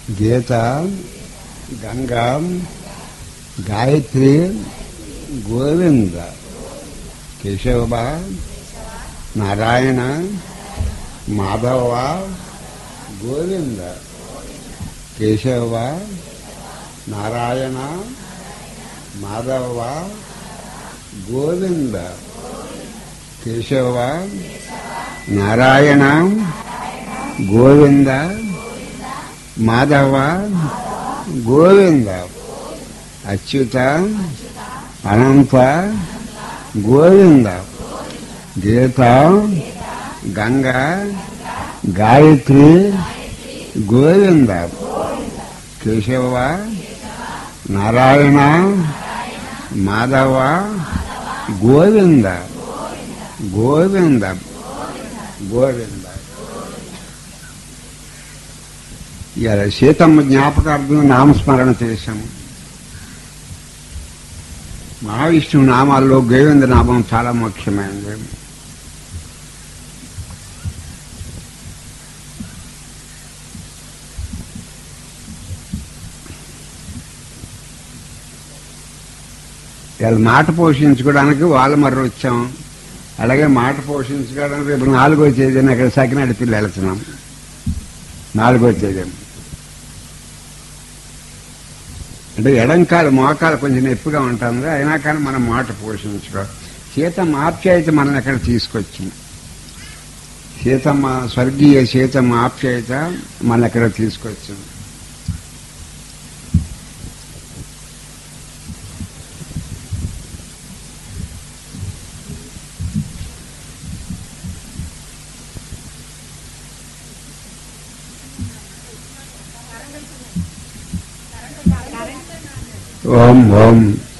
గీత గంగా గాయత్రి గోవింద కేశవ నారాయణ మాధవ గోవింద కేశవ నారాయణ మాధవ గోవింద కేశవ నారాయణ గోవింద మాధవ గోవింద అచ్యుత అనంత గోవింద గీత గంగ గాయత్రి గోవింద కేశవ నారాయణ మాధవ గోవింద గోవింద గోవింద ఇవాళ సీతమ్మ జ్ఞాపకార్థం నామస్మరణ చేశాము మహావిష్ణువు నామాల్లో గోవింద నామం చాలా ముఖ్యమైనది ఇవాళ మాట పోషించుకోవడానికి వాళ్ళు మర్ర వచ్చాం అలాగే మాట పోషించుకోవడానికి రేపు నాలుగో తేదీన అక్కడ సకినాడి పిల్లలు వెళ్తున్నాం నాలుగో తేదీ అంటే ఎడంకాలు మోకాలు కొంచెం నొప్పిగా ఉంటుంది అయినా కానీ మనం మాట పోషించుకో సీతమ్మ ఆప్యాయత మనం ఎక్కడ తీసుకొచ్చింది సీతమ్మ స్వర్గీయ సీతమ్మ ఆప్యాయత మన ఎక్కడ తీసుకొచ్చింది ఓం ఓం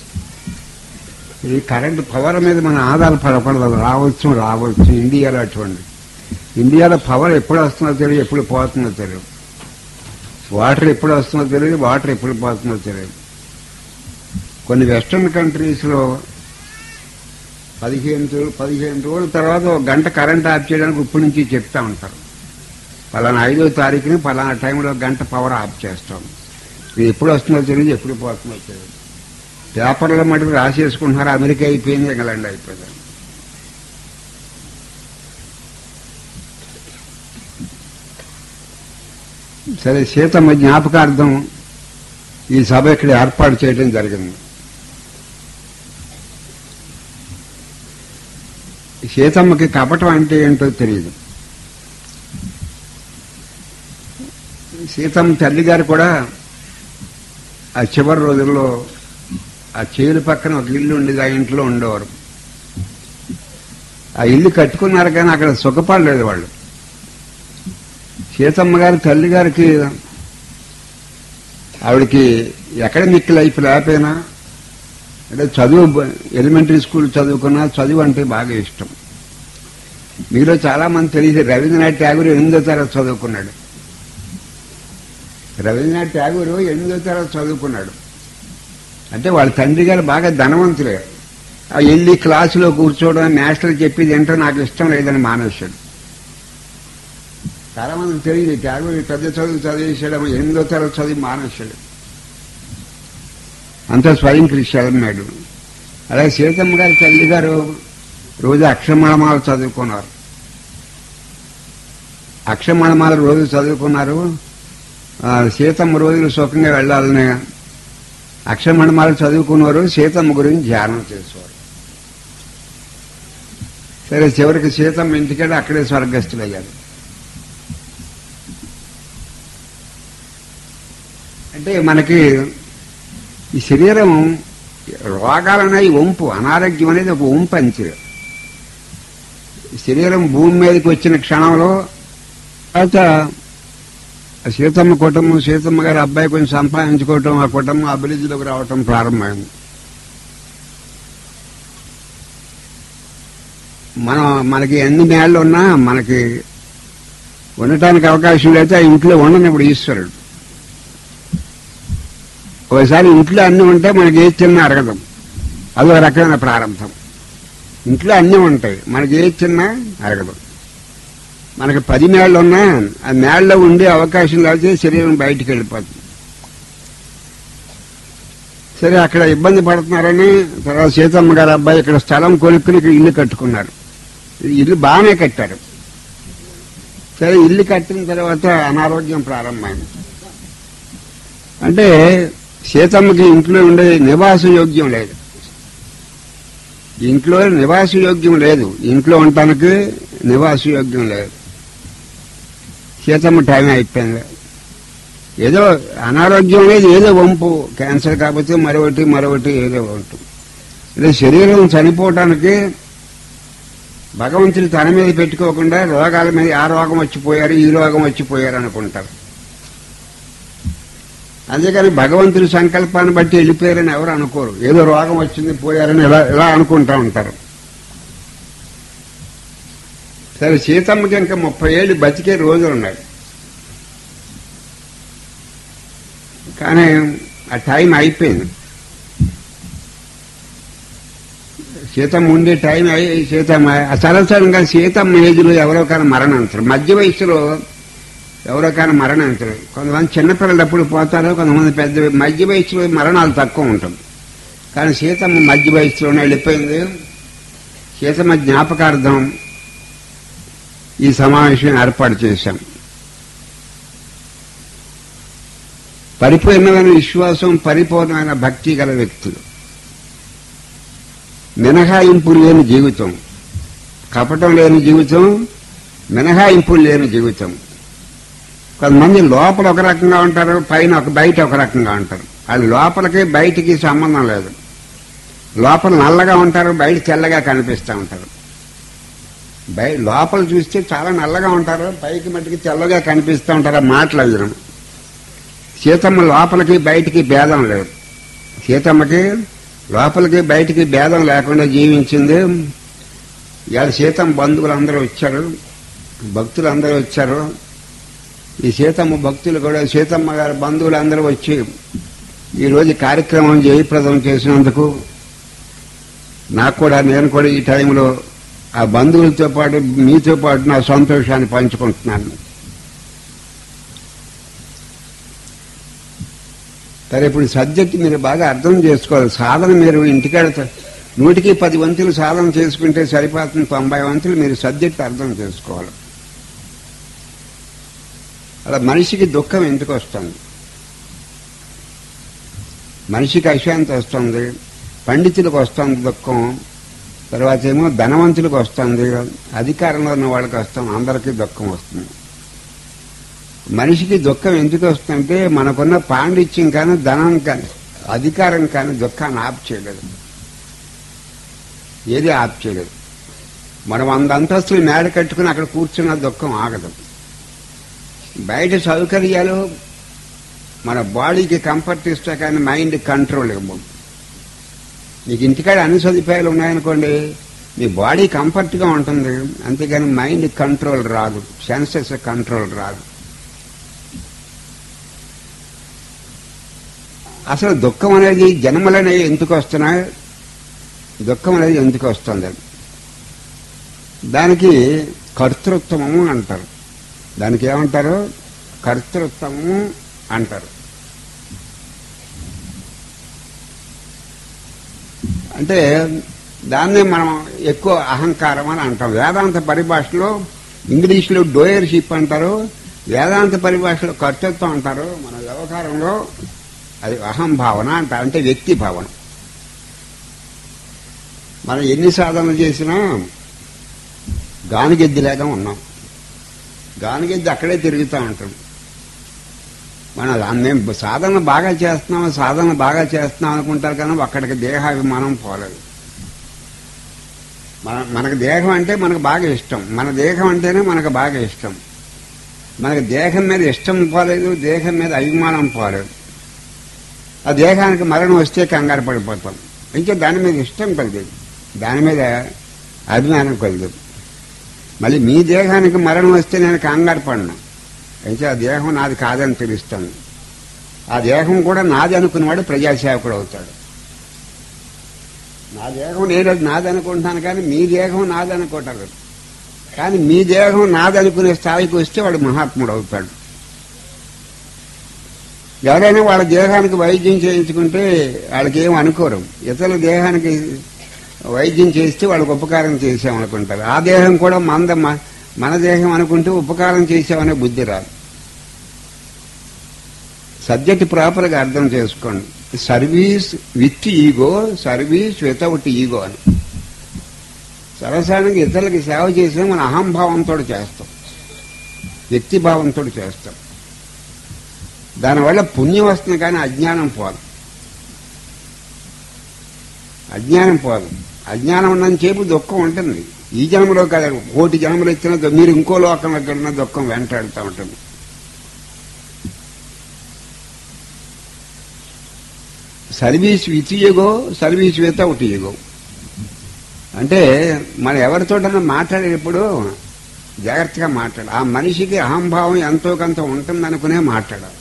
ఈ కరెంట్ పవర్ మీద మన ఆధారపడకూడదు రావచ్చు రావచ్చు ఇండియాలో అటువంటి ఇండియాలో పవర్ ఎప్పుడు వస్తుందో తెలియదు ఎప్పుడు పోతుందో తెలియదు వాటర్ ఎప్పుడు వస్తుందో తెలియదు వాటర్ ఎప్పుడు పోతుందో తెలియదు కొన్ని వెస్ట్రన్ కంట్రీస్లో పదిహేను రో- పదిహేను రోజుల తర్వాత ఒక గంట కరెంట్ ఆఫ్ చేయడానికి ఇప్పటి నుంచి చెప్తా ఉంటారు పలానా ఐదో తారీఖుని పలానా టైంలో గంట పవర్ ఆఫ్ చేస్తాం ఇది ఎప్పుడు వస్తుందో తెలియదు ఎప్పుడు పోతుందో తెలియదు పేపర్లో మటుకు రాసేసుకుంటున్నారు అమెరికా అయిపోయింది ఇంగ్లాండ్ అయిపోయింది సరే సీతమ్మ జ్ఞాపకార్థం ఈ సభ ఇక్కడ ఏర్పాటు చేయడం జరిగింది సీతమ్మకి కపటం అంటే ఏంటో తెలియదు సీతమ్మ తల్లి గారు కూడా ఆ చివరి రోజుల్లో ఆ చేలు పక్కన ఒక ఇల్లు ఉండేది ఆ ఇంట్లో ఉండేవారు ఆ ఇల్లు కట్టుకున్నారు కానీ అక్కడ సుఖపడలేదు వాళ్ళు సీతమ్మ గారి తల్లి గారికి ఆవిడకి అకాడమిక్ లైఫ్ లేకపోయినా అంటే చదువు ఎలిమెంటరీ స్కూల్ చదువుకున్నా చదువు అంటే బాగా ఇష్టం మీలో చాలా మంది తెలియదు రవీంద్రనాథ్ ట్యాగూర్ ఎనిమిదో తరగతి చదువుకున్నాడు రవీంద్రనాథ్ ట్యాగూర్ ఎనిమిదో తరగతి చదువుకున్నాడు అంటే వాళ్ళ తండ్రి గారు బాగా ధనవంతులే ఆ వెళ్ళి క్లాసులో కూర్చోవడం మాస్టర్ చెప్పేది ఏంటో నాకు ఇష్టం లేదని మానేశాడు చాలా మందికి తెలియదు ట్యాగూర్ పెద్ద చదువు చదివేశాడు ఎనిమిదో తరగతి చదివి మానేశాడు అంతా స్వయం కృషి అన్నాడు అలాగే సీతమ్మ గారి తల్లి గారు రోజు అక్షరమాలమాలు చదువుకున్నారు అక్షరమాలమాల రోజు చదువుకున్నారు ఆ, సీతమ్మ రోజులు సుఖంగా వెళ్ళాలని అక్షరమణమాలు చదువుకున్నారు సీతమ్మ గురించి ధ్యానం చేసేవారు సరే చివరికి సీతమ్మ ఇంటికెళ్ళి అక్కడే స్వర్గస్థులయ్యారు అంటే మనకి ఈ శరీరం రోగాలనేవి వంపు అనారోగ్యం అనేది ఒక వంపు అంచు ఈ శరీరం భూమి మీదకి వచ్చిన క్షణంలో తర్వాత ఆ సీతమ్మ కుటుంబం సీతమ్మ గారి అబ్బాయి కొంచెం సంపాదించుకోవటం ఆ కుటుంబం అభివృద్ధిలోకి రావటం ప్రారంభమైంది మనం మనకి ఎన్ని మేళ్ళు ఉన్నా మనకి ఉండటానికి అవకాశం లేకపోతే ఆ ఇంట్లో ఉండనిప్పుడు ఈశ్వరుడు ఒకసారి ఇంట్లో అన్ని ఉంటే మనకి ఏ చిన్న అరగదు అదో రకమైన ప్రారంభం ఇంట్లో అన్నీ ఉంటాయి మనకి ఏ చిన్న అరగదు మనకి పది మేళ్ళు ఉన్నా ఆ మేళ్ళలో ఉండే అవకాశం లేకపోతే శరీరం బయటికి వెళ్ళిపోతుంది సరే అక్కడ ఇబ్బంది పడుతున్నారని తర్వాత సీతమ్మ గారు అబ్బాయి ఇక్కడ స్థలం కొనుక్కుని ఇక్కడ ఇల్లు కట్టుకున్నారు ఇల్లు బాగానే కట్టారు సరే ఇల్లు కట్టిన తర్వాత అనారోగ్యం ప్రారంభమైంది అంటే సీతమ్మకి ఇంట్లో ఉండే నివాస యోగ్యం లేదు ఇంట్లో నివాస యోగ్యం లేదు ఇంట్లో ఉండటానికి నివాస యోగ్యం లేదు సీతమ్మ టైం అయిపోయింది ఏదో అనారోగ్యం లేదు ఏదో వంపు క్యాన్సర్ కాకపోతే మరొకటి మరొకటి ఏదో వంపు అంటే శరీరం చనిపోవటానికి భగవంతుడు తన మీద పెట్టుకోకుండా రోగాల మీద ఆ రోగం వచ్చిపోయారు ఈ రోగం వచ్చిపోయారు అనుకుంటారు అందుకని భగవంతుడి సంకల్పాన్ని బట్టి వెళ్ళిపోయారని ఎవరు అనుకోరు ఏదో రోగం వచ్చింది పోయారని ఇలా ఇలా అనుకుంటా ఉంటారు సరే సీతమ్మకి ఇంకా ముప్పై ఏళ్ళు బతికే రోజులు ఉన్నాయి కానీ ఆ టైం అయిపోయింది సీతమ్మ ఉండే టైం అయి సీతమ్మ ఆ సరసరంగా సీతమ్మ ఏజ్లో ఎవరో కానీ మరణించరు మధ్య వయసులో ఎవరో కానీ మరణించరు కొంతమంది చిన్నపిల్లలప్పుడు పోతారు కొంతమంది పెద్ద మధ్య వయసులో మరణాలు తక్కువ ఉంటుంది కానీ సీతమ్మ మధ్య వయసులోనే వెళ్ళిపోయింది సీతమ్మ జ్ఞాపకార్థం ఈ సమావేశం ఏర్పాటు చేశాం పరిపూర్ణమైన విశ్వాసం పరిపూర్ణమైన భక్తి గల వ్యక్తులు మినహాయింపు లేని జీవితం కపటం లేని జీవితం మినహాయింపులు లేని జీవితం కొంతమంది లోపల ఒక రకంగా ఉంటారు పైన ఒక బయట ఒక రకంగా ఉంటారు అది లోపలికి బయటికి సంబంధం లేదు లోపల నల్లగా ఉంటారు బయట తెల్లగా కనిపిస్తూ ఉంటారు బయ లోపల చూస్తే చాలా నల్లగా ఉంటారు పైకి మట్టికి తెల్లగా కనిపిస్తూ ఉంటారు ఆ మాటలు వినడం సీతమ్మ లోపలికి బయటికి భేదం లేదు సీతమ్మకి లోపలికి బయటికి భేదం లేకుండా జీవించింది ఇవాళ సీతమ్మ బంధువులందరూ వచ్చారు భక్తులు అందరూ వచ్చారు ఈ సీతమ్మ భక్తులు కూడా సీతమ్మ గారి బంధువులు అందరూ వచ్చి ఈరోజు కార్యక్రమం జయప్రదం చేసినందుకు నాకు కూడా నేను కూడా ఈ టైంలో ఆ బంధువులతో పాటు మీతో పాటు నా సంతోషాన్ని పంచుకుంటున్నాను సరే ఇప్పుడు సబ్జెక్ట్ మీరు బాగా అర్థం చేసుకోవాలి సాధన మీరు ఇంటికాడ త- నూటికి పది వంతులు సాధన చేసుకుంటే సరిపోతుంది తొంభై వంతులు మీరు సబ్జెక్ట్ అర్థం చేసుకోవాలి అలా మనిషికి దుఃఖం ఎందుకు వస్తుంది మనిషికి అశాంతి వస్తుంది పండితులకు వస్తుంది దుఃఖం తర్వాత ఏమో ధనవంతులకు వస్తుంది అధికారంలో ఉన్న వాళ్ళకి వస్తుంది అందరికీ దుఃఖం వస్తుంది మనిషికి దుఃఖం ఎందుకు వస్తుందంటే మనకున్న పాండిత్యం కానీ ధనం కానీ అధికారం కానీ దుఃఖాన్ని ఆప్ చేయలేదు ఏది ఆప్ చేయలేదు మనం వంద అంతస్తులు మేడ కట్టుకుని అక్కడ కూర్చున్న దుఃఖం ఆగదు బయట సౌకర్యాలు మన బాడీకి కంఫర్ట్ ఇస్తే కానీ మైండ్ కంట్రోల్ ఇవ్వం మీకు ఇంటికాడ అన్ని సదుపాయాలు ఉన్నాయనుకోండి మీ బాడీ కంఫర్ట్గా ఉంటుంది అంతేగాని మైండ్ కంట్రోల్ రాదు సెన్సెస్ కంట్రోల్ రాదు అసలు దుఃఖం అనేది జన్మలనేవి ఎందుకు వస్తున్నాయి దుఃఖం అనేది ఎందుకు వస్తుంది దానికి కర్తృత్వము అంటారు దానికి ఏమంటారు కర్తృత్వము అంటారు అంటే దాన్నే మనం ఎక్కువ అహంకారం అని అంటాం వేదాంత పరిభాషలో ఇంగ్లీష్లో డోయర్షిప్ అంటారు వేదాంత పరిభాషలో కర్తృత్వం అంటారు మన వ్యవహారంలో అది అహం భావన అంటారు అంటే వ్యక్తి భావన మనం ఎన్ని సాధనలు చేసినా గానిగెద్దిలాగా ఉన్నాం గానిగెద్ది అక్కడే తిరుగుతూ ఉంటాం మన మేము సాధన బాగా చేస్తున్నాం సాధన బాగా చేస్తున్నాం అనుకుంటారు కానీ అక్కడికి దేహాభిమానం పోలేదు మన మనకు దేహం అంటే మనకు బాగా ఇష్టం మన దేహం అంటేనే మనకు బాగా ఇష్టం మనకు దేహం మీద ఇష్టం పోలేదు దేహం మీద అభిమానం పోలేదు ఆ దేహానికి మరణం వస్తే కంగారు పడిపోతాం ఇంకా దాని మీద ఇష్టం కలిగేది దాని మీద అభిమానం కలదు మళ్ళీ మీ దేహానికి మరణం వస్తే నేను కంగారు పడినా అయితే ఆ దేహం నాది కాదని తెలుస్తాను ఆ దేహం కూడా నాది అనుకున్నవాడు ప్రజాసేవకుడు అవుతాడు నా దేహం నేను అది నాది అనుకుంటాను కానీ మీ దేహం నాది అనుకుంటారు కానీ మీ దేహం నాదనుకునే స్థాయికి వస్తే వాడు మహాత్ముడు అవుతాడు ఎవరైనా వాళ్ళ దేహానికి వైద్యం చేయించుకుంటే వాళ్ళకి ఏం అనుకోరు ఇతరుల దేహానికి వైద్యం చేస్తే వాళ్ళకి ఉపకారం చేసామనుకుంటారు ఆ దేహం కూడా మంద మ- మన దేహం అనుకుంటే ఉపకారం చేసామనే బుద్ధి రాదు సబ్జెక్ట్ ప్రాపర్గా అర్థం చేసుకోండి service with ego service without ego అని సరసానికి ఇతరులకి సేవ చేసినా మన అహంభావంతో చేస్తాం వ్యక్తిభావంతో చేస్తాం దానివల్ల పుణ్యం వస్తుంది కానీ అజ్ఞానం పోదు అజ్ఞానం పోదు అజ్ఞానం ఉన్నంత చేపు దుఃఖం ఉంటుంది ఈ జన్మలో కాదు కోటి జన్మలు ఇచ్చిన దు- మీరు ఇంకో లోకంలోకి వెళ్ళిన దుఃఖం వెంటాడుతూ ఉంటుంది service with ego service without ego అంటే మనం ఎవరితోటన్నా మాట్లాడేటప్పుడు జాగ్రత్తగా మాట్లాడాలి ఆ మనిషికి అహంభావం ఎంతో కొంత ఉంటుందనుకునే మాట్లాడాలి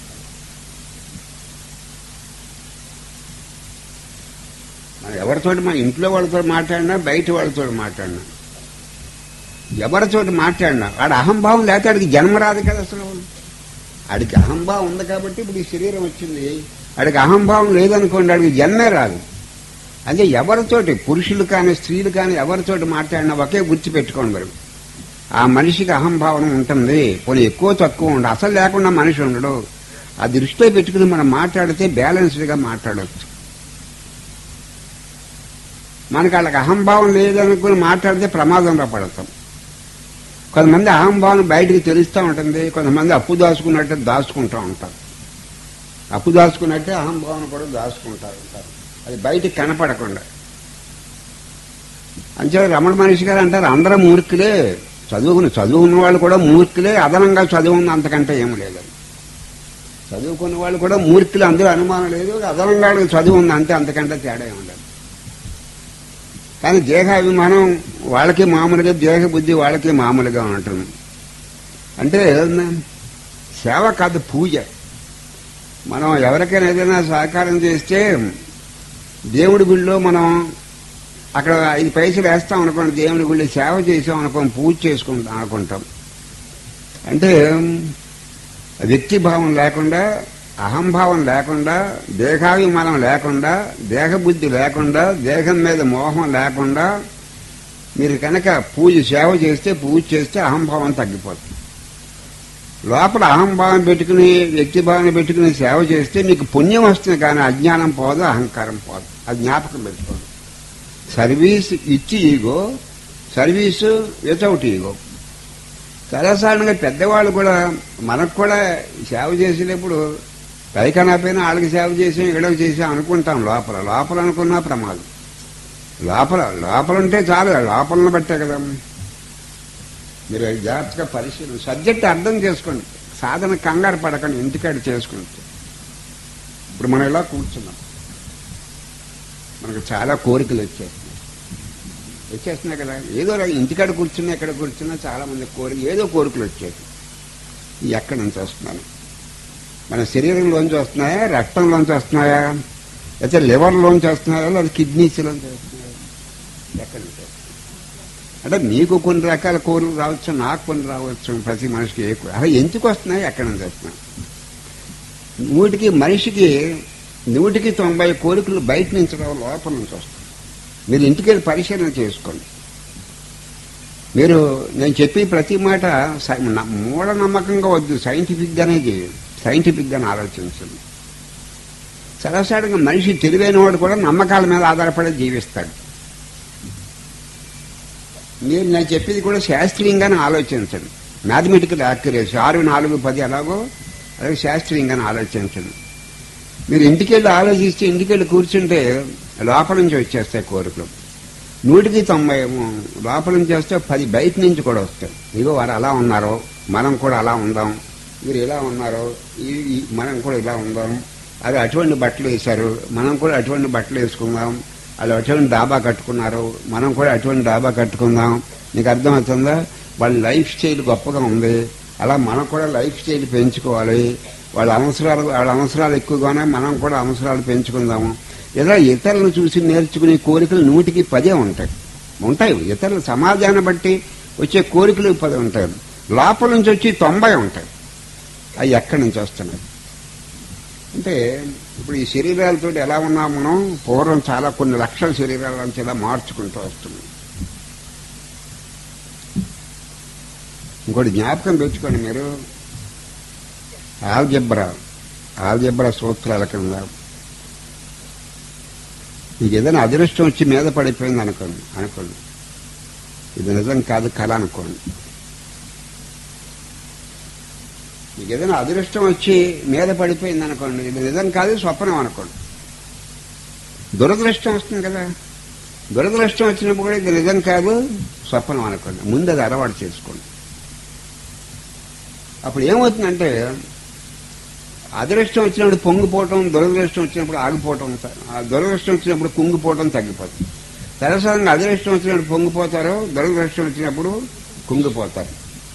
మనం ఎవరితోటి మా ఇంట్లో వాళ్ళతో మాట్లాడినా బయట వాళ్ళతో మాట్లాడినా ఎవరితోటి మాట్లాడినా వాడు అహంభావం లేకపోతే వాడికి జన్మ రాదు కదా అసలు వాడికి అహంభావం ఉంది కాబట్టి ఇప్పుడు ఈ శరీరం వచ్చింది వాడికి అహంభావం లేదనుకోండి వాడికి జన్మే రాదు అదే ఎవరితోటి పురుషులు కానీ స్త్రీలు కానీ ఎవరితోటి మాట్లాడినా ఒకే గుర్తు పెట్టుకోండి మరి ఆ మనిషికి అహంభావన ఉంటుంది పోనీ ఎక్కువ తక్కువ ఉండదు అసలు లేకుండా మనిషి ఉండడు ఆ దృష్టిలో పెట్టుకుని మనం మాట్లాడితే బ్యాలెన్స్డ్గా మాట్లాడవచ్చు మనకి వాళ్ళకి అహంభావం లేదనుకుని మాట్లాడితే ప్రమాదంలో పడతాం కొంతమంది అహంభావం బయటికి తెలుస్తూ ఉంటుంది కొంతమంది అప్పు దాచుకున్నట్టు దాచుకుంటూ ఉంటారు అప్పు దాచుకున్నట్టే అహంభావం కూడా దాచుకుంటారు ఉంటారు అది బయటికి కనపడకుండా అంతే రమణ మనిషి గారు అంటారు అందరూ మూర్ఖులే చదువుకుని చదువుకున్న వాళ్ళు కూడా మూర్ఖులే అదనంగా చదువు ఉంది అంతకంటే ఏమి లేదు చదువుకున్న వాళ్ళు కూడా మూర్ఖులు అందరూ అనుమానం లేదు అదనంగా వాళ్ళకి చదువు ఉంది అంతే అంతకంటే తేడా ఏమి ఉండదు కానీ దేహాభిమానం వాళ్ళకి మామూలుగా దేహ బుద్ధి వాళ్ళకి మామూలుగా ఉంటుంది అంటే సేవ కాదు పూజ మనం ఎవరికైనా ఏదైనా సహకారం చేస్తే దేవుడి గుళ్ళో మనం అక్కడ ఐదు పైసలు వేస్తాం అనుకోండి దేవుడి గుళ్ళో సేవ చేసాం అనుకోం పూజ చేసుకుంటాం అనుకుంటాం అంటే వ్యక్తిభావం లేకుండా అహంభావం లేకుండా దేహాభిమానం లేకుండా దేహబుద్ధి లేకుండా దేహం మీద మోహం లేకుండా మీరు కనుక పూజ సేవ చేస్తే పూజ చేస్తే అహంభావం తగ్గిపోతుంది లోపల అహంభావం పెట్టుకుని వ్యక్తిభావం పెట్టుకుని సేవ చేస్తే మీకు పుణ్యం వస్తుంది కానీ అజ్ఞానం పోదు అహంకారం పోదు అది జ్ఞాపకం పెట్టుకోండి సర్వీస్ ఇచ్చి ఈగో సర్వీసు వితౌట్ ఈగో సర్వసాధారణంగా పెద్దవాళ్ళు కూడా మనకు కూడా సేవ చేసేటప్పుడు పైకన్నా పైన వాళ్ళకి సేవ చేసాం ఇక్కడికి చేసాం అనుకుంటాం లోపల లోపల అనుకున్నా ప్రమాదం లోపల లోపల ఉంటే చాలు లోపలను బట్టే కదా మీరు అది జాగ్రత్తగా పరిశీలన సబ్జెక్ట్ అర్థం చేసుకోండి సాధన కంగారు పడకండి ఇంటికాడ చేసుకుంటే ఇప్పుడు మనం ఇలా కూర్చున్నాం మనకు చాలా కోరికలు వచ్చేస్తున్నాయి వచ్చేస్తున్నాయి కదా ఏదో రా- ఇంటికాడ కూర్చున్నా ఎక్కడ కూర్చున్నా చాలా మంది కోరిక ఏదో కోరికలు వచ్చేది ఇవి ఎక్కడి నుంచి వస్తున్నాను మన శరీరంలోంచి వస్తున్నాయా రక్తంలోంచి వస్తున్నాయా లేకపోతే లివర్లోంచి వస్తున్నాయా లేదా కిడ్నీస్లోంచి వస్తున్నాయా ఎక్కడి నుంచి వస్తున్నాయి అంటే మీకు కొన్ని రకాల కోరికలు రావచ్చు నాకు కొన్ని రావచ్చు ప్రతి మనిషికి ఏ కో- అలా ఎందుకు వస్తున్నాయి ఎక్కడి నుంచి వస్తున్నాయి నూటికి మనిషికి నూటికి తొంభై కోరికలు బయట నుంచి రావు లోపల నుంచి వస్తాయి మీరు ఇంటికి వెళ్ళి పరిశీలన చేసుకోండి మీరు నేను చెప్పి ప్రతి మాట సై- న- మూఢనమ్మకంగా వద్దు సైంటిఫిక్గానే చేయండి సైంటిఫిక్గానే ఆలోచించండి సరసాడుగా మనిషి తెలివైన వాడు కూడా నమ్మకాల మీద ఆధారపడి జీవిస్తాడు మీరు నేను చెప్పేది కూడా శాస్త్రీయంగానే ఆలోచించండి మ్యాథమెటికల్ యాక్యురేసీ ఆరు నాలుగు పది ఎలాగో అలాగే శాస్త్రీయంగానే ఆలోచించండి మీరు ఇంటికి వెళ్ళి ఆలోచిస్తే ఇంటికి వెళ్ళి కూర్చుంటే లోపల నుంచి వచ్చేస్తాయి కోరికలు నూటికి తొంభై ఏమో లోపల నుంచి వస్తే పది బయట నుంచి కూడా వస్తాయి ఇగో వారు అలా ఉన్నారో మనం కూడా అలా ఉందాం మీరు ఇలా ఉన్నారో ఈ- ఈ- మనం కూడా ఇలా ఉందాం అది అటువంటి బట్టలు వేశారు మనం కూడా అటువంటి బట్టలు వేసుకుందాం వాళ్ళు అటువంటి డాబా కట్టుకున్నారు మనం కూడా అటువంటి డాబా కట్టుకుందాం నీకు అర్థమవుతుందా వాళ్ళ లైఫ్ స్టైల్ గొప్పగా ఉంది అలా మనం కూడా లైఫ్ స్టైల్ పెంచుకోవాలి వాళ్ళ అవసరాలు వాళ్ళ అవసరాలు ఎక్కువగానే మనం కూడా అవసరాలు పెంచుకుందాము ఇలా ఇతరులను చూసి నేర్చుకునే కోరికలు నూటికి పదే ఉంటాయి ఉంటాయి ఇతరుల సమాజాన్ని బట్టి వచ్చే కోరికలు పది ఉంటాయి లోపల నుంచి వచ్చి తొంభై ఉంటాయి అవి ఎక్కడి నుంచి వస్తున్నాయి అంటే ఇప్పుడు ఈ శరీరాలతో ఎలా ఉన్నాం మనం పూర్వం చాలా కొన్ని లక్షల శరీరాల నుంచి ఇలా మార్చుకుంటూ వస్తున్నాం ఇంకోటి జ్ఞాపకం తెచ్చుకోండి మీరు ఆల్జబ్రా ఆల్జబ్రా సూత్రాల కింద మీకు ఏదైనా అదృష్టం వచ్చి మీద పడిపోయింది అనుకోండి అనుకోండి ఇది నిజం కాదు కళ అనుకోండి మీకు ఏదైనా అదృష్టం వచ్చి మీద పడిపోయింది అనుకోండి ఇది నిజం కాదు స్వప్నం అనుకోండి దురదృష్టం వస్తుంది కదా దురదృష్టం వచ్చినప్పుడు కూడా ఇది నిజం కాదు స్వప్నం అనుకోండి ముందు అది అలవాటు చేసుకోండి అప్పుడు ఏమవుతుందంటే అదృష్టం వచ్చినప్పుడు పొంగిపోవటం దురదృష్టం వచ్చినప్పుడు ఆగిపోవటం ఆ దురదృష్టం వచ్చినప్పుడు కుంగిపోవటం తగ్గిపోతుంది సరసంగా అదృష్టం వచ్చినప్పుడు పొంగిపోతారు దురదృష్టం వచ్చినప్పుడు కుంగిపోతారు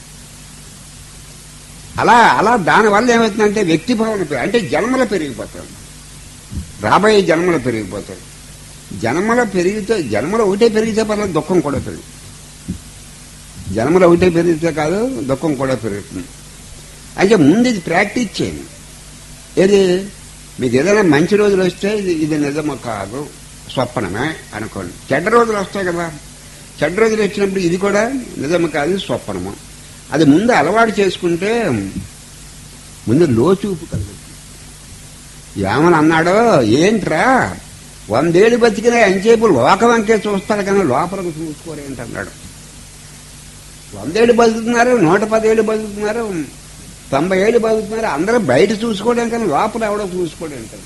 అలా అలా దానివల్ల ఏమవుతుందంటే వ్యక్తి భావన పె- అంటే జన్మలు పెరిగిపోతారు రాబోయే జన్మలు పెరిగిపోతారు జన్మల పెరిగితే జన్మలు ఒకటే పెరిగితే పర్లేదు దుఃఖం కూడా పెరుగుతుంది జన్మలు ఒకటే పెరిగితే కాదు దుఃఖం కూడా పెరుగుతుంది అయితే ముందు ఇది ప్రాక్టీస్ చేయండి ఏది మీకు ఏదైనా మంచి రోజులు వస్తే ఇది ఇది నిజము కాదు స్వప్నమే అనుకోండి చెడ్డ రోజులు వస్తాయి కదా చెడ్డ రోజులు వచ్చినప్పుడు ఇది కూడా నిజము కాదు స్వప్నము అది ముందు అలవాటు చేసుకుంటే ముందు లోచూపు కలుగుతుంది ఏమని అన్నాడో ఏంట్రా వందేళ్ళు బతికిన ఎంచేపు లోకం అంకే చూస్తారు కానీ లోపలికి చూసుకోరేంటన్నాడు వందేళ్ళు బతుకుతున్నారు నూట పదేళ్ళు బతుకుతున్నారు తొంభై ఏళ్ళు బతుకుతున్నారు అందరూ బయట చూసుకోవడం కానీ లోపల ఎవడో చూసుకోవడం కానీ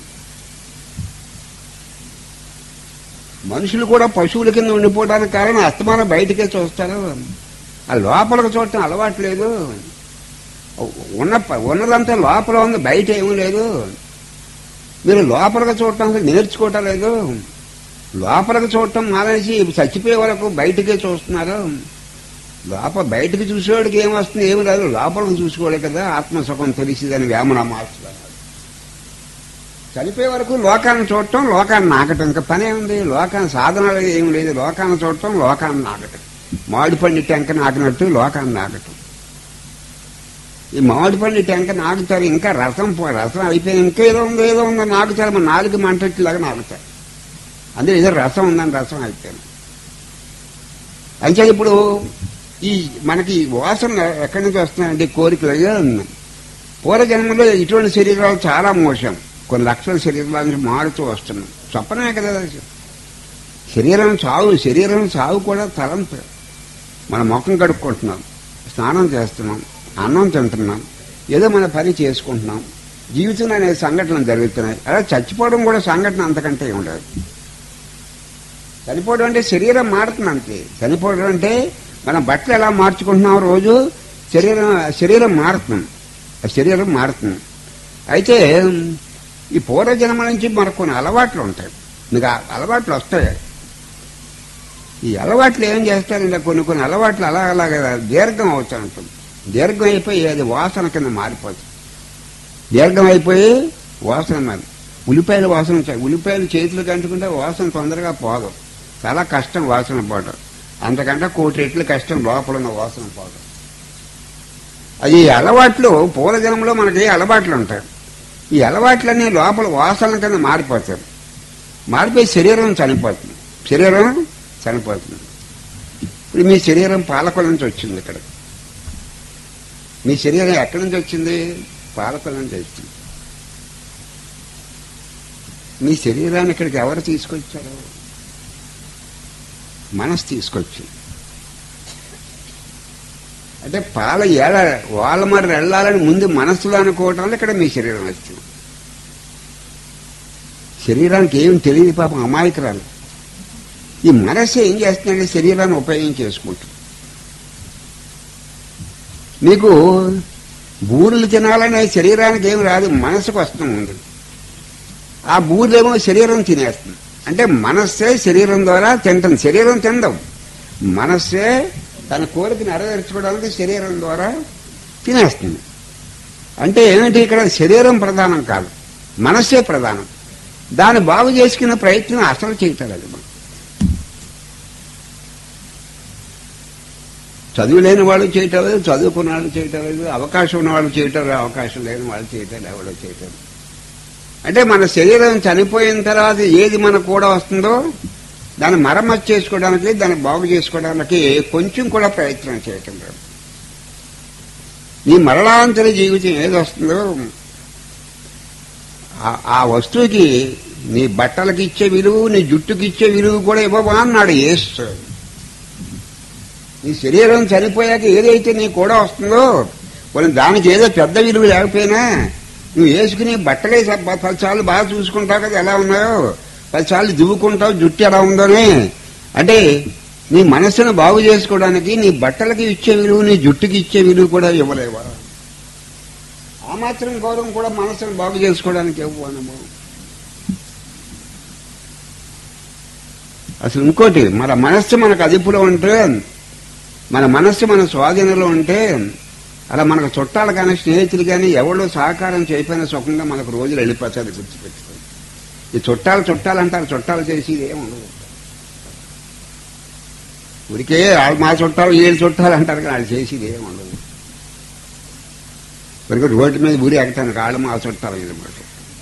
మనుషులు కూడా పశువుల కింద ఉండిపోవడానికి కారణం అస్తమానం బయటకే చూస్తారు ఆ లోపలికి చూడటం అలవాటు లేదు ఉన్న ఉన్నదంతా లోపల ఉంది బయట ఏమీ లేదు మీరు లోపలికి చూడటం అసలు నేర్చుకోవటం లేదు లోపలికి చూడటం మానేసి చచ్చిపోయే వరకు బయటకే చూస్తున్నారు లోపల బయటకు చూసేవాడికి ఏం వస్తుంది ఏమి రాదు లోపలికి చూసుకోవాలి కదా ఆత్మసుఖం తెలిసిదని వేమన మాస్టర్ అన్నాడు చనిపోయే వరకు లోకాన్ని చూడటం లోకాన్ని నాకటం ఇంకా పనే ఉంది లోకాన్ని సాధనలు ఏమి లేదు లోకాన్ని చూడటం లోకాన్ని నాకటం మామిడి పండి టెంక నాకినట్టు లోకాన్ని నాకటం ఈ మామిడి పండి టెంక నాకుతారు ఇంకా రసం పో- రసం అయిపోయి ఇంకా ఏదో ఉందో ఏదో ఉందో నాకుతారు మన నాలుగు మంటట్లాగా నాకుతారు అందులో ఏదో రసం ఉందని రసం అయిపోయాను అంటే ఇప్పుడు ఈ మనకి ఈ వాసన ఎక్కడి నుంచి వస్తున్నాయంటే కోరికలు అయ్యే ఉన్నాయి పూర్వజన్మలో ఇటువంటి శరీరాలు చాలా మోసం కొన్ని లక్షల శరీరాల నుంచి మారుతూ వస్తున్నాం స్వప్నమే కదా అది. శరీరం చావు శరీరం చావు కూడా తలంపు మన ముఖం కడుక్కుంటున్నాం స్నానం చేస్తున్నాం అన్నం తింటున్నాం ఏదో మన పని చేసుకుంటున్నాం జీవితం అనే సంఘటనలు జరుగుతున్నాయి అలా చచ్చిపోవడం కూడా సంఘటన అంతకంటే ఏం ఉండదు చనిపోవడం అంటే శరీరం మారుతుంది అంతే చనిపోవడం అంటే మనం బట్టలు ఎలా మార్చుకుంటున్నాం రోజు శరీరం శరీరం మారుతుంది ఆ శరీరం మారుతుంది అయితే ఈ పూర్వజన్మ నుంచి మనకు కొన్ని అలవాట్లు ఉంటాయి మీకు ఆ అలవాట్లు వస్తాయి ఈ అలవాట్లు ఏం చేస్తారంటే కొన్ని కొన్ని అలవాట్లు అలా అలాగే దీర్ఘం అవుతూ ఉంటుంది దీర్ఘం అయిపోయి అది వాసన కింద మారిపోతుంది దీర్ఘం అయిపోయి వాసన మారి ఉల్లిపాయల వాసన వచ్చాయి ఉల్లిపాయలు చేతులు కంటుకుంటే వాసన తొందరగా పోదు చాలా కష్టం వాసన పోవడం అంతకంటే కోటి రెట్లు కష్టం లోపల ఉన్న వాసన పోవడం అది ఈ అలవాట్లు పూర్వజన్మలో మనకి అలవాట్లు ఉంటాయి ఈ అలవాట్లన్నీ లోపల వాసన కింద మారిపోతాయి మారిపోయి శరీరం చనిపోతుంది శరీరం చనిపోతుంది ఇప్పుడు మీ శరీరం పాలకుల నుంచి వచ్చింది ఇక్కడ మీ శరీరం ఎక్కడి నుంచి వచ్చింది పాలకుల నుంచి వచ్చింది మీ శరీరాన్ని ఇక్కడికి ఎవరు తీసుకొచ్చారు మనసు తీసుకొచ్చింది అంటే పాల ఏడ వాళ్ళ మరి వెళ్ళాలని ముందు మనసులో అనుకోవటం వల్ల ఇక్కడ మీ శరీరం వచ్చింది శరీరానికి ఏం తెలియదు పాపం అమాయకురాలు ఈ మనస్సు ఏం చేస్తుందంటే శరీరాన్ని ఉపయోగం చేసుకుంటుంది మీకు బూరెలు తినాలనే శరీరానికి ఏం రాదు మనసుకు వస్తుంది ముందు ఆ బూరెలేమో శరీరం తినేస్తుంది అంటే మనస్సే శరీరం ద్వారా తింటుంది శరీరం తిందం మనస్సే తన కోరిక నెరవేర్చుకోవడానికి శరీరం ద్వారా తినేస్తుంది అంటే ఏమిటి ఇక్కడ శరీరం ప్రధానం కాదు మనస్సే ప్రధానం దాన్ని బాగు చేసుకునే ప్రయత్నం అసలు చేయటం అది మనం చదువు లేని వాళ్ళు చేయటం లేదు చదువుకున్న వాళ్ళు చేయటం లేదు అవకాశం ఉన్న వాళ్ళు చేయటం లేదు అవకాశం లేని వాళ్ళు చేయటం లేదు ఎవరో చేయటం లేదు. అంటే మన శరీరం చనిపోయిన తర్వాత ఏది మనకు కూడా వస్తుందో దాన్ని మరమ్మతు చేసుకోవడానికి దాన్ని బాగు చేసుకోవడానికి కొంచెం కూడా ప్రయత్నం చేయటం లేదు నీ మరణాంతర జీవితం ఏది వస్తుందో ఆ- ఆ వస్తువుకి నీ బట్టలకి ఇచ్చే విలువ నీ జుట్టుకి ఇచ్చే విలువ కూడా ఇవ్వవా అన్నాడు యేసు నీ శరీరం చనిపోయాక ఏదైతే నీ కూడా వస్తుందో కొన్ని దానికి ఏదో పెద్ద విలువ లేకపోయినా నువ్వు వేసుకుని బట్టలే సబ్బ- పదిసార్లు బాగా చూసుకుంటావు కదా ఎలా ఉన్నాయో పదిసార్లు దువ్వుకుంటావు జుట్టు ఎలా ఉందని అంటే నీ మనస్సును బాగు చేసుకోవడానికి నీ బట్టలకి ఇచ్చే విలువ నీ జుట్టుకి ఇచ్చే విలువ కూడా ఇవ్వలేవా ఆ మాత్రం గౌరవం కూడా మనస్సును బాగు చేసుకోవడానికి ఇవ్వనము అసలు ఇంకోటి మన మనస్సు మనకు అదుపులో ఉంటే మన మనస్సు మన స్వాధీనంలో ఉంటే అలా మనకు చుట్టాలు కానీ స్నేహితులు కానీ ఎవరో సహకారం చేయకపోయినా సుఖంగా మనకు రోజులు వెళ్ళిపోతుంది గుర్తుపెట్టుకోండి ఈ చుట్టాలు చుట్టాలు అంటారు చుట్టాలు చేసి ఏం ఉండదు ఊరికే వాళ్ళు మా చుట్టాలు ఏడు చుట్టాలు అంటారు కానీ వాళ్ళు చేసేది ఏం ఉండదు ఊరికే రోడ్డు మీద ఊరి ఎక్కటానికి వాళ్ళు మా చుట్టాలు అనమాట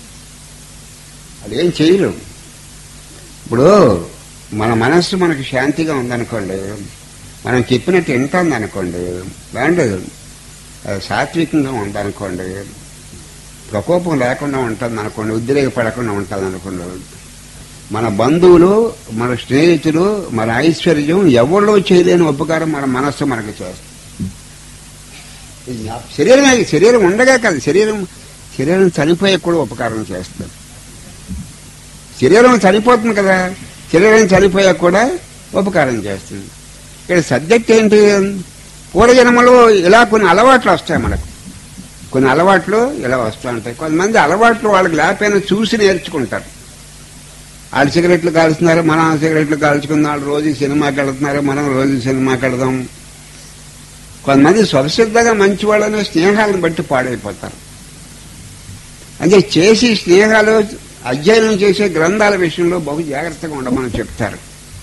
అదేం చేయరు ఇప్పుడు మన మనస్సు మనకు శాంతిగా ఉందనుకోండి మనం చెప్పినట్టు వింటుంది అనుకోండి బాగుండదు అది సాత్వికంగా ఉందనుకోండి ప్రకోపం లేకుండా ఉంటుంది అనుకోండి ఉద్రేకపడకుండా ఉంటుంది అనుకోండి మన బంధువులు మన స్నేహితులు మన ఐశ్వర్యం ఎవరిలో చేయలేని ఉపకారం మన మనస్సు మనకు చేస్తుంది ఇది నా- శరీరమే శరీరం ఉండగా కాదు శరీరం శరీరం చనిపోయే కూడా ఉపకారం చేస్తుంది శరీరం చనిపోతుంది కదా శరీరం చనిపోయాక కూడా ఉపకారం చేస్తుంది ఇక్కడ సబ్జెక్ట్ ఏంటి పూర్వజన్మలో ఇలా కొన్ని అలవాట్లు వస్తాయి మనకు కొన్ని అలవాట్లు ఇలా వస్తూ ఉంటాయి కొంతమంది అలవాట్లు వాళ్ళకి లేకపోయినా చూసి నేర్చుకుంటారు వాళ్ళు సిగరెట్లు కాల్చున్నారు మనం సిగరెట్లు కాల్చుకుందాం వాళ్ళు రోజు సినిమాకి వెళ్తున్నారు మనం రోజు సినిమాకి వెళదాం కొంతమంది స్వతసిద్ధంగా మంచి వాళ్ళని స్నేహాలను బట్టి పాడైపోతారు అంటే చేసి స్నేహాలు అధ్యయనం చేసే గ్రంథాల విషయంలో బహు జాగ్రత్తగా ఉండమని చెప్తారు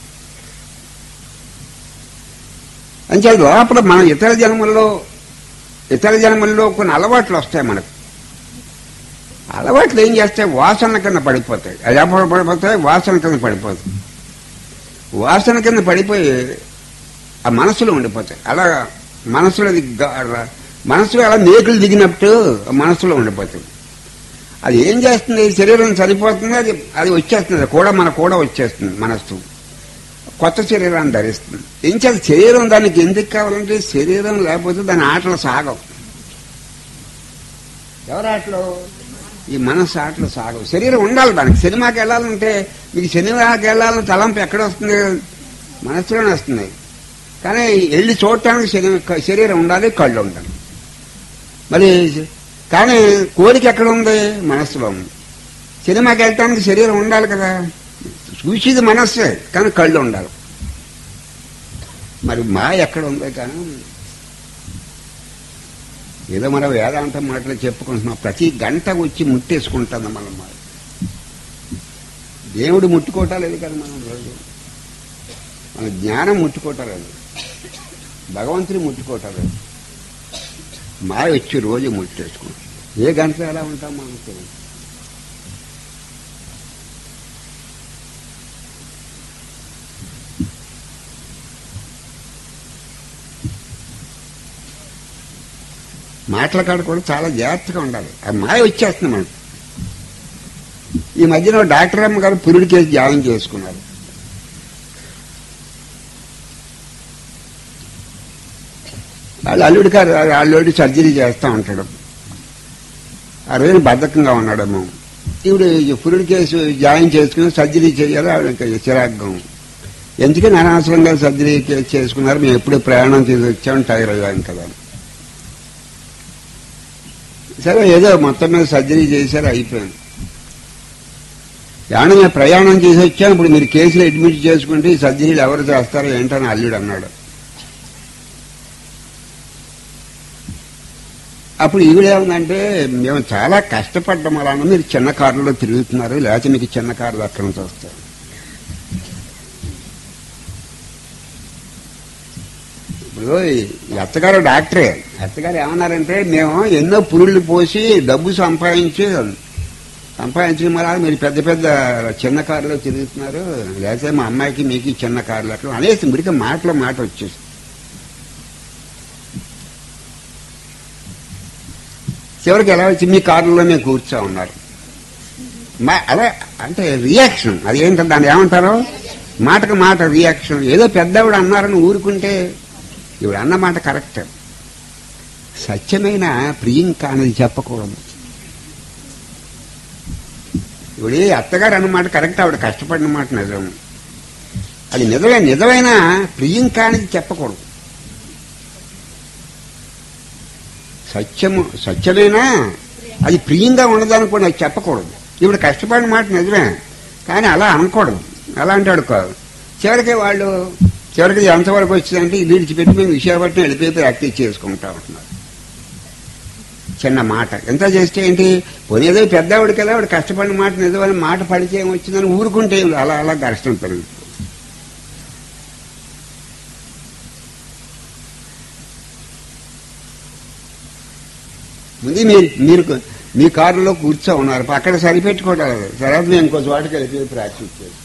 అంటే లోపల మనం ఇతర జన్మల్లో ఇతర జన్మల్లో కొన్ని అలవాట్లు వస్తాయి మనకు అలవాట్లు ఏం చేస్తాయి వాసన కింద పడిపోతాయి అది ఎప్పుడు పడిపోతాయి వాసన కింద పడిపోతాయి వాసన కింద పడిపోయి ఆ మనసులో ఉండిపోతాయి అలా మనసులో అది గ- ర- మనసులో అలా మేకులు దిగినట్టు ఆ మనసులో ఉండిపోతాయి అది ఏం చేస్తుంది శరీరం చనిపోతుంది అది అది వచ్చేస్తుంది అది కూడా మన కూడా వచ్చేస్తుంది మనస్సు కొత్త శరీరాన్ని ధరిస్తుంది ఏం చేయాలి శరీరం దానికి ఎందుకు కావాలంటే శరీరం లేకపోతే దాని ఆటలు సాగవు ఎవరి ఆటలు ఈ మనస్సు ఆటలు సాగవు శరీరం ఉండాలి దానికి సినిమాకి వెళ్ళాలంటే మీకు సినిమాకి వెళ్ళాలని తలంపు ఎక్కడ వస్తుంది మనస్సులోనే వస్తుంది కానీ వెళ్ళి చూడటానికి శరీరం శరీరం ఉండాలి కళ్ళు ఉండాలి మరి కానీ కోరిక ఎక్కడ ఉంది మనస్సులో ఉంది సినిమాకి వెళ్ళటానికి శరీరం ఉండాలి కదా చూసేది మనస్సే కానీ కళ్ళు ఉండాలి మరి మా ఎక్కడ ఉందో కానీ ఏదో మన వేదాంత మాటలు చెప్పుకుంటున్నాం ప్రతి గంట వచ్చి ముట్టేసుకుంటుంది మనం మా దేవుడు ముట్టుకోవటాలేదు కదా మనం రోజు మన జ్ఞానం ముట్టుకోవటాలేదు భగవంతుని ముట్టుకోవటాలేదు మాయ వచ్చి రోజు ముట్టేసుకుంటాం ఏ గంట ఎలా ఉంటాం మనకు తెలియదు. మాటల కాడ కూడా చాలా జాగ్రత్తగా ఉండాలి ఆ మాయ వచ్చేస్తుంది మనకు ఈ మధ్యన ఓ డాక్టర్ అమ్మ గారు పురుడి కేసు జాయిన్ చేసుకున్నారు వాళ్ళు అల్లుడి గారు అల్లుడి సర్జరీ చేస్తూ ఉంటాడు ఆ రోజు బద్ధకంగా ఉన్నాడేమో ఇప్పుడు ఈ పురుడి కేసు జాయిన్ చేసుకుని సర్జరీ చేయాలి ఆవిడ చిరాగ్గా ఎందుకని అనవసరంగా సర్జరీ కేసు చేసుకున్నారు మేము ఎప్పుడు ప్రయాణం చేసి వచ్చాము టైర్ అయ్యాం కదా సరే ఏదో మొత్తం మీద సర్జరీ చేశారు అయిపోయింది ఏమన్నా మేము ప్రయాణం చేసి వచ్చాం ఇప్పుడు మీరు కేసులో అడ్మిట్ చేసుకుంటే ఈ సర్జరీలు ఎవరు చేస్తారో ఏంటని అల్లుడు అన్నాడు అప్పుడు ఈవిడేముందంటే మేము చాలా కష్టపడ్డం అలా మీరు చిన్న కారులో తిరుగుతున్నారు లేకపోతే మీకు చిన్న కారులు అక్కడి నుంచి వస్తారు ఇప్పుడు ఈ అత్తగారు డాక్టరే అత్తగారు ఏమన్నారంటే మేము ఎన్నో పురుళ్ళు పోసి డబ్బు సంపాదించి సంపాదించిన మళ్ళీ మీరు పెద్ద పెద్ద చిన్న కారులో తిరుగుతున్నారు లేకపోతే మా అమ్మాయికి మీకు చిన్న కారులు అట్లా అనేసి మురికి మాటలో మాట వచ్చేసి చివరికి ఎలా వచ్చి మీ కారులో మేము కూర్చో ఉన్నారు మా అదే అంటే రియాక్షన్ అది ఏంటంటే దాన్ని ఏమంటారు మాటకు మాట రియాక్షన్ ఏదో పెద్దవాడు అన్నారని ఊరుకుంటే ఇవిడ అన్న మాట కరెక్ట్ సత్యమైన ప్రియంక అనేది చెప్పకూడదు ఇవిడి అత్తగారు అన్నమాట కరెక్ట్ ఆవిడ కష్టపడిన మాట నిజం అది నిజమే నిజమైన ప్రియంక అనేది చెప్పకూడదు సత్యము సత్యమైనా అది ప్రియంగా ఉండదనుకోండి అది చెప్పకూడదు ఇప్పుడు కష్టపడిన మాట నిజమే కానీ అలా అనకూడదు అలా అంటాడు కాదు చివరికి వాళ్ళు చివరికి ఎంతవరకు వచ్చిందంటే ఇది విడిచిపెట్టి మేము విశాఖపట్నం వెళ్ళిపోయి ప్రాక్టీస్ చేసుకుంటా ఉంటున్నారు చిన్న మాట ఎంత చేస్తే ఏంటి పోనేదో పెద్దవాడికి కదా వాడు కష్టపడిన మాట నిజమని మాట పడితే ఏమొచ్చిందని ఊరుకుంటే అలా అలా కష్టం పెరుగుతుంది ముందు మీరు మీరు మీ కారులో కూర్చో ఉన్నారు అక్కడ సరిపెట్టుకోవడం తర్వాత మేము ఇంకో చోటకి వెళ్ళిపోయి ప్రాక్టీస్ చేసుకుంటాం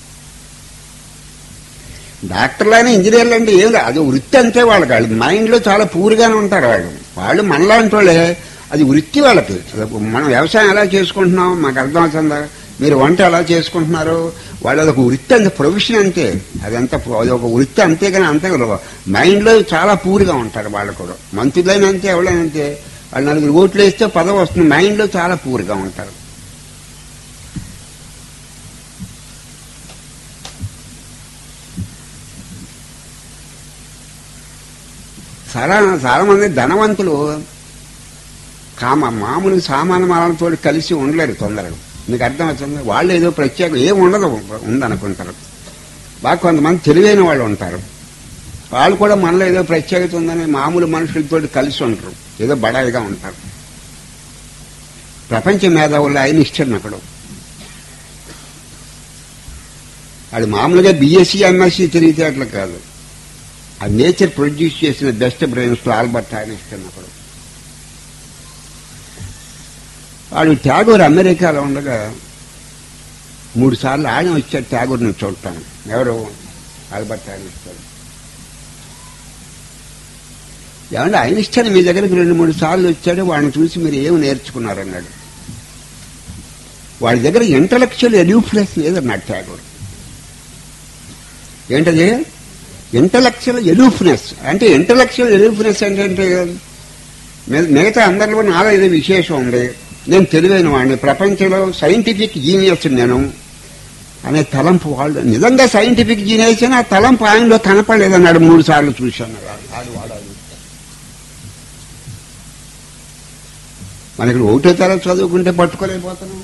డాక్టర్లైనా ఇంజనీర్లు అంటే ఏం లేదు. అది వృత్తి అంతే వాళ్ళకి వాళ్ళు మైండ్లో చాలా పూర్గానే ఉంటారు వాళ్ళు వాళ్ళు మనలాంటి వాళ్ళే అది వృత్తి వాళ్ళకి మనం వ్యవసాయం ఎలా చేసుకుంటున్నాం మాకు అర్థం అవుతుందా మీరు వంట ఎలా చేసుకుంటున్నారు వాళ్ళు అదొక వృత్తి అంతే ప్రొఫెషన్ అంతే అదంతా అది ఒక వృత్తి అంతే కానీ అంతే మైండ్లో చాలా పూర్గా ఉంటారు వాళ్ళు కూడా మంత్రులైనా అంతే ఎవరైనా అంతే వాళ్ళు నలుగురు ఓట్లు వేస్తే పదవి వస్తుంది మైండ్లో చాలా పూర్గా ఉంటారు చాలా చాలా మంది ధనవంతులు కామ మామూలు సామాన్య మాలతో కలిసి ఉండలేరు తొందరగా మీకు అర్థమవుతుంది వాళ్ళు ఏదో ప్రత్యేక ఏం ఉండదు ఉందనుకుంటారు బాగా కొంతమంది తెలివైన వాళ్ళు ఉంటారు వాళ్ళు కూడా మనలో ఏదో ప్రత్యేకత ఉందని మామూలు మనుషులతో కలిసి ఉంటారు ఏదో బడాయిగా ఉంటారు ప్రపంచ మేధావుల్లో ఆయన ఇష్టం అక్కడ అది మామూలుగా బీఎస్సీ ఎంఎస్సీ తెలివితేటలు కాదు ఆ నేచర్ ప్రొడ్యూస్ చేసిన బెస్ట్ బ్రెయిన్స్ ఆల్బర్ట్ ఐన్స్టైన్ అప్పుడు వాడు ట్యాగూర్ అమెరికాలో ఉండగా మూడు సార్లు ఆయన వచ్చాడు ట్యాగూర్ని చూడటాను ఎవరు ఆల్బర్ట్ ఐన్స్టైన్ ఏమంటే ఐన్స్టైన్ మీ దగ్గరికి రెండు మూడు సార్లు వచ్చాడు వాడిని చూసి మీరు ఏమి నేర్చుకున్నారన్నాడు వాడి దగ్గర ఇంటలెక్చువల్ ఎడ్యూఫ్రెస్ లేదన్నాడు ట్యాగూర్ ఏంటది ఇంటలెక్చువల్ ఎలూఫ్నెస్ అంటే ఇంటలెక్చువల్ ఎలూఫ్నెస్ ఏంటంటే మి- మిగతా అందరిలో నాలో ఏదో విశేషం ఉంది నేను తెలివైన వాడిని ప్రపంచంలో సైంటిఫిక్ జీనియస్ నేను అనే తలంపు వాళ్ళు నిజంగా సైంటిఫిక్ జీనియస్ అని ఆ తలంపు ఆయనలో కనపడలేదన్నాడు మూడు సార్లు చూశాను ఆడు వాడాలి మనకి ఒకటో తరగతి చదువుకుంటే పట్టుకోలేకపోతున్నాం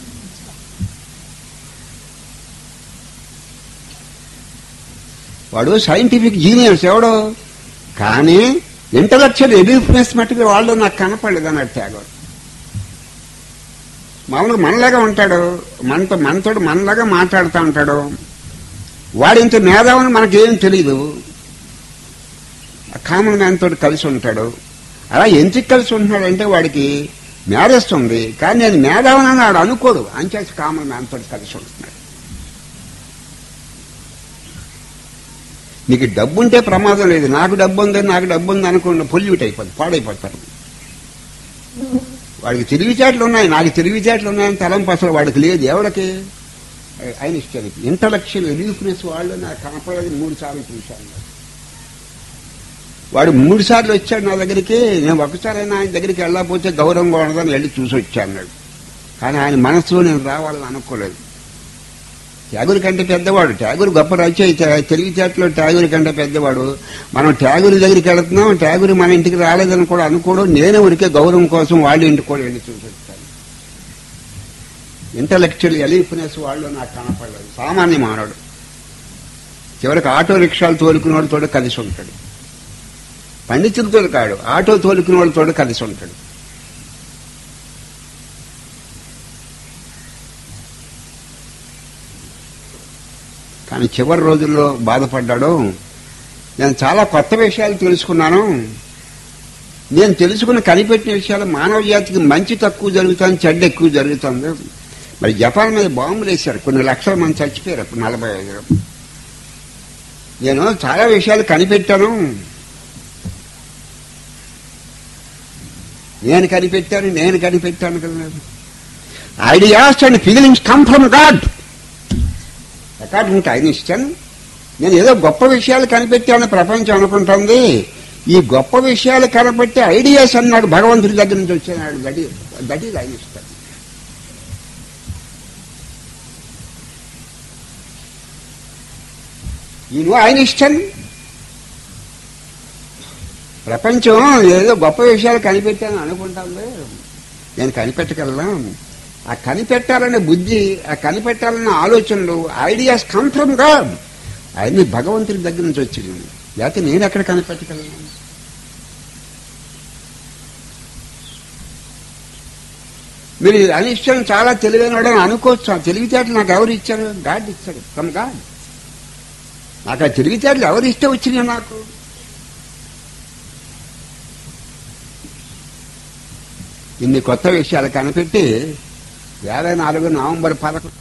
వాడు సైంటిఫిక్ జీనియస్ ఎవడో కానీ ఇంటలెక్చువల్ ఎడ్యూఫ్నెస్ మట్టుకు వాళ్ళు నాకు కనపడలేదు అన్నాడు ట్యాగోర్ మామూలుగా మనలాగా ఉంటాడు మనతో మనతోటి మనలాగా మాట్లాడుతూ ఉంటాడు వాడు ఇంత మేధావని మనకేం తెలియదు కామన్ మ్యాన్ తోటి కలిసి ఉంటాడు అలా ఎందుకు కలిసి ఉంటున్నాడు అంటే వాడికి మేధస్సు ఉంది కానీ నేను మేధావని అని వాడు అనుకోడు అంచేసి కామన్ మ్యాన్ తోటి కలిసి ఉంటున్నాడు నీకు డబ్బు ఉంటే ప్రమాదం లేదు నాకు డబ్బు ఉంది నాకు డబ్బు ఉంది అనుకోండి పొల్యూట్ అయిపోతుంది పాడైపోతారు వాడికి తెలివితేటలు ఉన్నాయి నాకు తెలివితేటలు ఉన్నాయని తలంపు అసలు వాడికి లేదు ఎవడికి ఆయన ఇష్టానికి ఇంటలెక్చువల్ ఎడ్యూఫ్నెస్ వాళ్ళు నాకు కనపడేది మూడు సార్లు చూశాను వాడు మూడు సార్లు వచ్చాడు నా దగ్గరికి నేను ఒకసారైనా ఆయన దగ్గరికి వెళ్ళకపోతే గౌరవంగా ఉండదని వెళ్ళి చూసి వచ్చాను అన్నాడు కానీ ఆయన మనసులో నేను రావాలని అనుకోలేదు ట్యాగూర్ కంటే పెద్దవాడు ట్యాగూర్ గొప్ప రచయిత తెలివితేటలో ట్యాగూర్ కంటే పెద్దవాడు మనం ట్యాగూర్ దగ్గరికి వెళుతున్నాం ట్యాగూర్ మన ఇంటికి రాలేదని కూడా అనుకోవడం నేనే ఉరికే గౌరవం కోసం వాళ్ళ ఇంటికి కూడా వెళ్ళి చూసి వచ్చాను ఇంటలెక్చువల్ ఎలీఫ్నెస్ వాళ్ళు నాకు కనపడలేదు సామాన్య మానవుడు చివరికి ఆటో రిక్షాలు తోలుకునే వాళ్ళతో కలిసి ఉంటాడు పండితులతో కాడు ఆటో తోలుకునే వాళ్ళతో కలిసి ఉంటాడు కానీ చివరి రోజుల్లో బాధపడ్డాడు నేను చాలా కొత్త విషయాలు తెలుసుకున్నాను నేను తెలుసుకుని కనిపెట్టిన విషయాలు మానవ జాతికి మంచి తక్కువ జరుగుతుంది చెడ్డ ఎక్కువ జరుగుతుంది మరి జపాన్ మీద బాంబులు వేశారు కొన్ని లక్షల మంది చచ్చిపోయారు అప్పుడు నలభై ఐదు నేను చాలా విషయాలు కనిపెట్టాను నేను కనిపెట్టాను నేను కనిపెట్టాను కదా ideas and feelings come from God according to Einstein నేను ఏదో గొప్ప విషయాలు కనిపెట్టాను ప్రపంచం అనుకుంటుంది ఈ గొప్ప విషయాలు కనబట్టి ఐడియాస్ అన్నాడు భగవంతుడి దగ్గర నుంచి వచ్చాడు దట్ దట్ ఈజ్ ఐన్స్టన్ ఈ నువ్వు ఐన్స్టన్ ప్రపంచం ఏదో గొప్ప విషయాలు కనిపెట్టాను అనుకుంటుంది నేను కనిపెట్టగలను ఆ కనిపెట్టాలనే బుద్ధి ఆ కనిపెట్టాలన్న ఆలోచనలు ఐడియాస్ కమ్ ఫ్రమ్ గాడ్ అవన్నీ భగవంతుడి దగ్గర నుంచి వచ్చింది లేకపోతే నేను ఎక్కడ కనిపెట్టగలను మీరు అనిష్టం చాలా తెలివైన వాడని అనుకోవచ్చు ఆ తెలివితేటలు నాకు ఎవరు ఇచ్చారు గాడ్ ఇచ్చాడు ఫ్రమ్ గాడ్ నాకు ఆ తెలివితేటలు ఎవరు ఇష్టం వచ్చినాయి నాకు ఇన్ని కొత్త విషయాలు కనిపెట్టి యాభై నాలుగు నవంబర్ పదకొండు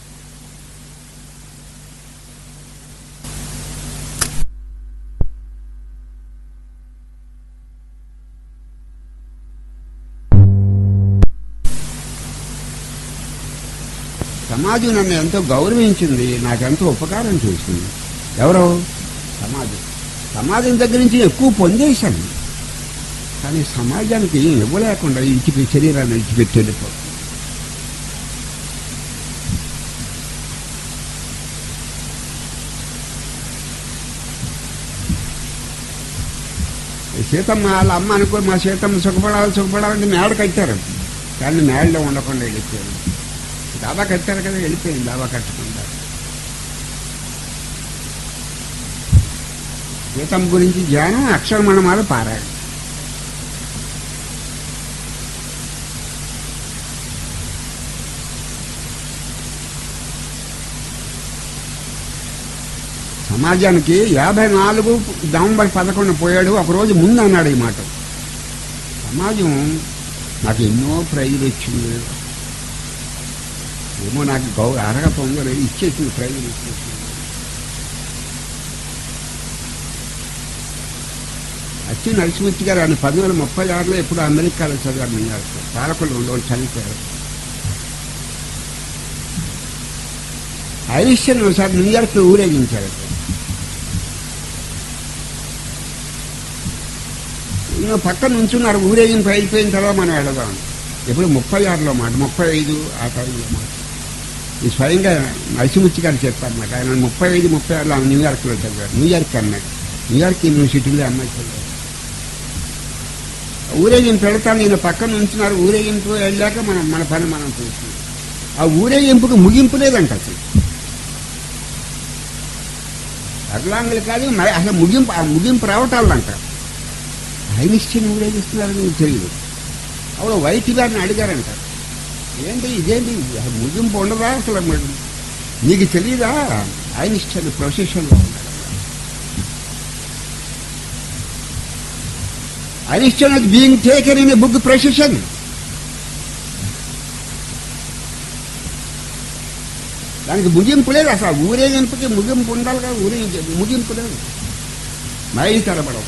సమాజం నన్ను ఎంతో గౌరవించింది నాకెంతో ఉపకారం చేసింది ఎవరో సమాజం సమాజం దగ్గర నుంచి ఎక్కువ పొందేశాను కానీ సమాజానికి ఏం ఇవ్వలేకుండా ఇంటికి శరీరాన్ని విడిచిపెట్టి వెళ్ళిపో సీతమ్మ వాళ్ళ అమ్మ అనుకో మా సీతమ్మ సుఖపడాలి సుఖపడాలంటే మేడ కట్టారు కానీ మేడలో ఉండకుండా వెళ్ళిపోయారు దాబా కట్టారు కదా వెళ్ళిపోయింది దాబా కట్టకుండా సీతమ్మ గురించి ధ్యానం అక్షరమణమాలు పారాడు సమాజానికి యాభై నాలుగు నవంబర్ పదకొండు పోయాడు ఒకరోజు ముందు అన్నాడు ఈ మాట సమాజం నాకు ఎన్నో ప్రైజులు ఇచ్చింది ఏమో నాకు గౌ అర్హత ఉందో లేదు ఇచ్చేసింది ప్రైజులు ఇచ్చేసింది అచ్చి నరసింహతి గారు ఆయన పంతొమ్మిది వందల ముప్పై ఆరులో ఎప్పుడు అమెరికాలో చదివారు న్యూయార్క్ పాలకులు రెండు రోజులు చనిపోయారు ఐరిషియన్ ఒకసారి న్యూయార్క్ లో ఊరేగించారు ఇంకా పక్కన నుంచున్నారు ఊరేగింపు అయిపోయిన తర్వాత మనం వెళదాం ఎప్పుడు ముప్పై ఆరులో మాట ముప్పై ఐదు ఆ టైంలో మాట ఈ స్వయంగా నరసింహుచ్చి గారు చెప్పారు మాట ఆయన ముప్పై ఐదు ముప్పై ఆరులో ఆయన న్యూయార్క్లో చదివారు న్యూయార్క్ అమ్మాయి న్యూయార్క్ యూనివర్సిటీలో అమ్మాయి చదివారు ఊరేగింపు వెళతాను ఈయన పక్కన ఉంచున్నారు ఊరేగింపు వెళ్ళాక మనం మన పని మనం చూస్తున్నాం ఆ ఊరేగింపుకు ముగింపు లేదంట అసలు అర్లాంగులు కాదు మరి అసలు ముగింపు ఆ ముగింపు రావటాలంట ఐనిస్టీన్ ఊరేగిస్తున్నారని నీకు తెలియదు అప్పుడు వైట్ గారిని అడిగారంట ఏంటి ఇదేంటి అసలు ముగింపు ఉండదా అసలు మరి నీకు తెలియదా ఐనిస్టీన్ ప్రొసెషన్లో ఉన్నాడు Einstein was being taken in a book procession దానికి ముగింపు లేదు అసలు ఆ ఊరేగింపుకి ముగింపు ఉండాలి కదా ఊరేగించే ముగింపు లేదు మైలు తరబడం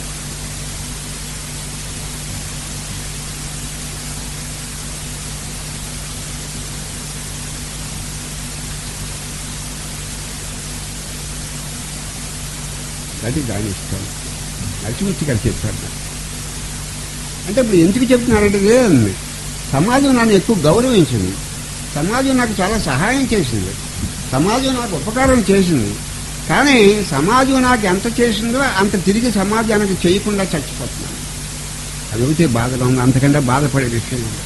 అది దాని ఇష్టం నరసింహి గారు చెప్పారు నాకు. అంటే ఇప్పుడు ఎందుకు చెప్తున్నారంటే లేదండి సమాజం నన్ను ఎక్కువ గౌరవించింది సమాజం నాకు చాలా సహాయం చేసింది సమాజం నాకు ఉపకారం చేసింది కానీ సమాజం నాకు ఎంత చేసిందో అంత తిరిగి సమాజానికి చేయకుండా చచ్చిపోతున్నాను అది ఒకటే బాధగా ఉంది అంతకంటే బాధపడే విషయం లేదు.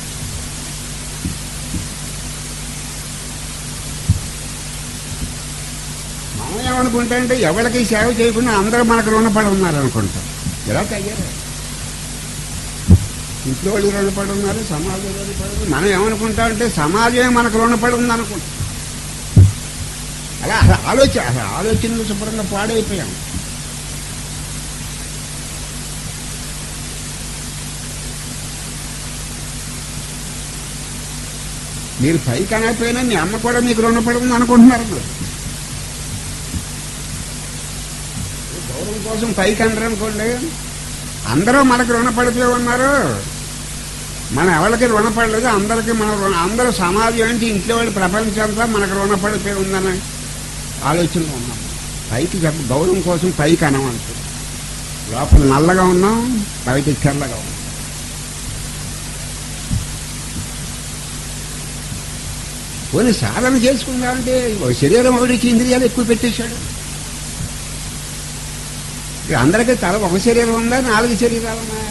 మనం ఏమనుకుంటా అంటే ఎవరికి సేవ చేయకుండా అందరూ మనకు రుణపడి ఉన్నారు అనుకుంటాం ఇలా తగ్గారు ఇంట్లో వాళ్ళు రుణపడి ఉన్నారు సమాజం రుణపడి ఉంది మనం ఏమనుకుంటాం అంటే సమాజమే మనకు రుణపడి ఉంది అనుకుంటాం అలా అసలు ఆలోచన అసలు ఆలోచనలు శుభ్రంగా పాడైపోయాం మీరు పైకి అనకపోయినా మీ అమ్మ కూడా మీకు రుణపడుతుంది అనుకుంటున్నారు మీరు. గౌరవం కోసం పైకి అనరు అనుకోండి అందరూ మనకు రుణపడిపోయి ఉన్నారు మనం ఎవరికి రుణపడలేదు అందరికీ మన రుణ అందరూ సమాజం ఏంటి ఇంట్లో వాళ్ళు ప్రపంచం అంతా మనకు రుణపడిపోయి ఉందని ఆలోచనలో ఉన్నాం పైకి చెప్ప గౌరవం కోసం పైకి అనమంటు లోపల నల్లగా ఉన్నాం బయట తెల్లగా ఉన్నాం పోనీ సాధన చేసుకుందామంటే ఓ శరీరం ఒకటికి ఇంద్రియాలు ఎక్కువ పెట్టేశాడు ఇక అందరికీ తల ఒక శరీరం ఉందా నాలుగు శరీరాలు ఉన్నాయా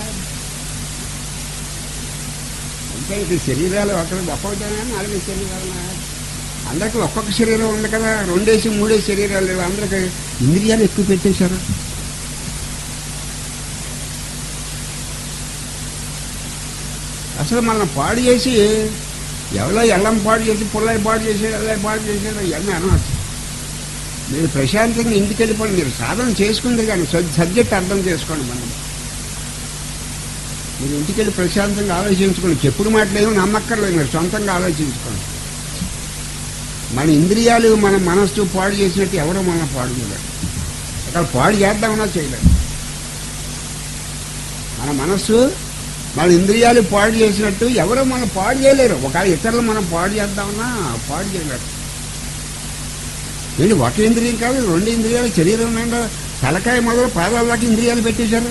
అంటే ఇది శరీరాలు ఒకరి ఒక్కొక్కటేనా నాలుగు శరీరాలు ఉన్నాయా అందరికీ ఒక్కొక్క శరీరం ఉంది కదా రెండేసి మూడేసి శరీరాలు లేవు అందరికీ ఇంద్రియాలు ఎక్కువ పెట్టేశారు అసలు మనం పాడు చేసి ఎవరో ఎల్లం పాడు చేసి పుల్లయ్య పాడు చేసాడు ఎల్లయ్య పాడు చేసాడు ఇవన్నీ అనవచ్చు మీరు ప్రశాంతంగా ఇంటికి వెళ్ళిపోండి మీరు సాధన చేసుకుంటే కానీ సబ్జెక్ట్ అర్థం చేసుకోండి మనం మీరు ఇంటికి వెళ్ళి ప్రశాంతంగా ఆలోచించుకోండి చెప్పుడు మాటలేమో నమ్మక్కర్లేదు మీరు సొంతంగా ఆలోచించుకోండి మన ఇంద్రియాలు మన మనస్సు పాడు చేసినట్టు ఎవరో మనం పాడు చేయలేరు అక్కడ పాడు చేద్దామన్నా చేయలేదు మన మనస్సు మన ఇంద్రియాలు పాడు చేసినట్టు ఎవరో మనం పాడు చేయలేరు ఒకవేళ ఇతరులు మనం పాడు చేద్దామన్నా పాడు చేయలేరు ఏంటి ఒక ఇంద్రియం కాదు రెండు ఇంద్రియాలు శరీరం నిండా తలకాయ మొదలు పాదాల దాకా ఇంద్రియాలు పెట్టేశారు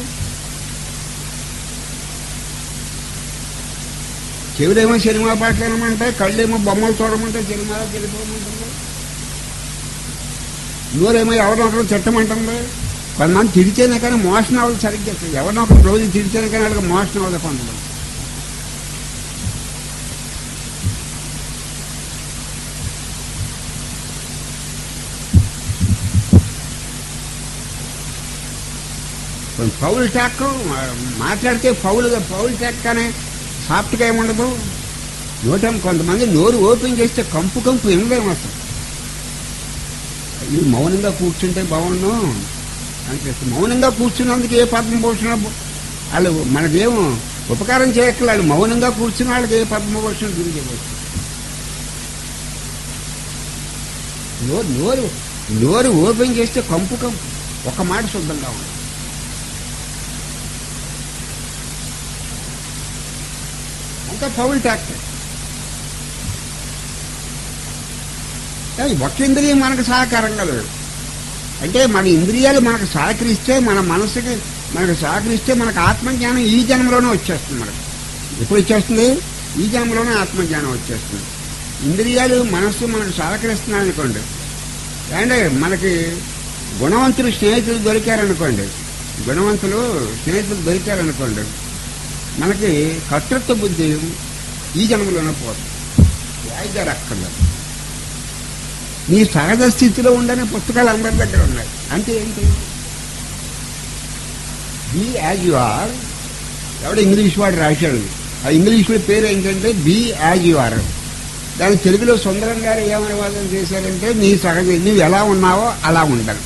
చెవులేమో సినిమా పాటలు వినమంటాయి కళ్ళేమో బొమ్మలు చూడమంటే సినిమాలకు వెళ్ళిపోమంటుంది నోరేమో ఎవరినొకరు తిట్టమంటుంది కొంతమంది తిడితేనే కానీ మోషన్ అవ్వదు సరిగ్గా ఎవరినొకరు రోజు తిడితేనే కానీ వాళ్ళకి మోషన్ అవ్వదు కొంతమంది పౌల్ టాక్ మాట్లాడితే పౌలు పౌల్ టాక్ కానీ సాఫ్ట్గా ఏముండదు నోటం కొంతమంది నోరు ఓపెన్ చేస్తే కంపు కంపు వినలేము అసలు ఇది మౌనంగా కూర్చుంటే బాగుండు అనిపిస్తుంది మౌనంగా కూర్చున్నందుకు ఏ పద్మభూషణ వాళ్ళు మనకేం ఉపకారం చేయక్కర్లేదు వాళ్ళు మౌనంగా కూర్చున్న వాళ్ళకి ఏ పద్మభూషణ గురించి నోరు నోరు నోరు ఓపెన్ చేస్తే కంపు కంపు ఒక మాట శుద్ధంగా ఉంది అంతా పౌల్ ట్యాక్టర్ ఒక్క ఇంద్రియం మనకు సహకారంగా లేదు అంటే మన ఇంద్రియాలు మనకు సహకరిస్తే మన మనసుకి మనకు సహకరిస్తే మనకు ఆత్మజ్ఞానం ఈ జన్మలోనే వచ్చేస్తుంది మనకు ఎప్పుడు వచ్చేస్తుంది ఈ జన్మలోనే ఆత్మజ్ఞానం వచ్చేస్తుంది ఇంద్రియాలు మనస్సు మనకు సహకరిస్తున్నాయి అనుకోండి అంటే మనకి గుణవంతులు స్నేహితులు దొరికారనుకోండి గుణవంతులు స్నేహితులు దొరికారనుకోండి మనకి కర్తృత్వ బుద్ధి ఈ జన్మలోనే పోతుంది వాయిదారు అక్కర్లేదు నీ సహజ స్థితిలో ఉండని పుస్తకాలు అందరి దగ్గర ఉన్నాయి అంటే ఏంటి బీ యాజ్ యు ఆర్ ఎవడో ఇంగ్లీష్ వాడు రాశాడు ఆ ఇంగ్లీష్ పేరు ఏంటంటే బీ యాజ్ యు ఆర్ దాని తెలుగులో సుందరం గారు ఏమనువాదం చేశారంటే నీ సహజ నువ్వు ఎలా ఉన్నావో అలా ఉండాలి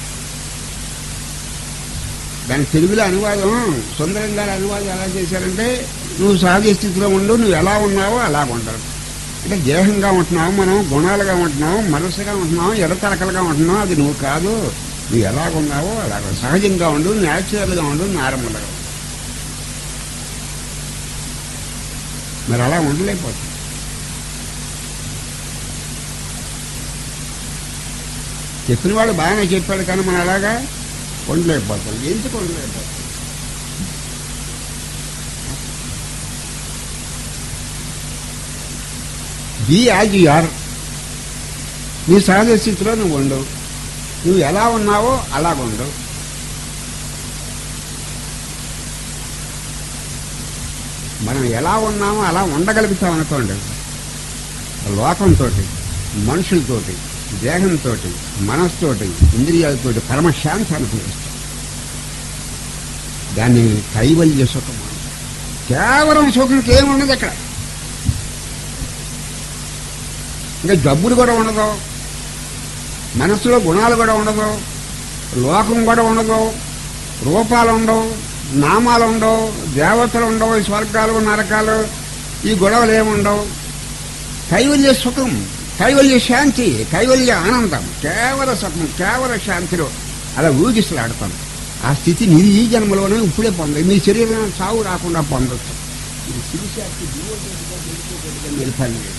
దాని తెలుగులో అనువాదం సుందరం గారి అనువాదం ఎలా చేశారంటే నువ్వు సహజ స్థితిలో ఉండు నువ్వు ఎలా ఉన్నావో అలా ఉండాలి అంటే దేహంగా ఉంటున్నావు మనం గుణాలుగా ఉంటున్నావు మనసుగా ఉంటున్నావు ఎడతలకలుగా ఉంటున్నావు అది నువ్వు కాదు నువ్వు ఎలాగున్నావో అలా సహజంగా ఉండు న్యాచురల్గా ఉండు నార్మల్గా ఉండు మరి అలా ఉండలేకపోతుంది చెప్పిన వాడు బాగానే చెప్పాడు కానీ మనం అలాగా ఉండలేకపోతాం ఎందుకు ఉండలేకపోతాం బీ యాజ్ యు ఆర్ నీ సహజ స్థితిలో నువ్వు ఉండవు నువ్వు ఎలా ఉన్నావో అలాగ ఉండవు మనం ఎలా ఉన్నామో అలా ఉండగలుగుతాం అనుకోండి లోకంతో మనుషులతోటి దేహంతో మనస్సుతోటి ఇంద్రియాలతోటి పరమశాంతి అనుభవిస్తాం దాన్ని కైవల్య సుఖం అంటారు. కేవలం సుఖంకి ఏమున్నది అక్కడ ఇంకా జబ్బులు కూడా ఉండదు మనస్సులో గుణాలు కూడా ఉండదు లోకం కూడా ఉండదు రూపాలు ఉండవు నామాలు ఉండవు దేవతలు ఉండవు ఈ స్వర్గాలు నరకాలు ఈ గొడవలు ఏముండవు కైవల్య సుఖం కైవల్య శాంతి కైవల్య ఆనందం కేవల సుఖం కేవల శాంతిలో అలా ఊగిసలాడతాం ఆ స్థితి మీరు ఈ జన్మలోనే ఇప్పుడే పొందాలి మీ శరీరం సావు రాకుండా పొందొచ్చు ఇది శివశాస్త్రి జీవోపేతగా జీవోపేతగా మీరు పని లేదు.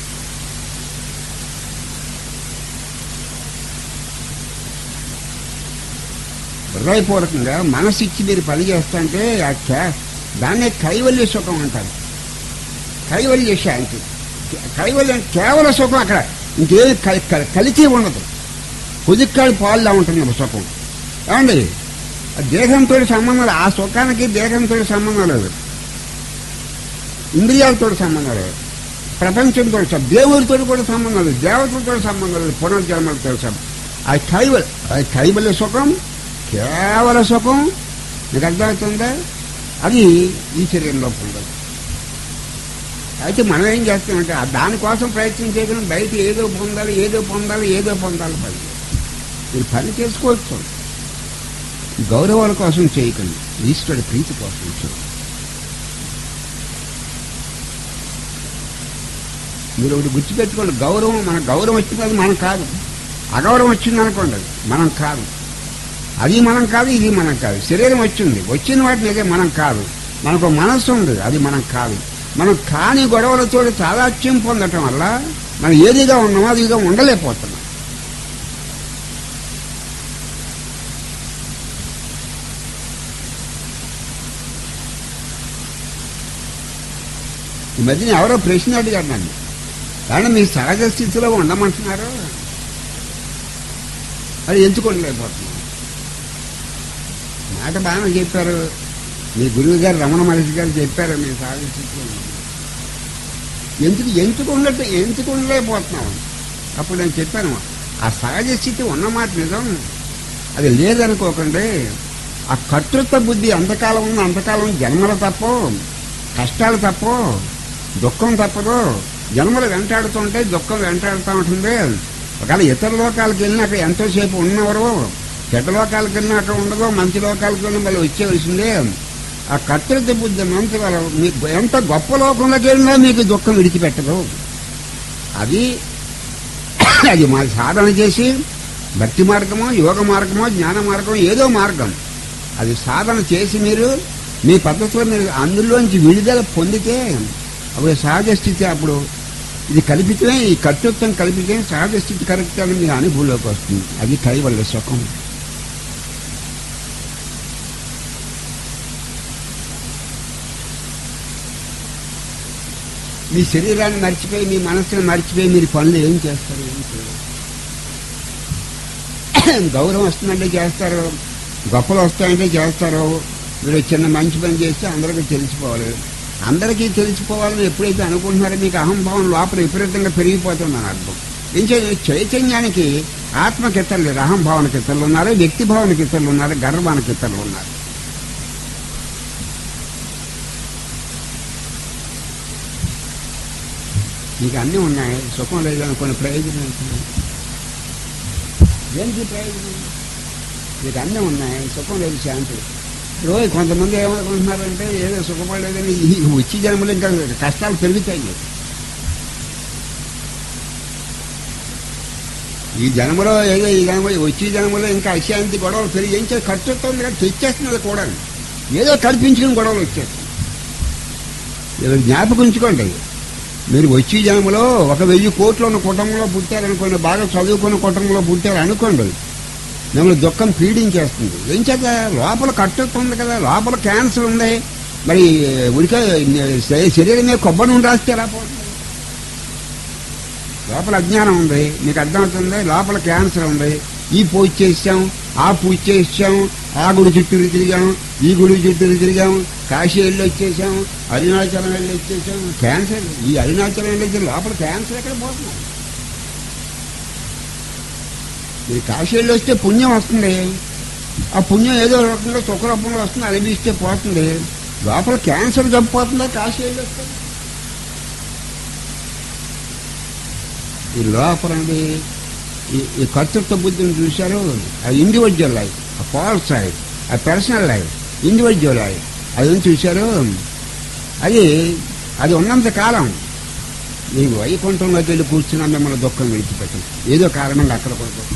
హృదయపూర్వకంగా మనసు ఇచ్చి మీరు పని చేస్తుంటే ఆ కే- దాన్నే కైవల్య సుఖం అంటారు కైవల్య శాంతి కైవల్యం కేవల సుఖం అక్కడ ఇంకేమి కలి- కలి- కలిసి ఉండదు కుదిక్కాడు పాలులా ఉంటుంది ఆ సుఖం ఏమండి ఆ దేహంతో సంబంధం లేదు. ఆ సుఖానికి దేహంతో సంబంధం లేదు ఇంద్రియాలతో సంబంధం లేదు ప్రపంచంతో స- దేవుడితో కూడా సంబంధం లేదు దేవతలతో సంబంధం లేదు పునర్జన్మలతో సంబంధం ఆ కైవల్ ఆ కైవల్య సుఖం కేవల సుఖం మీకు అర్థమవుతుందా అది ఈ శరీరంలో పొందదు అయితే మనం ఏం చేస్తామంటే ఆ దానికోసం ప్రయత్నం చేయకుండా బయట ఏదో పొందాలి ఏదో పొందాలి ఏదో పొందాలి పని మీరు పని చేసుకోవచ్చు గౌరవాల కోసం చేయకండి ఈశ్వరుడి ప్రీతి కోసం చేయండి మీరు ఒకటి గుర్తుపెట్టుకోండి గౌరవం మన గౌరవం వచ్చింది అది మనం కాదు అగౌరవం వచ్చింది అనుకోండి అది మనం కాదు అది మనం కాదు ఇది మనం కాదు శరీరం వచ్చింది వచ్చిన వాటిని అయితే మనం కాదు మనకు మనస్సు ఉంది అది మనం కాదు మనం కాని గొడవలతో తాదాత్యం పొందటం వల్ల మనం ఏదిగా ఉన్నామో అదిగా ఉండలేకపోతున్నాం ఈ మధ్యన ఎవరో ప్రశ్న అడిగారు నన్ను కానీ మీ సహజ స్థితిలో ఉండమంటున్నారు అది ఎందుకు ఉండలేకపోతున్నాం మాట బాగానే చెప్పారు మీ గురువు గారు రమణ మహర్షి గారు చెప్పారు మీ సహజ స్థితిలో ఉండమని. ఎందుకు ఎందుకు ఉండటం ఎందుకు ఉండలేకపోతున్నాం అప్పుడు నేను చెప్పాను ఆ సహజ స్థితి ఉన్నమాట నిజం అది లేదనుకోకండి ఆ కర్తృత్వ బుద్ధి అంతకాలం ఉన్న అంతకాలం జన్మలు తప్పో కష్టాలు తప్పో దుఃఖం తప్పదు జన్మలు వెంటాడుతుంటే దుఃఖం వెంటాడుతూ ఉంటుంది ఒకవేళ ఇతర లోకాలకు వెళ్ళినా అక్కడ ఎంతోసేపు ఉన్నవారు చెడ్డ లోకాలకు వెళ్ళినా అక్కడ ఉండదు మంచి లోకాలకు వెళ్ళినా మళ్ళీ వచ్చేవలసిందే ఆ కర్తృత్వ బుద్ధి మంచి వాళ్ళు మీకు ఎంత గొప్ప లోకంలోకి వెళ్ళినా మీకు దుఃఖం విడిచిపెట్టదు అది అది మా సాధన చేసి భక్తి మార్గమో యోగ మార్గమో జ్ఞాన మార్గమో ఏదో మార్గం అది సాధన చేసి మీరు మీ పద్ధతిలో మీరు అందులోంచి విడుదల పొందితే అప్పుడు సహజ స్థితి అప్పుడు ఇది కల్పితమే ఈ కర్తృత్వం కల్పితే సహజ స్థితి కరెక్ట్ అని మీ అనుభవంలోకి వస్తుంది అది కైవల్య సుఖం మీ శరీరాన్ని మర్చిపోయి మీ మనసుని మర్చిపోయి మీరు పనులు ఏం చేస్తారు ఏం చేయరు గౌరవం వస్తుందంటే చేస్తారు గొప్పలు వస్తాయంటే చేస్తారు మీరు చిన్న మంచి పని చేస్తే అందరికీ తెలిసిపోవాలి అందరికీ తెలిసిపోవాలని ఎప్పుడైతే అనుకుంటున్నారో మీకు అహంభావం లోపల విపరీతంగా పెరిగిపోతుందని అర్థం ఏం చేయాలి చైతన్యానికి ఆత్మకి ఇతరులు లేరు అహంభావనకి ఇతరులు ఉన్నారు వ్యక్తి భావనకి ఇతరులు ఉన్నారు గర్వానికి ఇతరులు ఉన్నారు మీకు అన్నీ ఉన్నాయి సుఖం లేదు అనుకునే ప్రయోజనం ఏంటి? దేనికి ప్రయోజనం మీకు అన్నీ ఉన్నాయి సుఖం లేదు శాంతి రోజు కొంతమంది ఏమనుకుంటున్నారంటే ఏదో సుఖపడలేదని ఈ వచ్చి జన్మలో ఇంకా కష్టాలు పెరుగుతాయి ఈ జన్మలో ఏదో ఈ జన్మ వచ్చే జన్మలో ఇంకా అశాంతి గొడవలు పెరిగి ఏం చేసి ఖర్చు ఉంది కదా తెచ్చేస్తున్నది కూడా ఏదో కల్పించుకుని గొడవలు వచ్చేస్తాయి ఏదో జ్ఞాపకం ఉంచుకోండి మీరు వచ్చే జన్మలో ఒక వెయ్యి కోట్లు ఉన్న కుటుంబంలో పుట్టారనుకోండి బాగా చదువుకున్న కుటుంబంలో పుట్టారు అనుకోండి మిమ్మల్ని దుఃఖం పీడించేస్తుంది ఏం చేత లోపల కట్టుతుంది ఉంది కదా లోపల క్యాన్సర్ ఉంది మరి ఉడిక శరీరం మీద కొబ్బరి నుండి రాస్తే ఎలా పోతుంది లోపల అజ్ఞానం ఉంది మీకు అర్థమవుతుంది లోపల క్యాన్సర్ ఉంది ఈ పూజ చేసాం ఆ పూజ చేసాం ఆ గుడి చుట్టూరు తిరిగాం ఈ గుడి చుట్టూరు తిరిగాం కాశీ వెళ్ళి వచ్చేసాం అరుణాచలం వెళ్ళి వచ్చేసాం క్యాన్సర్ ఈ అరుణాచలం వెళ్ళి వచ్చే లోపల క్యాన్సర్ ఎక్కడ పోతుంది మీరు కాశీ వెళ్ళి వస్తే పుణ్యం వస్తుంది ఆ పుణ్యం ఏదో రకంగా సుఖరూపంలో వస్తుంది అనిపిస్తే పోతుంది లోపల క్యాన్సర్ జబ్బిపోతుందా కాశీ వెళ్ళి వస్తే ఈ లోపల ఉంది, ఈ ఈ కర్తృత్వ బుద్ధిని చూశారు ఆ ఇండివిజువల్ లైఫ్ ఆ ఫాల్ సైడ్ ఆ పర్సనల్ లైఫ్ ఇండివిజువల్ లైఫ్ అది చూశారు అది అది ఉన్నంత కాలం నీ వైకుంఠంలోకి వెళ్ళి కూర్చున్నా మిమ్మల్ని దుఃఖం విడిచిపెట్టం ఏదో కారణంగా అక్కడ కూడా దుఃఖం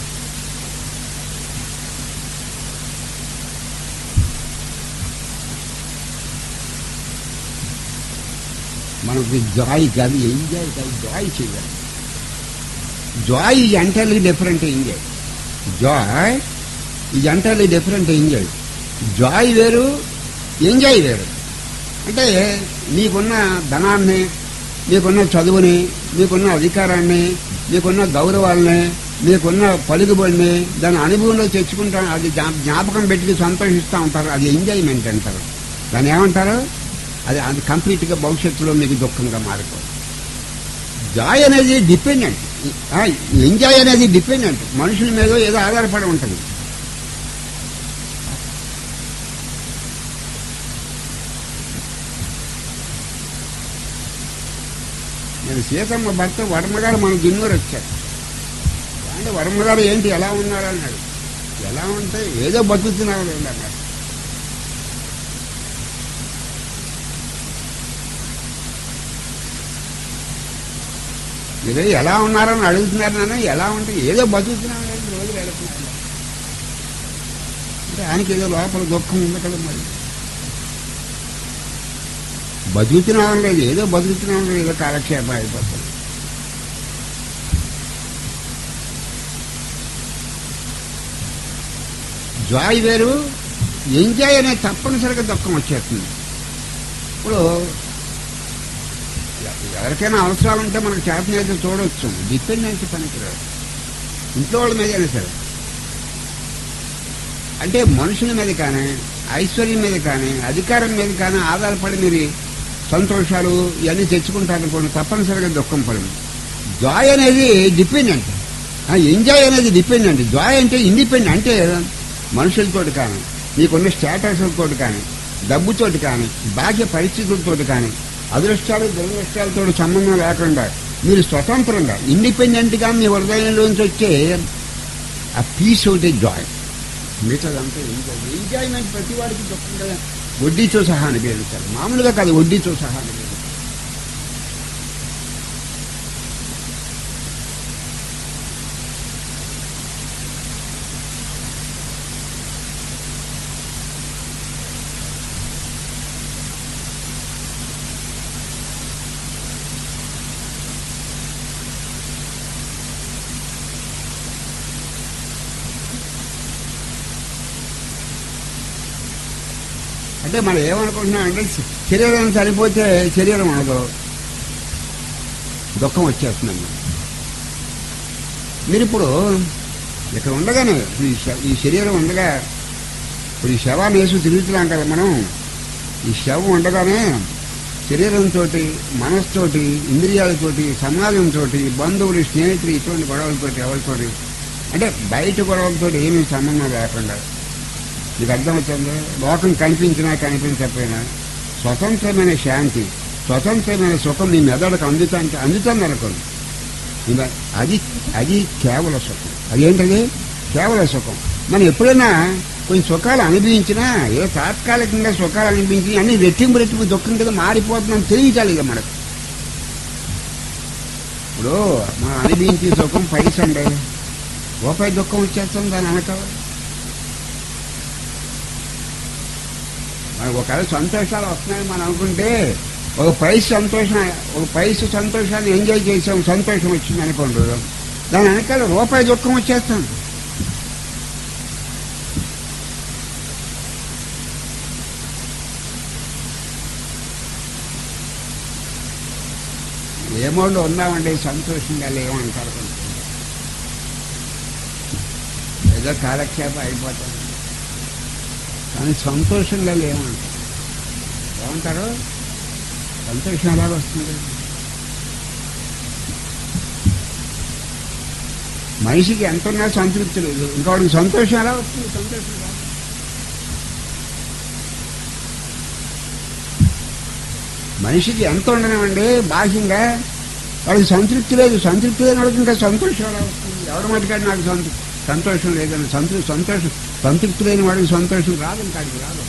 మనకి జాయ్ కాదు ఎంజాయ్ కాదు జాయ్ చేయాలి joy is entirely different enjoy joy is entirely different enjoy joy వేరు ఎంజాయ్ వేరు అంటే నీకున్న ధనాన్ని నీకున్న చదువుని నీకున్న అధికారాన్ని నీకున్న గౌరవాల్ని నీకున్న పలుకుబడిని దాని అనుభవంలో తెచ్చుకుంటాం అది జ్ఞా- జ్ఞాపకం పెట్టి సంతోషిస్తూ ఉంటారు అది ఎంజాయ్మెంట్ అంటారు దాన్ని ఏమంటారు అది అది కంప్లీట్గా భవిష్యత్తులో మీకు దుఃఖంగా మారిపోతుంది జాయ్ అనేది డిపెండెంట్ ఎంజాయ్ అనేది డిపెండెంట్ మనుషుల మీద ఏదో ఆధారపడి ఉంటుంది నేను సీతమ్మ భర్త వర్మగారు మన గిన్నూరు వచ్చారు అంటే వర్మగారు ఏంటి ఎలా ఉన్నారు అన్నాడు ఎలా ఉంటే ఏదో బతుకుతున్నావు లేదు అన్నాడు మీరు ఎలా ఉన్నారని అడుగుతున్నారు నాన్న ఎలా ఉంటే ఏదో బతుకుతున్నావు లేదు రోజులు వెళుతున్నాను అంటే ఆయనకి ఏదో లోపల దుఃఖం ఉంది కదా మరి బతుకుతున్నాం లేదు ఏదో బతుకుతున్నాం లేదు ఏదో కాలక్షేపం అయిపోతుంది జాయ్ వేరు ఎంజాయ్ అనే తప్పనిసరిగా దుఃఖం వచ్చేస్తుంది ఇప్పుడు ఎ- ఎవరికైనా అవసరాలు ఉంటే మనకు చేతనైతే చూడవచ్చు డిపెండెన్సీ పనికిరాదు ఇంట్లో వాళ్ళ మీదైనా సరే అంటే మనుషుల మీద కానీ ఐశ్వర్యం మీద కానీ అధికారం మీద కానీ ఆధారపడి మీరు సంతోషాలు ఇవన్నీ తెచ్చుకుంటారనుకోండి తప్పనిసరిగా దుఃఖం పడదు జాయ్ అనేది డిపెండెంట్ ఎంజాయ్ అనేది డిపెండెంట్ జాయ్ అంటే ఇండిపెండెంట్ అంటే మనుషులతోటి కానీ నీకున్న స్టేటస్లతో కానీ డబ్బుతోటి కానీ బాహ్య పరిస్థితులతో కానీ అదృష్టాలు దురదృష్టాలతో సంబంధం లేకుండా మీరు స్వతంత్రంగా ఇండిపెండెంట్గా మీ హృదయంలోంచి వచ్చే ఆ పీస్ ఒకటి జాయ్ మిగతాదంతా ఎంజాయ్ ఎంజాయ్మెంట్ ప్రతి వాడికి దుఃఖంగా వడ్డీతో సహా అనుభవించాలి మామూలుగా కాదు వడ్డీతో సహా అనుభవించాలి అంటే మనం ఏమనుకుంటున్నాం అంటే శరీరం చనిపోతే శరీరం ఉండదు దుఃఖం వచ్చేస్తుందండి మీరు ఇప్పుడు ఇక్కడ ఉండగానే ఇప్పుడు ఈ శ- ఈ శరీరం ఉండగా ఇప్పుడు ఈ శవాన్ని వేసి తిరుగుతున్నాం కదా మనం ఈ శవం ఉండగానే శరీరంతో మనసుతోటి ఇంద్రియాలతోటి సమాజంతో బంధువులు స్నేహితులు ఇటువంటి గొడవలతోటి ఎవరితోటి అంటే బయట గొడవలతో ఏమీ సంబంధం లేకుండా మీకు అర్థమవుతుంది లోకం కనిపించినా కనిపించకపోయినా స్వతంత్రమైన శాంతి స్వతంత్రమైన సుఖం మీ మెదడుకు అందుతానికి అందుతుంది అనుకోండి ఇవ- అది అది కేవల సుఖం అదేంటది కేవల సుఖం మనం ఎప్పుడైనా కొన్ని సుఖాలు అనుభవించినా ఏదో తాత్కాలికంగా సుఖాలు అనిపించి అన్ని రెట్టింపు రెట్టింపు దుఃఖం కింద మారిపోతున్నాం తెలియచాలి ఇక మనకు ఇప్పుడు మనం అనుభవించే సుఖం పైస అండి రూపాయి దుఃఖం వచ్చేస్తాం దాని వెనకాల మనకు ఒకవేళ సంతోషాలు వస్తున్నాయని మనం అనుకుంటే ఒక పైస సంతోషం ఒక పైస సంతోషాన్ని ఎంజాయ్ చేసాం సంతోషం వచ్చింది అనుకోండి దాని వెనకాల రూపాయి దుఃఖం వచ్చేస్తాం ఏమోళ్ళు ఉన్నామండి సంతోషంగా లేవంటారు కొంచెం. ఏదో కాలక్షేపం అయిపోతుంది కానీ సంతోషంగా లేవంటారు ఏమంటారు సంతోషం ఎలాగ వస్తుంది మనిషికి ఎంత ఉన్నా సంతృప్తి లేదు ఇంకోటికి సంతోషం ఎలా వస్తుంది సంతోషం రాదు. మనిషికి ఎంత ఉండనివ్వండి బాహ్యంగా వాడికి సంతృప్తి లేదు సంతృప్తి లేని వాడికి ఇంకా సంతోషం ఎలా వస్తుంది ఎవరి మటుకాడు నాకు సంతృ సంతోషం లేదని సంతృ సంతోషం సంతృప్తి లేని వాడికి సంతోషం రాదు ఇంకా వాడికి రాదు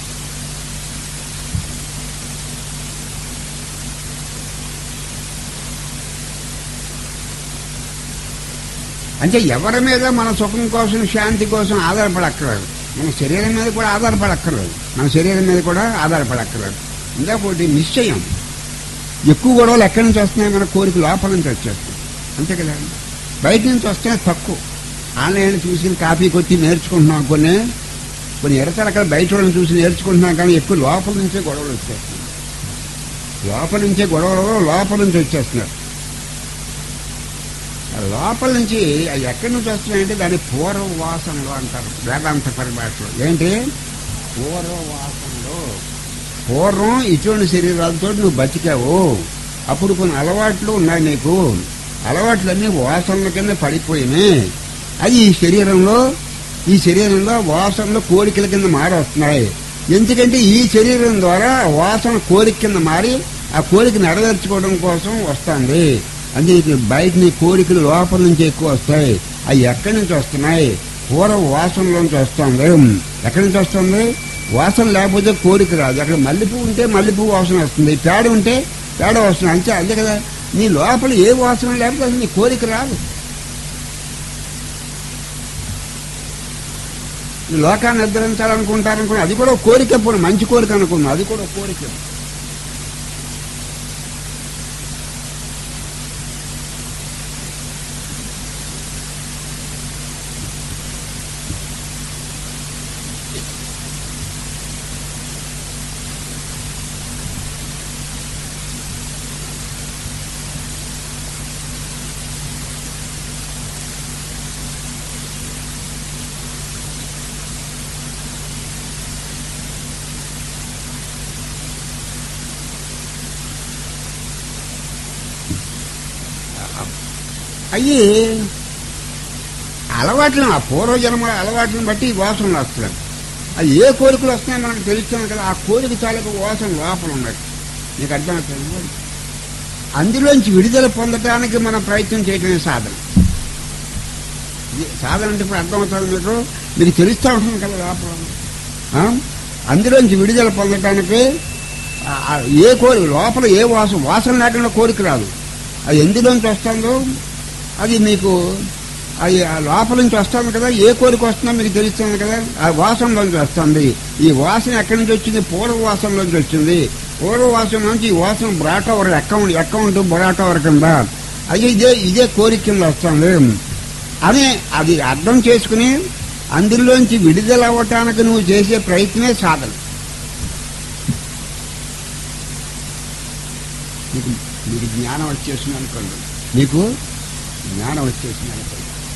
అంటే ఎవరి మీద మన సుఖం కోసం శాంతి కోసం ఆధారపడక్కర్లేదు మన శరీరం మీద కూడా ఆధారపడక్కర్లేదు మన శరీరం మీద కూడా ఆధారపడక్కర్లేదు ఇందాకోటి నిశ్చయం ఎక్కువ గొడవలు ఎక్కడి నుంచి వస్తున్నాయి మన కోరిక లోపల నుంచి వచ్చేస్తాయి అంతే కదా బయట నుంచి వస్తే తక్కువ ఆన్లైన్ చూసి కాపీ కొట్టి నేర్చుకుంటున్నాం కొన్ని కొన్ని ఎరతరకాల బయట వాళ్ళని చూసి నేర్చుకుంటున్నాం కానీ ఎక్కువ లోపల నుంచే గొడవలు వచ్చేస్తున్నాయి లోపల నుంచే గొడవలు లోపల నుంచి వచ్చేస్తున్నారు ఆ లోపల నుంచి అవి ఎక్కడి నుంచి వస్తున్నాయంటే దాని పూర్వ వాసనలు అంటారు వేదాంత పరిభాషలో ఏంటి పూర్వ వాసనలు పూర్వం ఇటువంటి శరీరాలతో నువ్వు బతికావు అప్పుడు కొన్ని అలవాట్లు ఉన్నాయి నీకు అలవాట్లన్నీ వాసనల కింద పడిపోయినాయి అది ఈ శరీరంలో ఈ శరీరంలో వాసనలు కోరికల కింద మారి వస్తున్నాయి ఎందుకంటే ఈ శరీరం ద్వారా వాసన కోరిక కింద మారి ఆ కోరిక నెరవేర్చుకోవడం కోసం వస్తుంది అందుకే బయట నీ కోరికలు లోపల నుంచి ఎక్కువ వస్తాయి అవి ఎక్కడి నుంచి వస్తున్నాయి పూర్వ వాసనలోంచి వస్తుంది ఎక్కడి నుంచి వస్తుంది వాసన లేకపోతే కోరిక రాదు అక్కడ మల్లెపువ్వు ఉంటే మల్లెపువ్వు వాసన వస్తుంది పేడ ఉంటే పేడ వాసన అంతే అంతే కదా నీ లోపల ఏ వాసన లేకపోతే అసలు నీ కోరిక రాదు ఈ లోకాన్ని నిద్రించాలనుకుంటారనుకున్నా అది కూడా ఒక కోరిక పోనీ మంచి కోరిక అనుకున్నా అది కూడా ఒక కోరిక అయ్యి అలవాట్లు ఆ పూర్వజన్మ అలవాట్లను బట్టి ఈ వాసనలు వస్తున్నాయి అది ఏ కోరికలు వస్తున్నాయో మనకు తెలుస్తుంది కదా ఆ కోరిక తాలూకు వాసన లోపల ఉన్నాయి నీకు అర్థమవుతుంది అందులోంచి విడుదల పొందడానికి మనం ప్రయత్నం చేయటమే సాధన ఇది సాధన అంటే ఇప్పుడు అర్థమవుతుంది మీకు మీకు తెలుస్తూ ఉంటుంది కదా లోపల ఆ? అందులోంచి విడుదల పొందటానికి ఆ- ఆ ఏ కోరిక లోపల ఏ వాసన వాసన లేకుండా కోరిక రాదు అది ఎందులోంచి వస్తుందో అది మీకు అది ఆ లోపల నుంచి వస్తుంది కదా ఏ కోరిక వస్తుందో మీకు తెలుస్తుంది కదా ఆ వాసనలోంచి వస్తుంది ఈ వాసన ఎక్కడి నుంచి వచ్చింది పూర్వ వాసనలోంచి వచ్చింది పూర్వ వాసన నుంచి ఈ వాసన బ్రాటా వరకు అకౌంట్ అకౌంట్ బొరాటా వరకు కింద అది ఇదే ఇదే కోరిక కింద వస్తుంది అని అది అర్థం చేసుకుని అందులోంచి విడుదల అవ్వటానికి నువ్వు చేసే ప్రయత్నమే సాధన నీకు మీకు జ్ఞానం వచ్చేసింది అనుకోండి మీకు జ్ఞానం వచ్చేసింది అనుకోండి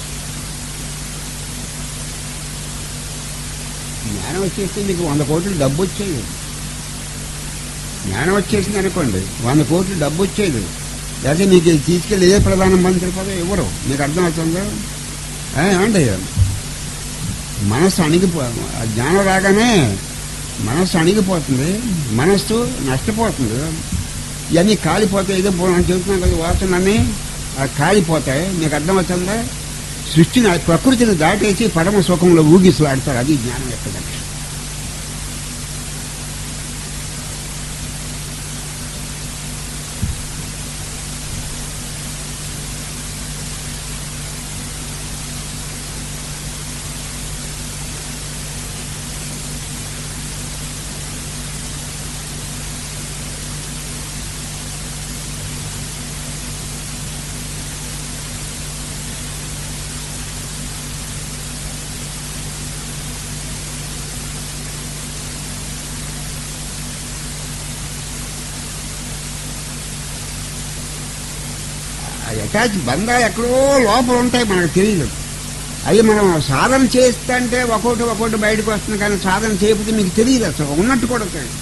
జ్ఞానం వచ్చేస్తే మీకు వంద కోట్లు డబ్బు వచ్చేది జ్ఞానం వచ్చేసింది అనుకోండి వంద కోట్లు డబ్బు వచ్చేది లేకపోతే మీకు ఇది తీసుకెళ్ళి ఏ ప్రధానమంత్రి పదవి ఇవ్వరు మీకు అర్థమవుతుందో ఏ, ఏమండి మనస్సు అణిగిపో ఆ జ్ఞానం రాగానే మనస్సు అణిగిపోతుంది మనస్సు నష్టపోతుంది ఇవన్నీ కాలిపోతాయి ఏదో మనం చెబుతున్నాం కదా వాసనన్నీ ఆ కాలిపోతాయి మీకు అర్థమవుతుందా సృష్టిని ఆ ప్రకృతిని దాటేసి పరమ సుఖంలో ఊగిసలాడతారు అది జ్ఞానం యొక్క లక్ష్యం అటాచ్ బంధాలు ఎక్కడో లోపల ఉంటాయి మనకు తెలియదు అవి మనం సాధన చేస్తుంటే ఒక్కొక్కటి ఒక్కొక్కటి బయటకు వస్తుంది కానీ సాధన చేయకపోతే మీకు తెలియదు అసలు ఉన్నట్టు కూడా తెలియదు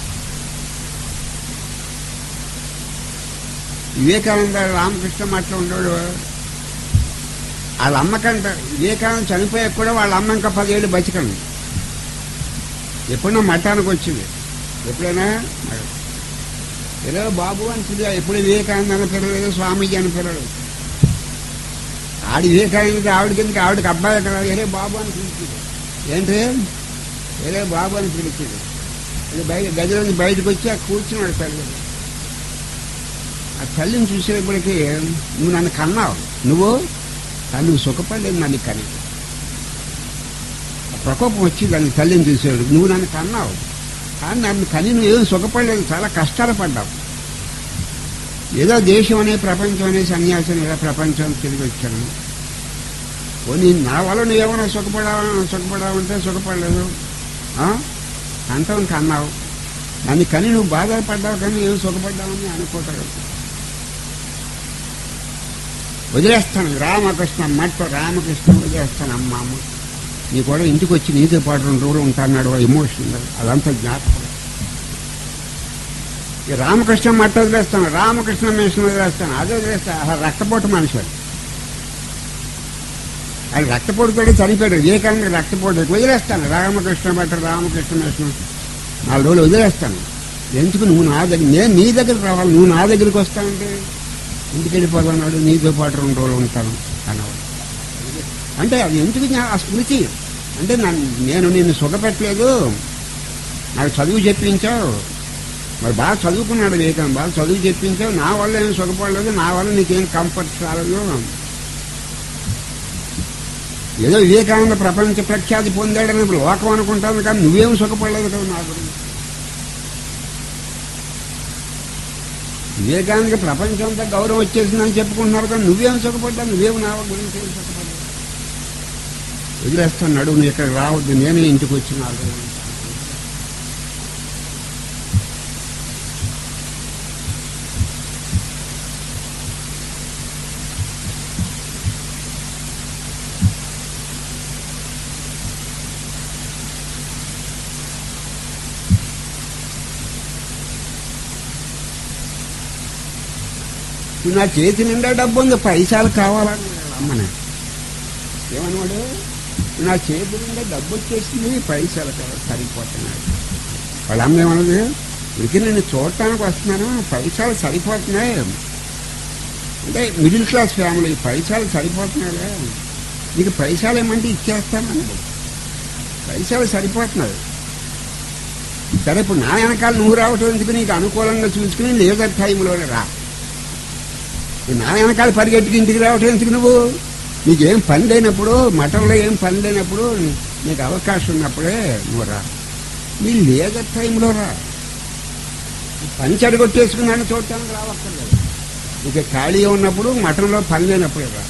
వివేకానంద రామకృష్ణ మఠంలో ఉండేవాడు వాళ్ళ అమ్మకంట వివేకానంద చనిపోయాక కూడా వాళ్ళ అమ్మ ఇంకా పదేళ్ళు బతికండి ఎప్పుడైనా మఠానికి వచ్చింది ఎప్పుడైనా ఏదో బాబు అని పిలిచా ఎప్పుడు వివేకానంద అని పిలవలేదు స్వామీజీ అని పిలవలేదు ఆడి వివేకానంద ఆవిడ కిందకి ఆవిడకి అబ్బాయి అక్కడ ఏరే బాబు అని పిలిచింది ఏంటి ఏరే బాబు అని పిలిచింది అది బయట గదిలో నుంచి బయటకు వచ్చి ఆ కూర్చున్నాడు తల్లి ఆ తల్లిని చూసేప్పటికి నువ్వు నన్ను కన్నావు నువ్వు కానీ నువ్వు సుఖపడలేదు నన్ను కని ఆ ప్రకోపం వచ్చి దాన్ని తల్లిని చూసాడు నువ్వు నన్ను కన్నావు కానీ నన్ను కని నువ్వేం సుఖపడలేదు చాలా కష్టాలు పడ్డావు ఏదో దేశం అనే ప్రపంచం అనే సన్యాసం ఏదో ప్రపంచం తిరిగి వచ్చాను పోనీ నా వల్ల నువ్వేమైనా సుఖపడావా సుఖపడావంటే సుఖపడలేదు ఆ? అంటావు కన్నావు దాన్ని కని నువ్వు బాధపడ్డావు కానీ ఏం సుఖపడ్డావని అనుకోతాడు వదిలేస్తాను రామకృష్ణ మట్ట రామకృష్ణ వదిలేస్తాను అమ్మ అమ్మ నీ కూడా ఇంటికి వచ్చి నీతో పాటు రెండు రోజులు ఉంటాన్నాడు ఎమోషన్ అదంతా జ్ఞాపకం ఈ రామకృష్ణ మట్ట వదిలేస్తాను రామకృష్ణ మిషన్ వదిలేస్తాను అదే వదిలేస్తాను అసలు రక్తపోటు మనిషి వాడు. ఆయన రక్తపోటుతో చనిపోయాడు వివేకానంద రక్తపోటు వదిలేస్తాను రామకృష్ణ భట్ట రామకృష్ణ మిషన్ నాలుగు రోజులు వదిలేస్తాను ఎందుకు నువ్వు నా దగ్గర నేను నీ దగ్గరికి రావాలి నువ్వు నా దగ్గరికి వస్తానంటే ఇంటికి వెళ్ళిపోతున్నాడు నీతో పాటు రెండు రోజులు ఉంటాను అన్నవాడు అంటే అది ఎందుకు జ్ఞా- ఆ స్మృతి అంటే నన్ను నేను నిన్ను సుఖపెట్టలేదు నాకు చదువు చెప్పించావు మరి బాగా చదువుకున్నాడు వివేకానంద బాగా చదువు చెప్పించావు నా వల్ల ఏం సుఖపడలేదు నా వల్ల నీకేం కంఫర్ట్ రాలేదు ఏదో వివేకానంద ప్రపంచ ప్రఖ్యాతి పొందాడని లోకం అనుకుంటాను కానీ నువ్వేం సుఖపడలేదు కదా నా గురించి వివేకానందకి ప్రపంచం అంతా గౌరవం వచ్చేసిందని చెప్పుకుంటున్నారు కానీ నువ్వేం సుఖపడ్డా నువ్వేం నా గురించి ఏం సుఖపడ్డా వదిలేస్తున్నాడు నువ్వు ఇక్కడ రావద్దు నేనే ఇంటికి వచ్చిన ఇప్పుడు నా చేతి నిండా డబ్బు ఉంది పైసలు కావాలని అమ్మనే ఏమన్నాడు నా చేతి నిండా డబ్బు వచ్చేసింది పైసలు కావాలి సరిపోతున్నాయి వాళ్ళ అమ్మ ఏమన్నది ఇక నేను చూడటానికి వస్తున్నాను పైసలు సరిపోతున్నాయి అంటే మిడిల్ క్లాస్ ఫ్యామిలీ పైసలు సరిపోతున్నాయా నీకు పైసలు ఏమంటే ఇచ్చేస్తానన్నది పైసలు సరిపోతున్నాయి సరే ఇప్పుడు నా వెనకాల నువ్వు రావటం ఎందుకు నీకు అనుకూలంగా చూసుకుని లేజర్ టైంలోనే రా ఈ నా వెనకాల పరిగెట్టుకు ఇంటికి రావటం ఎందుకు నువ్వు నీకేం పని లేనప్పుడు మఠంలో ఏం పని లేనప్పుడు నీకు అవకాశం ఉన్నప్పుడే నువ్వు రా నీ లేజర్ టైంలో రా పని చెడగొట్టేసుకున్నాను చూడటానికి రావక్కర్లేదు ఇక ఖాళీ ఉన్నప్పుడు మఠంలో పని లేనప్పుడే రా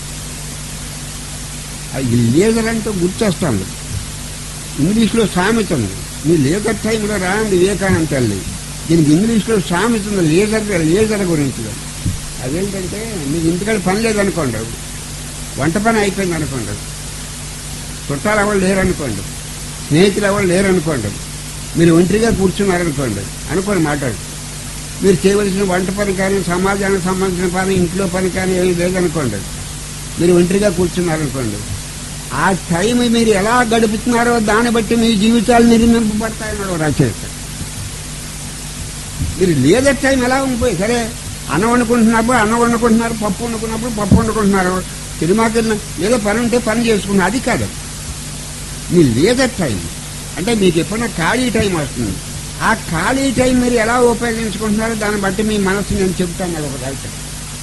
అది లేజర్ అంటే గుర్తొస్తుంది ఇంగ్లీష్లో సామెత ఉంది నీ లేజర్ టైంలో రా అంది వివేకానంద తల్లి దీనికి ఇంగ్లీష్లో సామెత ఉంది లేజర్ లేజర్ గురించి అదేంటంటే మీకు ఇంటికాడ పని లేదనుకోండి వంట పని అయిపోయింది అనుకోండి చుట్టాలు ఎవరు లేరనుకోండి స్నేహితులు ఎవరు లేరనుకోండి మీరు ఒంటరిగా కూర్చున్నారనుకోండి అనుకోని మాట్లాడు మీరు చేయవలసిన వంట పని కానీ సమాజానికి సంబంధించిన పని ఇంట్లో పని కానీ ఏమి లేదనుకోండి మీరు ఒంటరిగా కూర్చున్నారనుకోండి ఆ టైం మీరు ఎలా గడుపుతున్నారో దాన్ని బట్టి మీ జీవితాలు నిర్మింపబడతాయన్నాడు రచయిత మీరు లేదర్ టైం ఎలా ఉండిపోయి సరే అన్నం వండుకుంటున్నప్పుడు అన్నం వండుకుంటున్నారు పప్పు వండుకున్నప్పుడు పప్పు వండుకుంటున్నారు సినిమాకి వెళ్ళిన ఏదో పని ఉంటే పని చేసుకున్నారు అది కాదు మీ లేదర్ టైం అంటే మీకు ఎప్పుడైనా ఖాళీ టైం వస్తుంది ఆ ఖాళీ టైం మీరు ఎలా ఉపయోగించుకుంటున్నారో దాన్ని బట్టి మీ మనసు నేను చెప్తాను ఒక రైటర్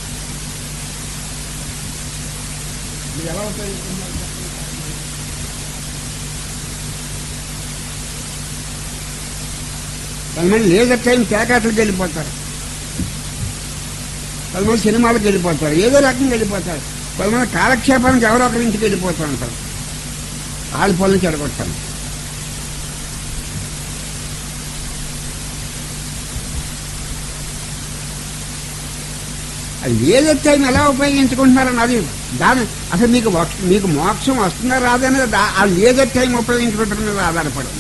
మీరు ఎలా ఉపయోగించుకుంటున్నారు కొంతమంది లేజర్ టైం పేకాట్లకు వెళ్ళిపోతారు కొంతమంది సినిమాలకు వెళ్ళిపోతారు ఏదో రకంగా వెళ్ళిపోతారు కొంతమంది కాలక్షేపానికి ఎవరో ఒకరి ఇంటికి వెళ్ళిపోతూ ఉంటారు వాళ్ళ పనులు చెడగొట్టాను అది లేజర్ టైం ఎలా ఉపయోగించుకుంటున్నారని అది దాని అసలు మీకు మోక్ష- మీకు మోక్షం వస్తుందా రాదనేది దా- ఆ లేజర్ టైం ఉపయోగించుకోవటం మీద ఆధారపడింది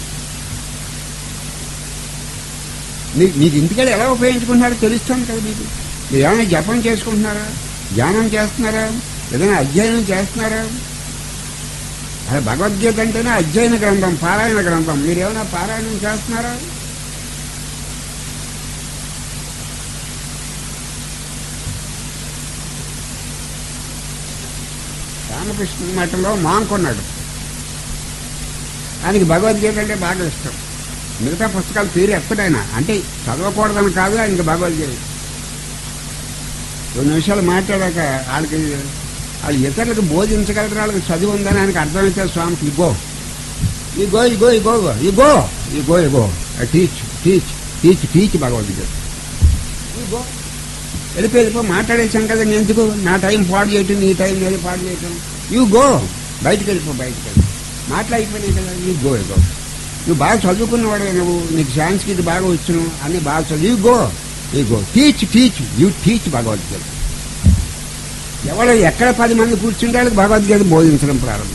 మీకు మీకు ఇంటికాడ ఎలా ఉపయోగించుకుంటున్నారో తెలుస్తాను కదా మీకు మీరు ఏమైనా జపం చేసుకుంటున్నారా ధ్యానం చేస్తున్నారా ఏదైనా అధ్యయనం చేస్తున్నారా అదే భగవద్గీత అంటేనే అధ్యయన గ్రంథం పారాయణ గ్రంథం మీరు ఏమైనా పారాయణం చేస్తున్నారా రామకృష్ణ మఠంలో మాంకున్నాడు ఆయనకి భగవద్గీత అంటే బాగా ఇష్టం మిగతా పుస్తకాల పేరు ఎక్కడైనా అంటే చదవకూడదని కాదు ఆయనకి భగవద్గీత రెండు నిమిషాలు మాట్లాడాక వాళ్ళకి ఆ వాళ్ళు ఇతరులకు బోధించగలరు వాళ్ళకి చదువు ఉందని ఆయనకు అర్థమైతే స్వామికి ego ego ego ego ego ego ego teach teach teach teach Bhagavad Gita ego వెళ్ళిపో వెళ్ళిపో మాట్లాడేశాం కదా నేను ఎందుకు నా టైం పాడు చేయటం నీ టైం నేను పాడు చేయటం యూ గో బయటకు వెళ్ళిపో బయటకు వెళ్ళి మాట్లాడిపోయినాయి కదా యూ గో గో నువ్వు బాగా చదువుకున్నవాడే నువ్వు నీకు సాంస్కృతి బాగా వచ్చును అన్ని బాగా చదువు you go you go teach teach you teach Bhagavad Gita ఎవరు ఎక్కడ పది మంది కూర్చుంటే వాళ్ళకి భగవద్గీత బోధించడం ప్రారంభం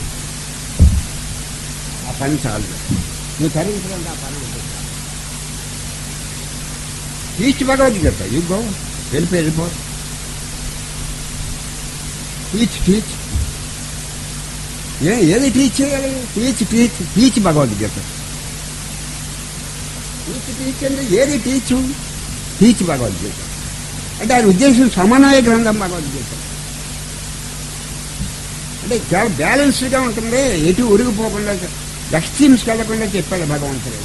ఆ పని చాలు నువ్వు తరించడం ఆ పని ఉంటుంది. టీచ్ భగవద్గీత యూ గో వెళ్ళిపో వెళ్ళిపో టీచ్ టీచ్ ఏ ఏది టీచ్ చేయాలి teach teach teach Bhagavad Gita teach teach అంటే ఏది టీచ్ టీచ్ భగవద్గీత అంటే ఆయన ఉద్దేశం సమన్వయ గ్రంథం భగవద్గీత అంటే చాలా బ్యాలెన్స్డ్గా ఉంటుంది ఎటు ఉరిగిపోకుండా ఎక్స్ట్రీమ్స్కి వెళ్లకుండా చెప్పాడు భగవంతుడు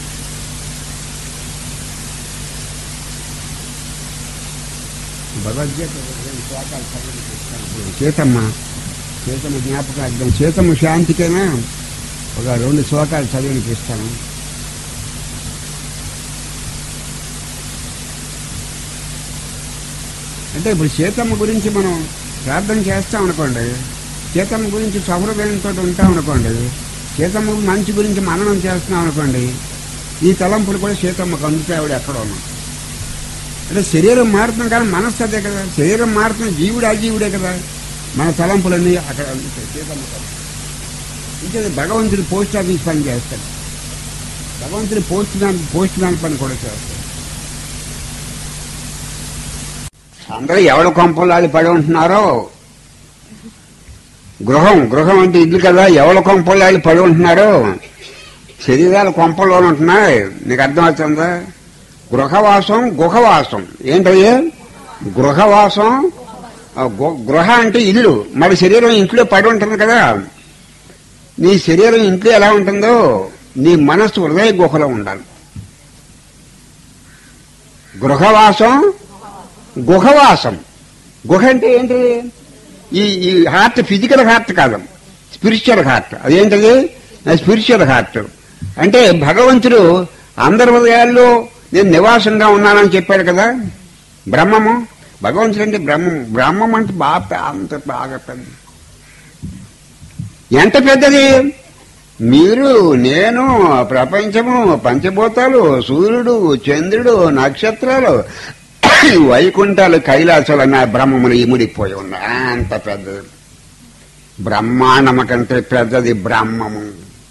భగవద్గీత రెండు శ్లోకాలు చదివి చెప్తాను. సీతమ్మ సీతమ్మ జ్ఞాపకార్థం సీతమ్మ శాంతికైనా ఒక రెండు శ్లోకాలు చదివినిపిస్తాను అంటే ఇప్పుడు సీతమ్మ గురించి మనం ప్రార్థన చేస్తాం అనుకోండి సీతమ్మ గురించి సౌహృదయంతో ఉంటాం అనుకోండి సీతమ్మ మంచి గురించి మననం చేస్తున్నాం అనుకోండి ఈ తలంపులు కూడా సీతమ్మకు అందుతాయి ఆవిడ ఎక్కడ ఉన్నా అంటే శరీరం మారుతుంది కానీ మనస్సు అదే కదా శరీరం మారుతుంది జీవుడు అజీవుడే కదా మన తలంపులన్నీ అక్కడ అందుతాయి సీతమ్మ ఇంకా భగవంతుడు పోస్ట్ ఆఫీస్ పని చేస్తాడు భగవంతుడు పోస్ట్ మ్యాన్ పోస్ట్ మ్యాన్ పని కూడా చేస్తాడు అందరూ ఎవడ కొంపలాడి పడి ఉంటున్నారో గృహం గృహం అంటే ఇల్లు కదా ఎవడ కొంపలాడి పడి ఉంటున్నారో శరీరాలు కొంపలో ఉంటున్నాయి నీకు అర్థమవుతుందా గృహవాసం గుహవాసం ఏంటయ్యే గృహవాసం ఆ, గు- గృహ అంటే ఇల్లు మరి శరీరం ఇంట్లో పడి ఉంటుంది కదా నీ శరీరం ఇంట్లో ఎలా ఉంటుందో నీ మనస్సు హృదయ గుహలో ఉండాలి గృహవాసం గుహవాసం గుహ అంటే ఏంటి ఈ ఈ హార్ట్ ఫిజికల్ హార్ట్ కాదు స్పిరిచువల్ హార్ట్ అదేంటది స్పిరిచువల్ హార్ట్ అంటే భగవంతుడు అందరి హృదయాల్లో నేను నివాసంగా ఉన్నానని చెప్పాడు కదా బ్రహ్మము భగవంతుడు అంటే బ్రహ్మం బ్రహ్మం అంటే బాగా అంత బాగా పెద్ద ఎంత పెద్దది మీరు నేను ప్రపంచము పంచభూతాలు సూర్యుడు చంద్రుడు నక్షత్రాలు వైకుంఠాలు కైలాసాలు అన్న బ్రహ్మములు ఇముడిపోయి ఉన్నాయి అంత పెద్దది బ్రహ్మాండమ కంటే పెద్దది బ్రహ్మము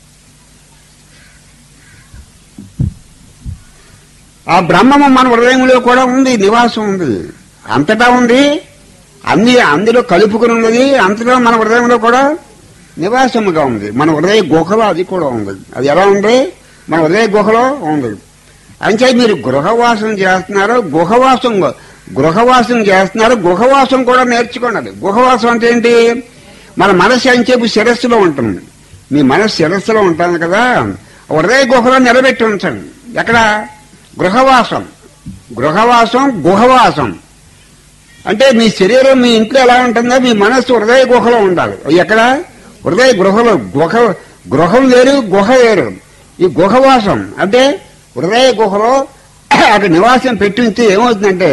ఆ బ్రహ్మము మన హృదయంలో కూడా ఉంది నివాసం ఉంది అంతటా ఉంది అన్ని అందులో కలుపుకుని ఉన్నది అంతటా మన హృదయంలో కూడా నివాసముగా ఉంది మన హృదయ గుహలో అది కూడా ఉంది అది ఎలా ఉంది మన హృదయ గుహలో ఉంది అంటే మీరు గృహవాసం చేస్తున్నారు గుహవాసం గృహవాసం చేస్తున్నారు గుహవాసం కూడా నేర్చుకోండి గుహవాసం అంటే ఏంటి మన మనసు అని చెప్పి శిరస్సులో ఉంటుంది మీ మనసు శిరస్సులో ఉంటుంది కదా హృదయ గుహలో నిలబెట్టి ఉంచండి ఎక్కడ గృహవాసం గృహవాసం గుహవాసం అంటే మీ శరీరం మీ ఇంట్లో ఎలా ఉంటుందో మీ మనస్సు హృదయ గుహలో ఉండాలి ఎక్కడ హృదయ గృహలో గుహ గృహం వేరు గుహ వేరు ఈ గుహవాసం అంటే హృదయ గుహలో అక్కడ నివాసం పెట్టించి ఏమవుతుందంటే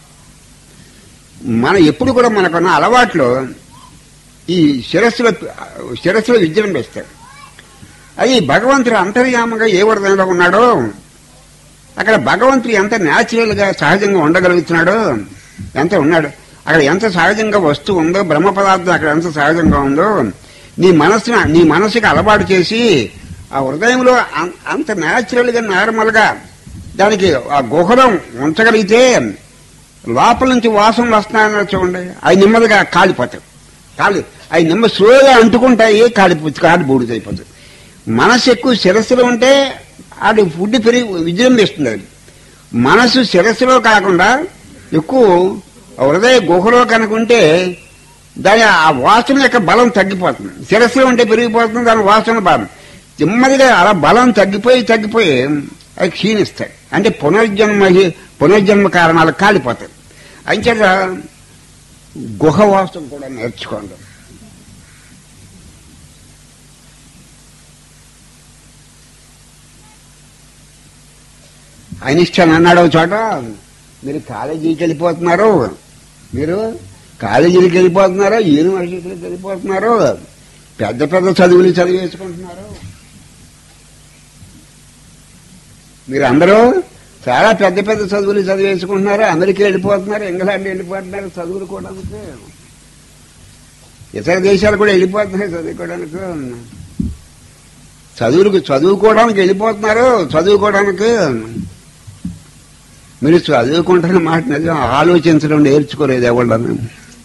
మన ఎప్పుడు కూడా మనకున్న అలవాట్లు ఈ శిరస్సులో శిరస్సులో విజృంభిస్తాడు అది భగవంతుడు అంతర్యామంగా ఏ హృదయంలో ఉన్నాడో అక్కడ భగవంతుడు ఎంత న్యాచురల్ గా సహజంగా ఉండగలుగుతున్నాడో ఎంత ఉన్నాడు అక్కడ ఎంత సహజంగా వస్తువు ఉందో బ్రహ్మ పదార్థం అక్కడ ఎంత సహజంగా ఉందో నీ మనసున నీ మనసుకి అలవాటు చేసి ఆ హృదయంలో అం- అంత న్యాచురల్ గా నార్మల్ గా దానికి ఆ గుహలో ఉంచగలిగితే లోపల నుంచి వాసనలు వస్తున్నాయని చూడండి అవి నెమ్మదిగా కాలిపోతాయి కాలి అవి నెమ్మ స్లోగా అంటుకుంటాయి కాలి కాలి బూడిదైపోతాయి మనసు ఎక్కువ శిరస్సులో ఉంటే అది ఫుడ్ పెరిగి విజృంభిస్తుంది అది మనసు శిరస్సులో కాకుండా ఎక్కువ హృదయ గుహలో కనుకుంటే దాని ఆ వాసన యొక్క బలం తగ్గిపోతుంది శిరస్సులో ఉంటే పెరిగిపోతుంది దాని వాసన బలం నెమ్మదిగా అలా బలం తగ్గిపోయి తగ్గిపోయి అవి క్షీణిస్తాయి అంటే పునర్జన్మ పునర్జన్మ కారణాలు కాలిపోతాయి అంచేత గుహవాసం కూడా నేర్చుకోండి ఐనిస్టన్ అన్నాడు ఒక చోట మీరు కాలేజీకి వెళ్ళిపోతున్నారు మీరు కాలేజీలకు వెళ్ళిపోతున్నారు యూనివర్సిటీలకు వెళ్ళిపోతున్నారు పెద్ద పెద్ద చదువులు చదివేసుకుంటున్నారు మీరు అందరూ చాలా పెద్ద పెద్ద చదువులు చదివేసుకుంటున్నారు అమెరికా వెళ్ళిపోతున్నారు ఇంగ్లాండ్ వెళ్ళిపోతున్నారు చదువుకోవడానికి ఇతర దేశాలు కూడా వెళ్ళిపోతున్నాయి చదువుకోవడానికి చదువులకు చదువుకోవడానికి వెళ్ళిపోతున్నారు చదువుకోవడానికి మీరు చదువుకుంటున్న మాట నిజం ఆలోచించడం నేర్చుకోలేదు ఎవళ్ళని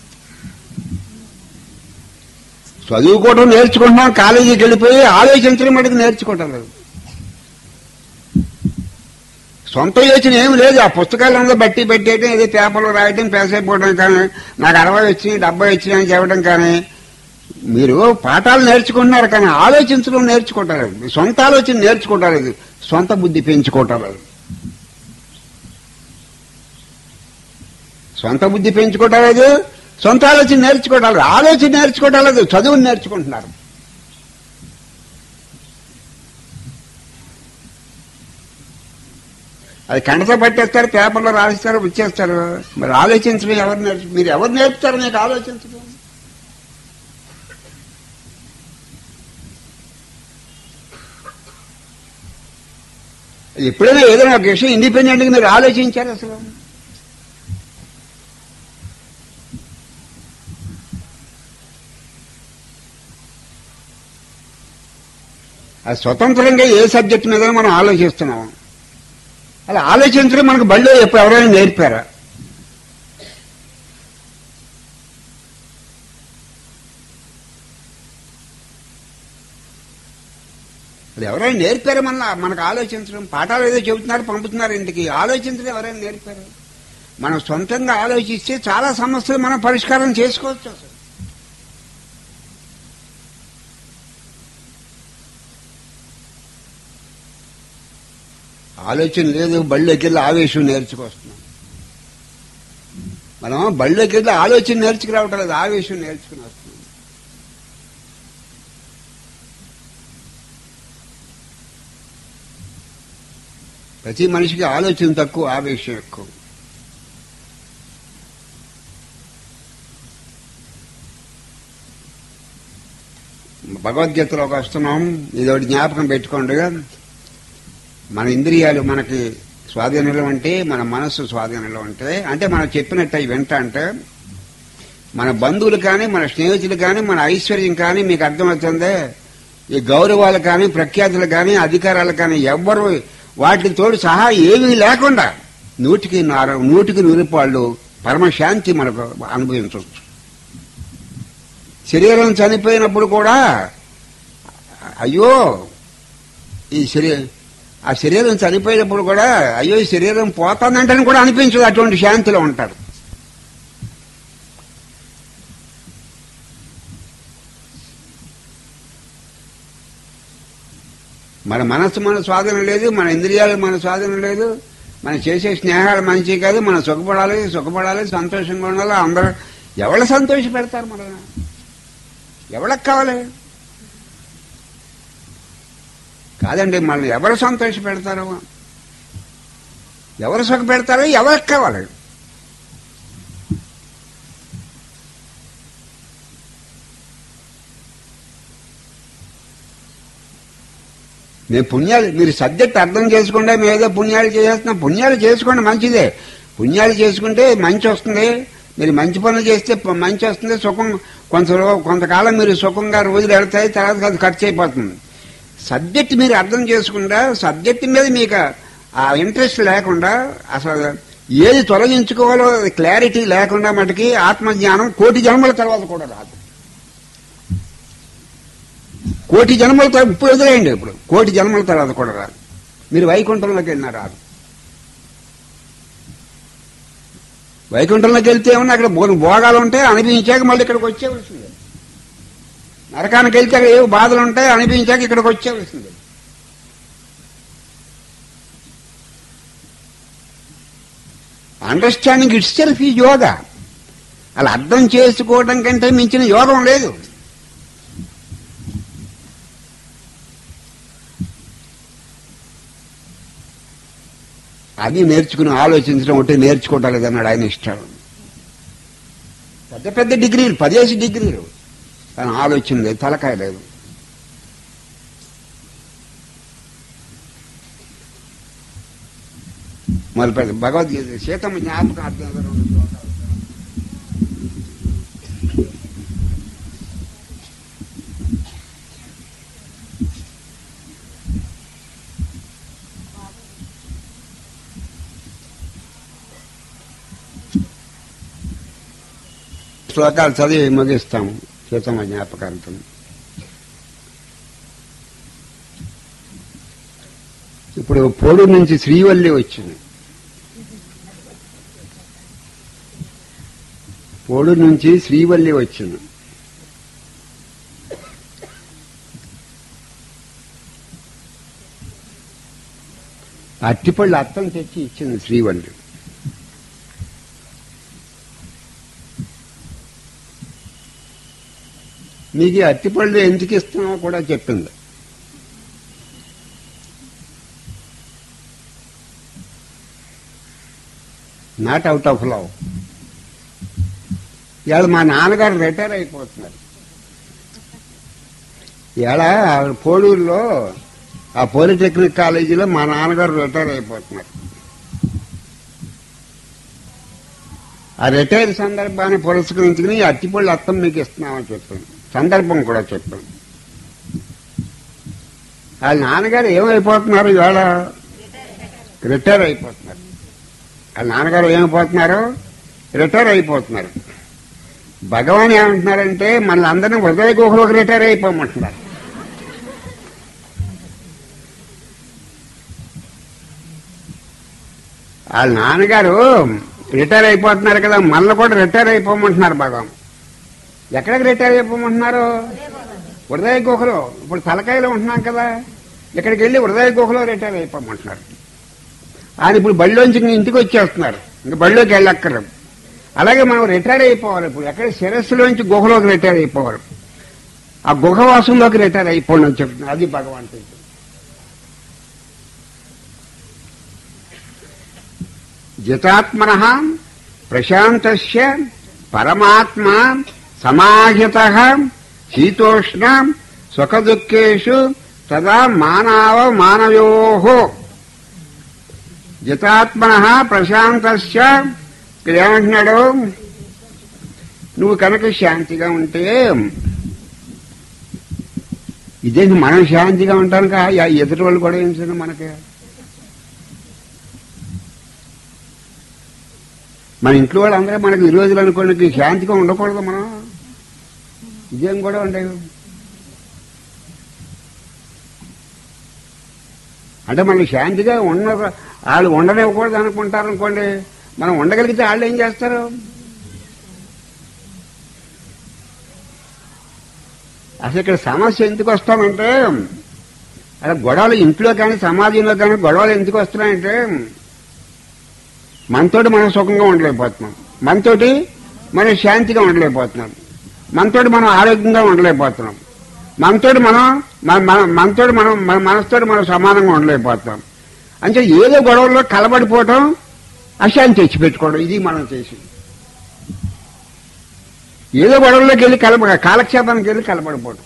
చదువుకోవడం నేర్చుకుంటున్నాం కాలేజీకి వెళ్ళిపోయి ఆలోచించడం మటుకు నేర్చుకోవటం లేదు సొంత యోచన ఏం లేదు ఆ పుస్తకాలంలో బట్టి పెట్టేయటం ఏదో పేపర్లో రాయటం పేస్ అయిపోవడం కానీ నాకు అరవై వచ్చినాయి డెబ్బై వచ్చినాయి అని చెప్పడం కానీ మీరు పాఠాలు నేర్చుకుంటున్నారు కానీ ఆలోచించడం నేర్చుకుంటారు సొంత ఆలోచన నేర్చుకుంటారు సొంత బుద్ధి పెంచుకుంటారు సొంత బుద్ధి పెంచుకోవటాలేదు సొంత ఆలోచన నేర్చుకోవటాలు ఆలోచన నేర్చుకోవటాలేదు చదువుని నేర్చుకుంటున్నారు అది కండతో పట్టేస్తారు పేపర్లో రాసిస్తారు వచ్చేస్తారు మరి ఆలోచించడం ఎవరు నేర్చు మీరు ఎవరు నేర్పుతారు మీకు ఆలోచించడం ఎప్పుడైనా ఏదైనా ఒక విషయం ఇండిపెండెంట్గా మీరు ఆలోచించారు అసలు ఆ స్వతంత్రంగా ఏ సబ్జెక్ట్ మీద మనం ఆలోచిస్తున్నాం అలా ఆలోచించడం మనకు బళ్ళు ఎప్పుడు ఎవరైనా నేర్పారా అది ఎవరైనా నేర్పారు మన మనకు ఆలోచించడం పాఠాలు ఏదో చెబుతున్నారు పంపుతున్నారు ఇంటికి ఆలోచించడం ఎవరైనా నేర్పారు మనం సొంతంగా ఆలోచిస్తే చాలా సమస్యలు మనం పరిష్కారం చేసుకోవచ్చు అసలు ఆలోచన లేదు బళ్ళోకి వెళ్ళి ఆవేశం నేర్చుకొస్తున్నాం మనం బళ్ళోకి వెళ్ళి ఆలోచన నేర్చుకురావటం లేదు ఆవేశం నేర్చుకుని వస్తున్నాం ప్రతి మనిషికి ఆలోచన తక్కువ ఆవేశం ఎక్కువ భగవద్గీతలోకి వస్తున్నాం ఇదొకటి జ్ఞాపకం పెట్టుకోండి మన ఇంద్రియాలు మనకి స్వాధీనంలో అంటే మన మనస్సు స్వాధీనంలో ఉంటే అంటే మనం చెప్పినట్టు అవి వెంట అంటే మన బంధువులు కానీ మన స్నేహితులు కానీ మన ఐశ్వర్యం కానీ మీకు అర్థమవుతుందే ఈ గౌరవాలు కానీ ప్రఖ్యాతులు కానీ అధికారాలు కానీ ఎవ్వరు వాటికి తోడు సహా ఏమీ లేకుండా నూటికి నార నూటికి నూరిపాళ్ళు పరమశాంతి మనకు అనుభవించవచ్చు శరీరం చనిపోయినప్పుడు కూడా అయ్యో ఈ శరీరం ఆ శరీరం చనిపోయినప్పుడు కూడా అయ్యో ఈ శరీరం పోతానంటని కూడా అనిపించదు అటువంటి శాంతిలో ఉంటాడు మన మనస్సు మన స్వాధీనం లేదు మన ఇంద్రియాలు మన స్వాధీనం లేదు మనం చేసే స్నేహాలు మంచి కాదు మనం సుఖపడాలి సుఖపడాలి సంతోషంగా ఉండాలి అందరూ ఎవరు సంతోష పెడతారు మన ఎవరికి కావాలి కాదండి మనల్ని ఎవరు సంతోష పెడతారు ఎవరు సుఖ పెడతారో ఎవరికి కావాలి మేము పుణ్యాలు మీరు సబ్జెక్ట్ అర్థం చేసుకుంటే మేము ఏదో పుణ్యాలు చేసేస్తున్నాం పుణ్యాలు చేసుకోండి మంచిదే పుణ్యాలు చేసుకుంటే మంచి వస్తుంది మీరు మంచి పనులు చేస్తే ప- మంచి వస్తుంది సుఖం కొంత రో- కొంతకాలం మీరు సుఖంగా రోజులు వెళ్తాయి తర్వాత అది ఖర్చు అయిపోతుంది సబ్జెక్ట్ మీరు అర్థం చేసుకుంటా సబ్జెక్ట్ మీద మీకు ఆ ఇంట్రెస్ట్ లేకుండా అసలు ఏది తొలగించుకోవాలో అది క్లారిటీ లేకుండా మటుకి ఆత్మజ్ఞానం కోటి జన్మల తర్వాత కూడా రాదు కోటి జన్మల తర్వాత ఇప్పుడు వదిలేయండి ఇప్పుడు కోటి జన్మల తర్వాత కూడా రాదు మీరు వైకుంఠంలోకి వెళ్ళినా రాదు వైకుంఠంలోకి వెళ్తే ఏమన్నా అక్కడ భో- భోగాలు ఉంటాయి అనిపించాక మళ్ళీ ఇక్కడికి వచ్చేవలసిందే నరకానికి వెళ్తే అక్కడ ఏవో బాధలు ఉంటాయి అనిపించాక ఇక్కడికి వచ్చేవలసిందే అండర్స్టాండింగ్ ఇట్స్ సెల్ఫ్ ఈ యోగా అలా అర్థం చేసుకోవడం కంటే మించిన యోగం లేదు అది నేర్చుకుని ఆలోచించడం ఒకటి నేర్చుకోవటం లేదన్నాడు ఆయన ఇష్టం పెద్ద పెద్ద డిగ్రీలు పదేసి డిగ్రీలు కానీ ఆలోచన లేదు తలకాయ లేదు మొదలు పెద్ద భగవద్గీత సీతమ్మ జ్ఞాపకం అర్థం రెండు శ్లోకాలు. శ్లోకాలు చదివి ముగిస్తాము సీతమ్మ జ్ఞాపకాలతో ఇప్పుడు పోడు నుంచి శ్రీవల్లి వచ్చింది పోడు నుంచి శ్రీవల్లి వచ్చింది అట్టిపళ్ళు అత్తం తెచ్చి ఇచ్చింది శ్రీవల్లి నీకు ఈ అట్టిపళ్ళు ఎందుకు ఇస్తున్నావో కూడా చెప్పింది నాట్ అవుట్ ఆఫ్ లవ్ ఇవాళ మా నాన్నగారు రిటైర్ అయిపోతున్నారు ఇవాళ పోడూరులో ఆ పాలిటెక్నిక్ కాలేజీలో మా నాన్నగారు రిటైర్ అయిపోతున్నారు ఆ రిటైర్ సందర్భాన్ని పురస్కరించుకుని ఈ అట్టిపళ్ళు అత్తం మీకు ఇస్తున్నామని చెప్పాను సందర్భం కూడా చెప్పాను వాళ్ళ నాన్నగారు ఏమైపోతున్నారు ఇవాళ రిటైర్ అయిపోతున్నారు వాళ్ళ నాన్నగారు ఏమైపోతున్నారు రిటైర్ అయిపోతున్నారు భగవాన్ ఏమంటున్నారంటే మన అందరినీ హృదయ గుహలోకి రిటైర్ అయిపోమంటున్నారు వాళ్ళ నాన్నగారు రిటైర్ అయిపోతున్నారు కదా మనల్ని కూడా రిటైర్ అయిపోమంటున్నారు భగవాన్ ఎక్కడికి రిటైర్ అయిపోమంటున్నారు హృదయ గుహలో ఇప్పుడు తలకాయలో ఉంటున్నాం కదా ఇక్కడికి వెళ్ళి హృదయ గుహలో రిటైర్ అయిపోమంటున్నారు ఆయన ఇప్పుడు బళ్ళోంచి ఇంక ఇంటికి వచ్చేస్తున్నారు ఇంక బళ్ళోకి వెళ్ళక్కర్లేదు అలాగే మనం రిటైర్ అయిపోవాలి ఇప్పుడు ఎక్కడ శిరస్సులోంచి గుహలోకి రిటైర్ అయిపోవాలి ఆ గుహవాసంలోకి రిటైర్ అయిపోండి అని చెప్తున్నారు అది భగవంతుడు జితాత్మన ప్రశాంతస్య పరమాత్మ సమాహిత శీతోష్ణ సుఖదుఃఖేషు తదా మానవ మానవో జితాత్మన ప్రశాంతస్య ఇక్కడ ఏమంటున్నాడు నువ్వు కనుక శాంతిగా ఉంటే ఇదేంటి మనం శాంతిగా ఉంటాను కా ఎదుటి వాళ్ళు కూడా ఏం చేయను మనకి మన ఇంట్లో వాళ్ళందరూ మనకి ఈ రోజులు అనుకోండి శాంతిగా ఉండకూడదు మనం ఇదేం కూడా ఉండేవి అంటే మనం శాంతిగా ఉన్న వాళ్ళు ఉండనివ్వకూడదు అనుకుంటారు అనుకోండి మనం ఉండగలిగితే వాళ్ళు ఏం చేస్తారు అసలు ఇక్కడ సమస్య ఎందుకు వస్తామంటే అలా గొడవలు ఇంట్లో కానీ సమాజంలో కానీ గొడవలు ఎందుకు వస్తున్నాయంటే మనతోటి మనం సుఖంగా ఉండలేకపోతున్నాం మనతోటి మనం శాంతిగా ఉండలేకపోతున్నాం మనతోటి మనం ఆరోగ్యంగా ఉండలేకపోతున్నాం మనతోటి మనం మన- మన- మనతోటి మనం మన మనసుతోటి మనం సమానంగా ఉండలేకపోతున్నాం అంటే ఏదో గొడవల్లో కలబడిపోవటం అశాంతి తెచ్చిపెట్టుకోవడం ఇది మనం చేసి ఏదో గొడవల్లోకి వెళ్ళి కలబ కాలక్షేపానికి వెళ్ళి కలబడిపోవడం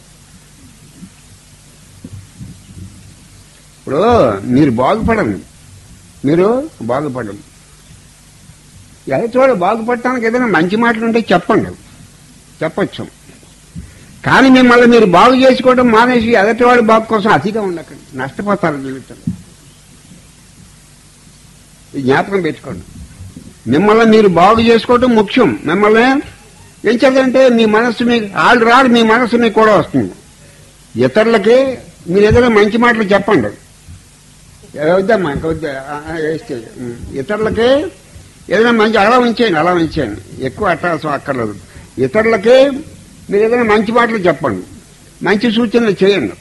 ఇప్పుడు మీరు బాగుపడండి మీరు బాగుపడండి ఎదుటివాడు బాగుపడటానికి ఏదైనా మంచి మాటలు ఉంటే చెప్పండి చెప్పొచ్చు కానీ మిమ్మల్ని మీరు బాగు చేసుకోవడం మానేసి ఎదటివాడి బాగు కోసం అతిగా ఉండకండి నష్టపోతారు జీవితంలో ఈ జ్ఞాపకం పెట్టుకోండి మిమ్మల్ని మీరు బాగు చేసుకోవడం ముఖ్యం మిమ్మల్ని ఏం చేద్దంటే మీ మనస్సు మీ వాళ్ళు రాడు మీ మనస్సు మీకు కూడా వస్తుంది ఇతరులకి మీరు ఏదైనా మంచి మాటలు చెప్పండి వద్దమ్మా ఇంకా వద్దా ఆ, ఆ, వేస్తే ఉం. ఇతరులకి ఏదైనా మంచి అలా ఉంచేయండి అలా ఉంచేయండి ఎక్కువ అట్టాసం అక్కర్లేదు ఇతరులకి మీరు ఏదైనా మంచి మాటలు చెప్పండి మంచి సూచనలు చేయండి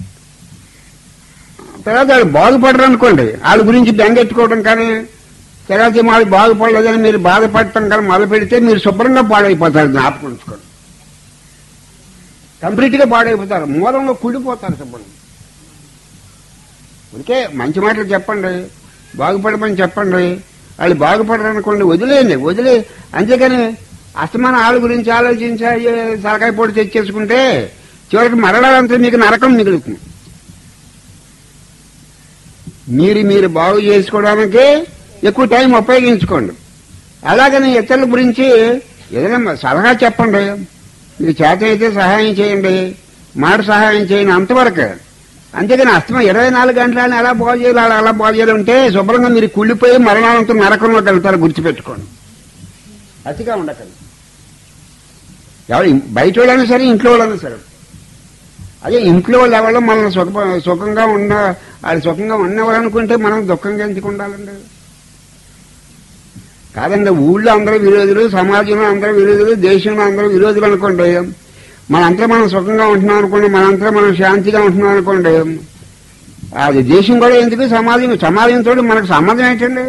తర్వాత వాళ్ళు బాగుపడరు అనుకోండి వాళ్ళ గురించి బెంగెట్టుకోవడం కానీ తర్వాత వాళ్ళు బాగుపడలేదని మీరు బాధపడటం కానీ మొదలు పెడితే మీరు శుభ్రంగా పాడైపోతారు జ్ఞాపకం ఉంచుకోండి కంప్లీట్ గా పాడైపోతారు మూలంలో కుళ్ళిపోతారు శుభ్రంగా అందుకే మంచి మాటలు చెప్పండి బాగుపడమని చెప్పండి వాళ్ళు బాగుపడరు అనుకోండి వదిలేయండి వదిలే అంతేకాని అస్తమాన ఆళ్ళ గురించి ఆలోచించి అయ్యో, సలకాయ పొడి తెచ్చేసుకుంటే చివరికి మరణాలంతా మీకు నరకం మిగులుతుంది మీరు మీరు బాగు చేసుకోవడానికి ఎక్కువ టైం ఉపయోగించుకోండి అలాగని ఇతరుల గురించి ఏదైనా సలహా చెప్పండి మీకు చేత అయితే సహాయం చేయండి మాట సహాయం చేయండి అంతవరకు అంతేగాని అస్తమా ఇరవై నాలుగు గంటలను ఎలా బాగు చేయాలి అలా అలా బాగు చేయాలి ఉంటే శుభ్రంగా మీరు కుళ్ళిపోయి మరణాలంతో నరకంలోకి వెళ్తారు గుర్తుపెట్టుకోండి అతిగా ఉండకండి ఎవరు బయట వాళ్ళైనా సరే ఇంట్లో వాళ్ళైనా సరే అదే ఇంట్లో వాళ్ళు ఎవరో మనం సుఖ సుఖంగా ఉన్న వాళ్ళు సుఖంగా ఉన్నవారు అనుకుంటే మనం దుఃఖంగా ఎందుకు ఉండాలండి కాదండి ఊళ్ళో అందరూ విరోధులు సమాజంలో అందరూ విరోధులు దేశంలో అందరూ విరోధులు అనుకోండి మనంతా మనం సుఖంగా ఉంటున్నాం అనుకోండి మనంతా మనం శాంతిగా ఉంటున్నాం అనుకోండి అది దేశం కూడా ఎందుకు సమాజం సమాజంతో మనకు సంబంధం ఏంటండి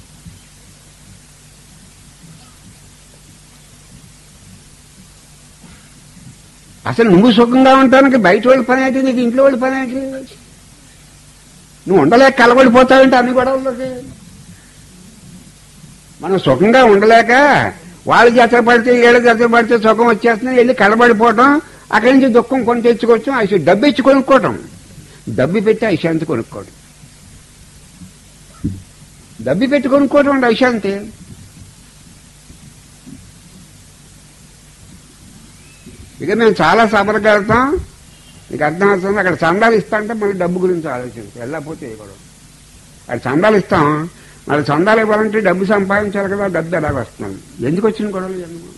అసలు నువ్వు సుఖంగా ఉండటానికి బయట వాళ్ళ పని ఏంటి నీకు ఇంట్లో వాళ్ళ పని ఏంటి నువ్వు ఉండలేక కలబడిపోతావంటే అన్ని గొడవలకి మనం సుఖంగా ఉండలేక వాళ్ళు జత పడితే ఏళ్ళు జత పడితే సుఖం వచ్చేస్తుంది వెళ్ళి కలబడిపోవటం అక్కడి నుంచి దుఃఖం కొని తెచ్చుకోవచ్చం ఐసి డబ్బు ఇచ్చి కొనుక్కోవటం డబ్బు పెట్టి ఐశాంతి కొనుక్కోవడం డబ్బు పెట్టి కొనుక్కోవటం అండి ఐశాంతి ఇక మేము చాలా సభలకు వెళ్తాం నీకు అర్థం అవుతుంది అక్కడ చందాలు ఇస్తా అంటే మళ్ళీ డబ్బు గురించి ఆలోచించి వెళ్ళకపోతే కూడా అక్కడ చందాలు ఇస్తాం మరి చందాలు ఇవ్వాలంటే డబ్బు సంపాదించాలి కదా డబ్బు ఎలాగ వస్తున్నాం ఎందుకు వచ్చిన గొడవలు ఎందుకు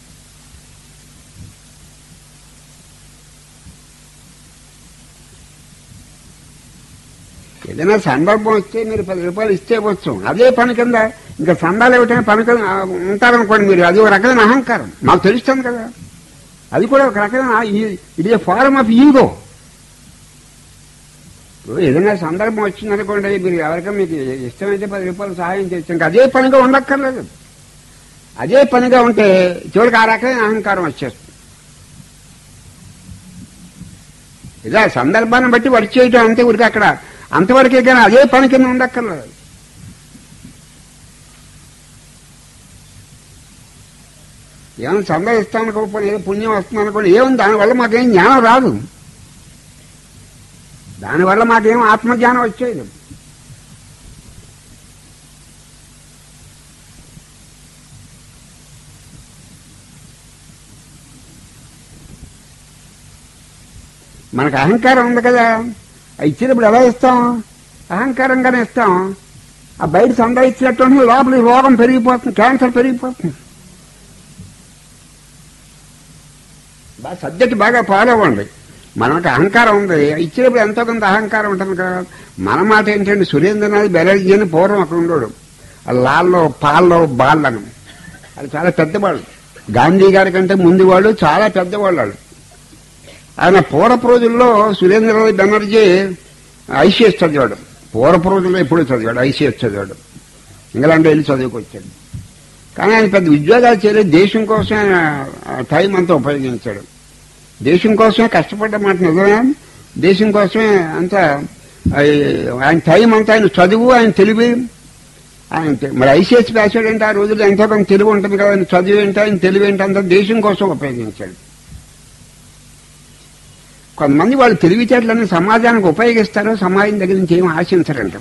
ఏదైనా సందర్భం వస్తే మీరు పది రూపాయలు ఇస్తే వచ్చు అదే పని కింద ఇంకా సందాలు ఇవ్వటమే పని కింద ఆ, ఉంటారనుకోండి మీరు అది ఒక రకమైన అహంకారం మాకు తెలుస్తుంది కదా అది కూడా ఒక రకమైన ఇది ఫారం ఆఫ్ ఈగో ఇప్పుడు ఏదైనా సందర్భం వచ్చిందనుకోండి మీరు ఎవరికైనా మీకు ఇష్టమైతే పది రూపాయలు సహాయం చేయొచ్చు ఇంకా అదే పనిగా ఉండక్కర్లేదు అదే పనిగా ఉంటే చివరికి ఆ రకమైన అహంకారం వచ్చేస్తుంది ఇదా సందర్భాన్ని బట్టి వర్క్ చేయటం అంతే ఊరికి అక్కడ అంతవరకే కానీ అదే పని కింద ఉండక్కర్లేదు ఏమైనా చందా ఇస్తాను అనుకోకపోతే ఏదో పుణ్యం వస్తుంది అనుకోండి ఏముంది దానివల్ల మాకేం జ్ఞానం రాదు దానివల్ల మాకేం ఆత్మజ్ఞానం వచ్చేది మనకు అహంకారం ఉంది కదా ఆ ఇచ్చినప్పుడు ఎలా ఇస్తాం అహంకారంగానే ఇస్తాం ఆ బయట సందా ఇచ్చినట్టు ఉంటుంది, లోపల ఈ రోగం పెరిగిపోతుంది క్యాన్సర్ పెరిగిపోతుంది బాగా సబ్జెక్ట్ బాగా ఫాలో అవ్వండి మనకు అహంకారం ఉంది ఇచ్చినప్పుడు ఎంతో కొంత అహంకారం ఉంటుంది కదా మన మాట ఏంటంటే సురేంద్రనాథ్ బెనర్జీ అని పూర్వం అక్కడ ఉండడు ఆ లాల్లో పాల్లో బాళ్ళను అది చాలా పెద్దవాళ్ళు గాంధీ గారి కంటే ముందు వాళ్ళు చాలా పెద్దవాళ్ళు వాళ్ళు ఆయన పూర్వపు రోజుల్లో సురేంద్రనాథ్ బెనర్జీ ఐసీఎస్ చదివాడు పూర్వపు రోజుల్లో ఎప్పుడూ చదివాడు ఐసీఎస్ చదివాడు ఇంగ్లాండ్ వెళ్ళి చదువుకొచ్చాడు కానీ ఆయన పెద్ద ఉద్యోగాలు చేయలేదు దేశం కోసం ఆయన ఆ టైం అంతా ఉపయోగించాడు దేశం కోసమే కష్టపడ్డ మాట నిజమే దేశం కోసమే అంతా ఆ- ఆయన టైం అంతా ఆయన చదువు ఆయన తెలివి ఆయన తె- మరి ఐసీఎస్ పాస్ అంటే ఆ రోజుల్లో ఎంతో కొంత తెలివి ఉంటుంది కదా ఆయన చదువు ఏంటి ఆయన తెలివి ఏంటి అంతా దేశం కోసం ఉపయోగించాడు కొంతమంది వాళ్ళు తెలివితేటలని సమాజానికి ఉపయోగిస్తారు సమాజం దగ్గర నుంచి ఏం ఆశించరంట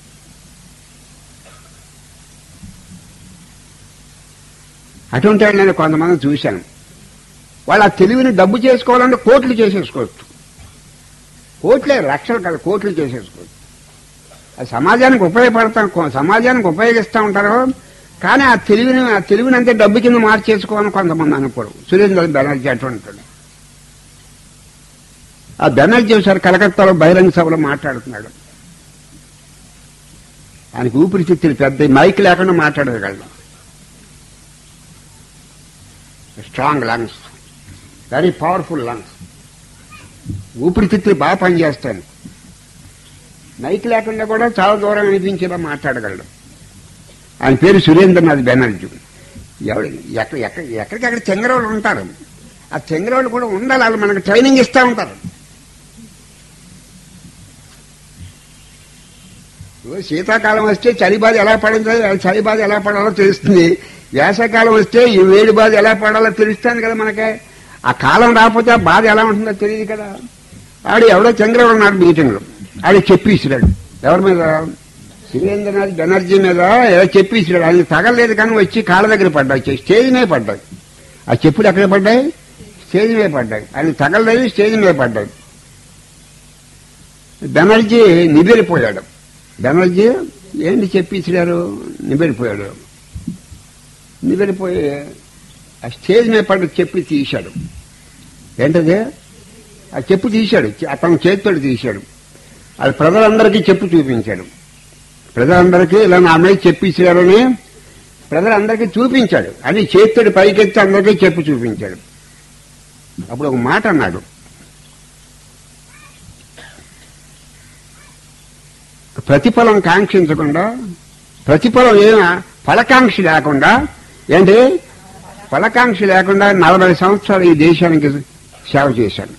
అటువంటి వాళ్ళు నేను కొంతమంది చూశాను వాళ్ళు ఆ తెలివిని డబ్బు చేసుకోవాలంటే కోట్లు చేసేసుకోవచ్చు కోట్లే లక్షలు కాదు కోట్లు చేసేసుకోవచ్చు అది సమాజానికి ఉపయోగపడతాం కొ- సమాజానికి ఉపయోగిస్తూ ఉంటారు కానీ ఆ తెలివిని ఆ తెలివిని అంతే డబ్బు కింద మార్చేసుకోవాలని కొంతమంది అనుకోరు సురేంద్ర బెనర్జీ అటువంటి వాడు. ఆ బెనర్జీ ఒకసారి కలకత్తాలో బహిరంగ సభలో మాట్లాడుతున్నాడు ఆయనకి ఊపిరితిత్తులు పెద్ద మైక్ లేకుండా మాట్లాడగలడు strong lungs very powerful lungs ఊపిరితిత్తులు బాగా పనిచేస్తాయి మైక్ లేకుండా కూడా చాలా దూరం అనిపించేలా మాట్లాడగలడు ఆయన పేరు సురేంద్రనాథ్ బెనర్జీ ఎవడు ఎక్కడ ఎక్కడ ఎక్కడికక్కడ చెంగరోళ్ళు ఉంటారు ఆ చెంగరోళ్ళు కూడా ఉండాలి వాళ్ళు మనకు ట్రైనింగ్ ఇస్తూ ఉంటారు ఇప్పుడు శీతాకాలం వస్తే చలి బాధ ఎలా పడుతుంది చలి బాధ ఎలా పడాలో తెలుస్తుంది వేసవకాలం వస్తే ఈ వేడి బాధ ఎలా పడాలో తెలుస్తుంది కదా మనకి ఆ కాలం రాకపోతే ఆ బాధ ఎలా ఉంటుందో తెలియదు కదా ఆడు ఎవడో చంద్రబాబు ఉన్నాడు మీటింగ్లో ఆడు చెప్పి ఇచ్చిరాడు ఎవరి మీద సురేంద్రనాథ్ బెనర్జీ మీద ఏదో చెప్పి ఇచ్చిరాడు ఆయన తగలేదు కానీ వచ్చి కాళ్ళ దగ్గర పడ్డాయి స్టేజ్ మీద పడ్డాయి ఆ చెప్పులు ఎక్కడ పడ్డాయి స్టేజ్ మీద పడ్డాయి ఆయన తగలలేదు స్టేజ్ మీద పడ్డాయి బెనర్జీ నిబెరిపోయాడు బెనర్జీ ఏంటి చెప్పించారు నిబెరిపోయాడు నిబెరిపోయి ఆ స్టేజ్ మీద పడ్డ చెప్పి తీశాడు ఏంటది ఆ చెప్పు తీశాడు అతను చేతితో తీశాడు అది ప్రజలందరికీ చెప్పు చూపించాడు ప్రజలందరికీ ఇలా నా మీద చెప్పిచ్చారని ప్రజలందరికీ చూపించాడు అని చేతితోటి పైకెత్తి అందరికీ చెప్పు చూపించాడు అప్పుడు ఒక మాట అన్నాడు ప్రతిఫలం కాంక్షించకుండా ప్రతిఫలం ఏమైనా ఫలకాంక్ష లేకుండా ఏంటి ఫలకాంక్ష లేకుండా నలభై సంవత్సరాలు ఈ దేశానికి సేవ చేశాను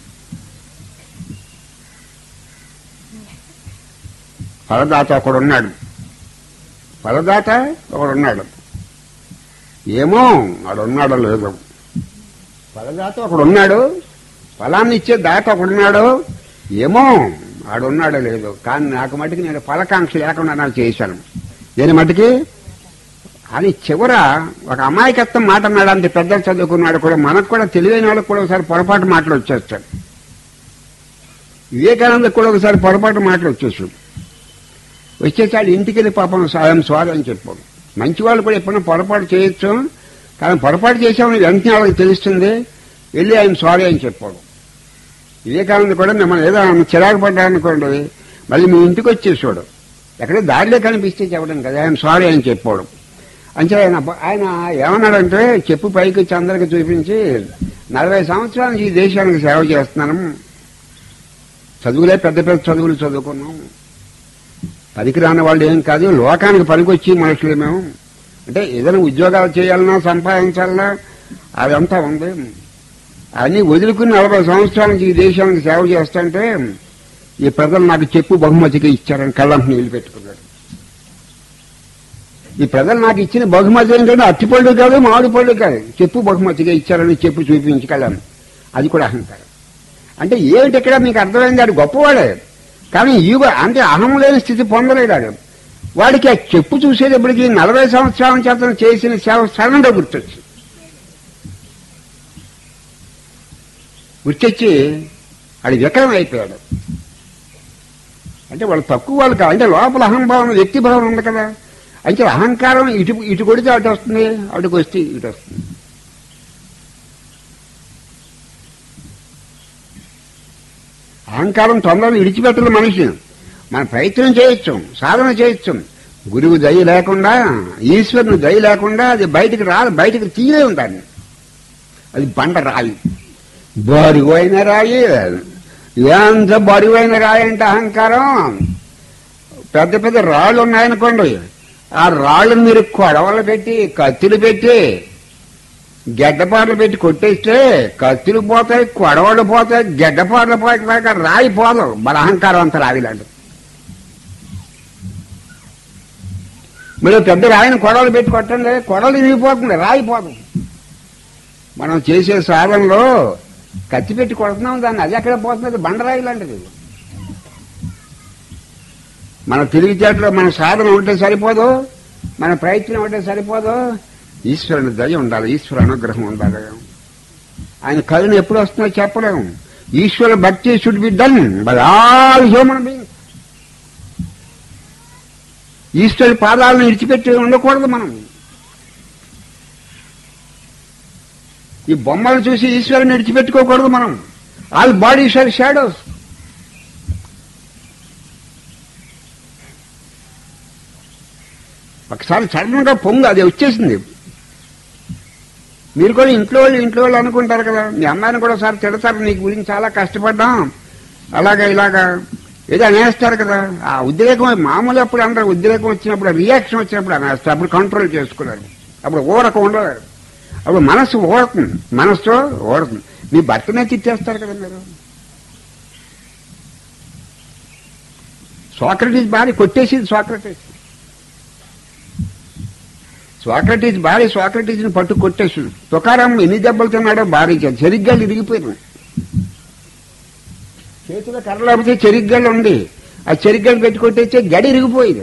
ఫలదాత ఒకడున్నాడు ఫలదాత ఒకడున్నాడు ఏమో వాడున్నాడో లేదో ఫలదాత ఒకడున్నాడు ఫలాన్ని ఇచ్చే దాత ఒకడున్నాడు ఏమో ఆడున్నాడో లేదో కానీ నాకు మటుకు నేను ఫలకాంక్ష లేకుండా నాకు చేశాను దేని మటుకి అని చివర ఒక అమాయకత్వం మాట అన్నాడు అంత పెద్ద చదువుకున్నాడు కూడా మనకు కూడా తెలివైన వాళ్ళకి కూడా ఒకసారి పొరపాటు మాటలు వచ్చేస్తాడు వివేకానందకు కూడా ఒకసారి పొరపాటు మాటలు వచ్చేసాడు వచ్చేసాడు ఇంటికి వెళ్ళి పాపం సాయం స్వారీ అని చెప్పాడు మంచి వాళ్ళు కూడా ఎప్పుడైనా పొరపాటు చేయొచ్చు కానీ పొరపాటు చేసామని వెంటనే వాళ్ళకి తెలుస్తుంది వెళ్ళి ఆయన సారీ అని చెప్పాడు వివేకానంద కూడా మిమ్మల్ని ఏదో ఆయన చిరాకు పడ్డారనుకోండి మళ్ళీ మీ ఇంటికి వచ్చేసాడు ఎక్కడో దారిలో కనిపిస్తే చెప్పడం కదా ఆయన సారీ అని చెప్పాడు అంటే ఆయన ఆయన ఏమన్నాడంటే చెప్పు పైకి వచ్చి అందరికి చూపించి నలభై సంవత్సరాల నుంచి ఈ దేశానికి సేవ చేస్తున్నాను చదువులే పెద్ద పెద్ద చదువులు చదువుకున్నాం పనికి రాని వాళ్ళు ఏం కాదు లోకానికి పనికొచ్చి మనుషులు మేము అంటే ఏదైనా ఉద్యోగాలు చేయాలన్నా సంపాదించాలన్నా అదంతా ఉంది అన్ని వదులుకుని నలభై సంవత్సరాల నుంచి ఈ దేశానికి సేవ చేస్తుంటే ఈ ప్రజలు నాకు చెప్పు బహుమతిగా ఇచ్చారని కళ్ళంట నీళ్లు పెట్టుకున్నాడు ఈ ప్రజలు నాకు ఇచ్చిన బహుమతి ఏంటంటే అట్టిపళ్ళు కాదు మామిడి పళ్ళు కాదు చెప్పు బహుమతిగా ఇచ్చారని చెప్పు చూపించగలం అది కూడా అహంకారం అంటే ఏమిటి ఇక్కడ మీకు అర్థమైంది ఆడు గొప్పవాడే కానీ ఈగో అంటే అహం లేని స్థితి పొందలేడాడు వాడికి ఆ చెప్పు చూసేటప్పటికి నలభై సంవత్సరాల నుంచి అతను చేసిన సేవ సడన్గా గుర్తొచ్చి గుర్తొచ్చి అది వికరం అయిపోయాడు అంటే వాళ్ళు తక్కువ వాళ్ళు కాదు అంటే లోపల అహంభావం వ్యక్తి భావం ఉంది కదా అంటే అహంకారం ఇటు ఇటు కొడితే అటు వస్తుంది అటుకు వస్తే ఇటు వస్తుంది అహంకారం తొందరగా విడిచిపెట్టలు మనిషి మనం ప్రయత్నం చేయొచ్చు సాధన చేయొచ్చు గురువు దయ లేకుండా ఈశ్వరుని దయ లేకుండా అది బయటికి రాదు బయటికి తీయలేము దాన్ని అది బండ రాయి బరువైన రాయి ఎంత బరువైన రాయి అంటే అహంకారం పెద్ద పెద్ద రాళ్ళు ఉన్నాయనుకోండి ఆ రాళ్ళు మీరు కొడవలు పెట్టి కత్తులు పెట్టి గడ్డపాటలు పెట్టి కొట్టేస్తే కత్తులు పోతాయి కొడవలు పోతాయి గడ్డపాటలు పోతాయి రాయి పోదు మన అహంకారం అంత రావిలాంటి మీరు పెద్ద రాయిని కొడవలు పెట్టి కొట్టండి కొడవలు ఇరిగిపోతుంది రాయి పోదు మనం చేసే సాధనలో కత్తి పెట్టి కొడుతున్నాం దాన్ని అది ఎక్కడ పోతుంది బండరాయి లాంటిది మన తెలివితేటలో మన సాధన ఉంటే సరిపోదు మన ప్రయత్నం ఉంటే సరిపోదు ఈశ్వరుని దయ ఉండాలి ఈశ్వర అనుగ్రహం ఉండాలి ఆయన కరుణ ఎప్పుడు వస్తుందో చెప్పలేము ఈశ్వర భక్తి should be done by all human being ఈశ్వరి పాదాలను విడిచిపెట్టి ఉండకూడదు మనం ఈ బొమ్మలు చూసి ఈశ్వరుని విడిచిపెట్టుకోకూడదు మనం ఆల్ బాడీస్ ఆర్ షాడోస్ ఒకసారి సడన్గా పొంగు అది వచ్చేసింది మీరు కూడా ఇంట్లో వాళ్ళు ఇంట్లో వాళ్ళు అనుకుంటారు కదా మీ అమ్మాయిని కూడా ఒకసారి తిడతారు నీ గురించి చాలా కష్టపడ్డాం అలాగా ఇలాగా ఏదో అనేస్తారు కదా ఆ ఉద్రేకం మామూలు అప్పుడు అందరూ ఉద్రేకం వచ్చినప్పుడు రియాక్షన్ వచ్చినప్పుడు అనేస్తారు అప్పుడు కంట్రోల్ చేసుకున్నారు అప్పుడు ఊరక ఉండలేరు అప్పుడు మనస్సు ఓడుతుంది మనస్సు ఓడుతుంది మీ భర్తనే తిట్టేస్తారు కదా మీరు సోక్రటీస్ భార్య కొట్టేసింది సోక్రటీస్ సోక్రటీస్ భార్య సోక్రటీస్ని పట్టు కొట్టేసింది తుకారాం ఎన్ని దెబ్బలు తిన్నాడో భార్య చేత చెరిగ్గాళ్ళు ఇరిగిపోయింది చేతిలో కర్ర లేకపోతే చెరిగ్గాళ్ళు ఉంది ఆ చెరిగ్గాళ్ళు పెట్టి కొట్టేస్తే గడి ఇరిగిపోయింది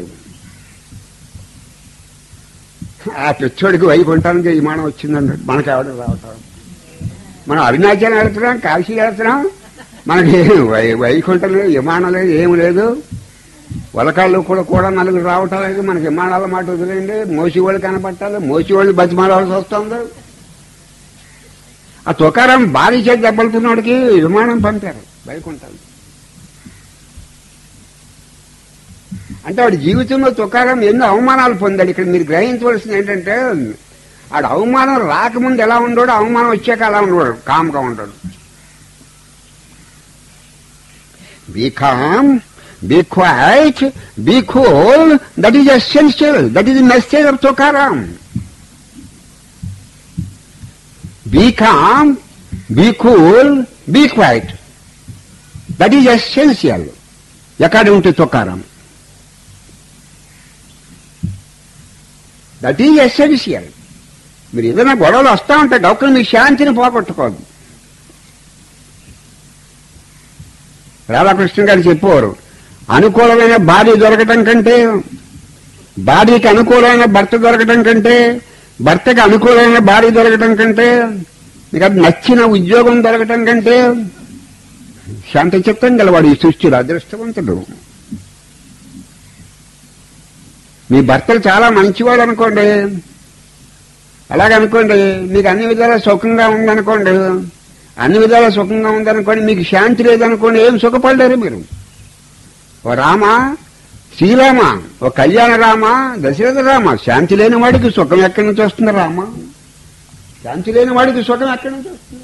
ఆ పిచ్చోడికి వైకుంఠానికి విమానం వచ్చిందండి మనకి ఎవరు రావటం మనం అరుణాచలం వెళ్తున్నాం కాశీ వెళ్తున్నాం మనకి వై వైకుంఠం లేదు విమానం లేదు ఏమి లేదు వలకాళ్ళు కూడా కూడా నలుగురు రావటం లేదు మనకి విమానాల మాట వదిలేండి మోసి వాళ్ళు కనపట్టాలి మోసి వాళ్ళు బతిమాలాల్సి వస్తుంది ఆ తుకారం భారీ చేతి దెబ్బలుతున్నవాడికి విమానం పంపారు వైకుంఠం అంటే వాడి జీవితంలో తుకారం ఎన్నో అవమానాలు పొందాడు ఇక్కడ మీరు గ్రహించవలసింది ఏంటంటే ఆడ అవమానం రాకముందు ఎలా ఉండోడు అవమానం వచ్చాక అలా ఉండడు కామ్గా ఉండడు Be calm, be quiet, be cool. That is essential. That is the message of Tukaram. Be calm, be cool, be quiet. That is essential. According to Tukaram. That is essential మీరు ఏదైనా గొడవలు వస్తూ ఉంటాయి డౌకులు మీ శాంతిని పోగొట్టుకోదు రాధాకృష్ణ గారు చెప్పేవారు అనుకూలమైన భార్య దొరకటం కంటే భార్యకి అనుకూలమైన భర్త దొరకటం కంటే భర్తకి అనుకూలమైన భార్య దొరకటం కంటే మీకు అది నచ్చిన ఉద్యోగం దొరకటం కంటే శాంత చిత్తం గలవాడు ఈ సృష్టిలో అదృష్టవంతుడు మీ భర్తలు చాలా మంచివాడు అనుకోండి అలాగనుకోండి మీకు అన్ని విధాలా సుఖంగా ఉందనుకోండి అన్ని విధాలా సుఖంగా ఉందనుకోండి మీకు శాంతి లేదనుకోండి ఏం సుఖపడలేరు మీరు ఓ రామ శ్రీరామ ఓ కళ్యాణ రామ దశరథ రామ శాంతి లేని వాడికి సుఖం ఎక్కడి నుంచి వస్తుంది రామ శాంతి లేని వాడికి సుఖం ఎక్కడి నుంచి వస్తుంది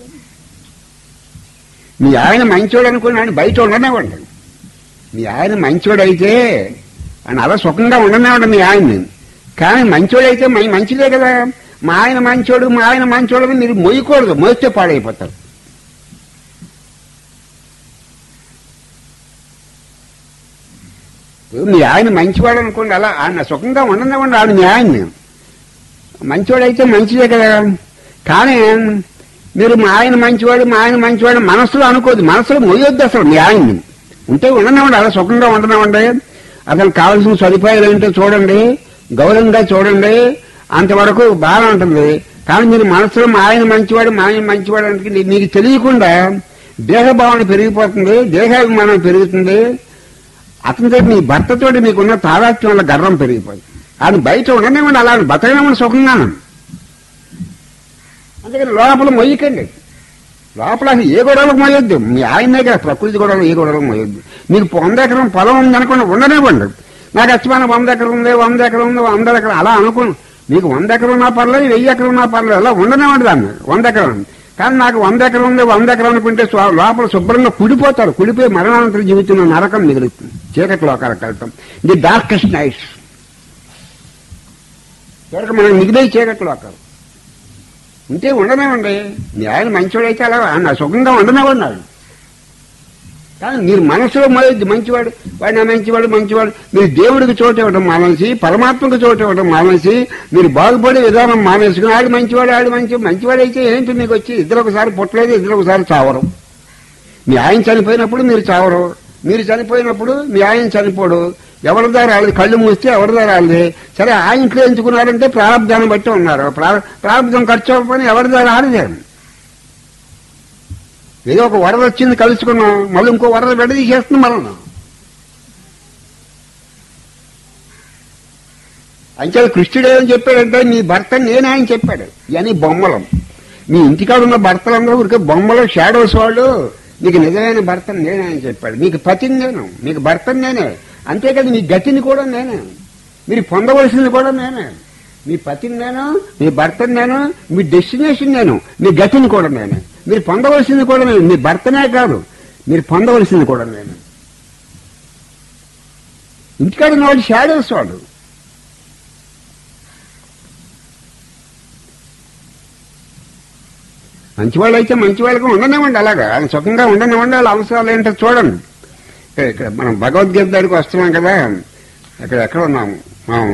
మీ ఆయన మంచోడు అనుకోండి ఆయన బయట ఉండనివ్వండి మీ ఆయన మంచోడైతే ఆయన అలా సుఖంగా ఉండనివ్వండి మీ ఆయన్ని కానీ మంచోడైతే మై మంచిదే కదా మా ఆయన మంచోడు మా ఆయన మంచోడు అని మీరు మొయ్యకూడదు మోస్తే పాడైపోతారు ఇప్పుడు మీ ఆయన మంచివాడు అనుకోండి అలా ఆయన సుఖంగా ఉండనివ్వండి ఆడు మీ ఆయన్ని మంచివాడైతే మంచిదే కదా కానీ మీరు మా ఆయన మంచివాడు మా ఆయన మంచివాడు మనసులో అనుకోదు మనసులో మొయ్యొద్దు అసలు మీ ఆయన్ని ఉంటే ఉండనివ్వండి అలా సుఖంగా ఉండనివ్వండి అతను కావాల్సిన సదుపాయాలు ఏంటో చూడండి గౌరవంగా చూడండి అంతవరకు బాగా ఉంటుంది కానీ మీరు మనసులో మా ఆయన మంచివాడు మా ఆయన మంచివాడు అంటే మీకు తెలియకుండా దేహభావన పెరిగిపోతుంది దేహాభిమానం పెరుగుతుంది అతనితో మీ భర్తతో మీకున్న తాదాత్మ్యం వల్ల గర్వం పెరిగిపోతుంది ఆయన బయట ఉండనివ్వండి అలా బతకనివ్వండి సుఖంగాను అందుకని లోపల మొయ్యకండి లోపల అసలు ఏ గొడవలకు మొయ్యొద్దు మీ ఆయనే కదా ప్రకృతి గొడవలు ఏ గొడవలకు మొయ్యొద్దు మీకు వంద ఎకరం పొలం ఉందనుకోండి ఉండనివ్వండి నాకు అచ్చమైన వంద ఎకరం ఉంది వంద ఎకరం ఉంది వంద ఎకరం అలా అనుకోండి మీకు వంద ఎకరం ఉన్నా పర్లేదు వెయ్యి ఎకరం ఉన్నా పర్లేదు అలా ఉండనివ్వండి దాన్ని వంద ఎకరం కానీ నాకు వంద ఎకరం ఉంది వంద ఎకరం అనుకుంటే స్వ- లోపల శుభ్రంగా కుడిపోతారు కుడిపోయి మరణానంతర జీవితంలో నరకం మిగులుతుంది చీకటి లోకాలకు వెళ్తాం ఇది డార్కెస్ట్ నైట్స్ చివరికి మనం మిగిలే చీకటి లోకాలు ఉంటే ఉండనివ్వండి మీ ఆయన మంచివాడైతే అలా ఆయన సుఖంగా ఉండనివ్వండి కానీ మీరు మనసులో మొదటి మంచివాడు వాడు నా మంచివాడు మంచివాడు మీరు దేవుడికి చోటు ఇవ్వడం మానేసి పరమాత్మకు చోటు ఇవ్వడం మానేసి మీరు బాగుపడే విధానం మానేసుకుని ఆడు మంచివాడు ఆడు మంచి మంచివాడైతే ఏంటి మీకు వచ్చి ఇద్దరు ఒకసారి పుట్టలేదు ఇద్దరు ఒకసారి చావరు మీ ఆయన చనిపోయినప్పుడు మీరు చావరు మీరు చనిపోయినప్పుడు మీ ఆయన చనిపోడు ఎవరి దారి వాళ్ళది కళ్ళు మూస్తే ఎవరి దారి వాళ్ళది సరే ఆ ఇంట్లో ఎంచుకున్నారంటే ప్రారంభాన్ని బట్టి ఉన్నారు ప్రా- ప్రారంభం ఖర్చు అవ్వకపోయినా ఎవరి దారి ఆడదే ఏదో ఒక వరద వచ్చింది కలుసుకున్నాం మళ్ళీ ఇంకో వరద విడ తీసేస్తుంది మనం అంచేది కృష్ణుడు ఏమని చెప్పాడంటే నీ భర్త నేనే అని చెప్పాడు ఇవన్నీ బొమ్మలు మీ ఇంటికాడ ఉన్న భర్తలందరూ ఊరికే బొమ్మలు షాడోస్ వాళ్ళు నీకు నిజమైన భర్త నేనే అని చెప్పాడు మీకు పతిని నేను మీకు భర్తని నేనే అంతేకాదు మీ గతిని కూడా నేనే మీరు పొందవలసింది కూడా నేనే మీ పతిని నేను మీ భర్తని నేను మీ డెస్టినేషన్ నేను మీ గతిని కూడా నేనే మీరు పొందవలసింది కూడా నేను మీ భర్తనే కాదు మీరు పొందవలసింది కూడా నేను ఇంటికాడ ఉన్న వాడు షాడోస్ వాడు మంచివాళ్ళు అయితే మంచి వాళ్ళకి ఉండనివ్వండి అలాగా ఆయన సుఖంగా ఉండనివ్వండి వాళ్ళ అవసరాలు ఏంటో చూడండి ఇక్కడ ఇక్కడ మనం భగవద్గీత దగ్గరికి వస్తున్నాం కదా ఇక్కడ ఎక్కడ ఉన్నాము మనం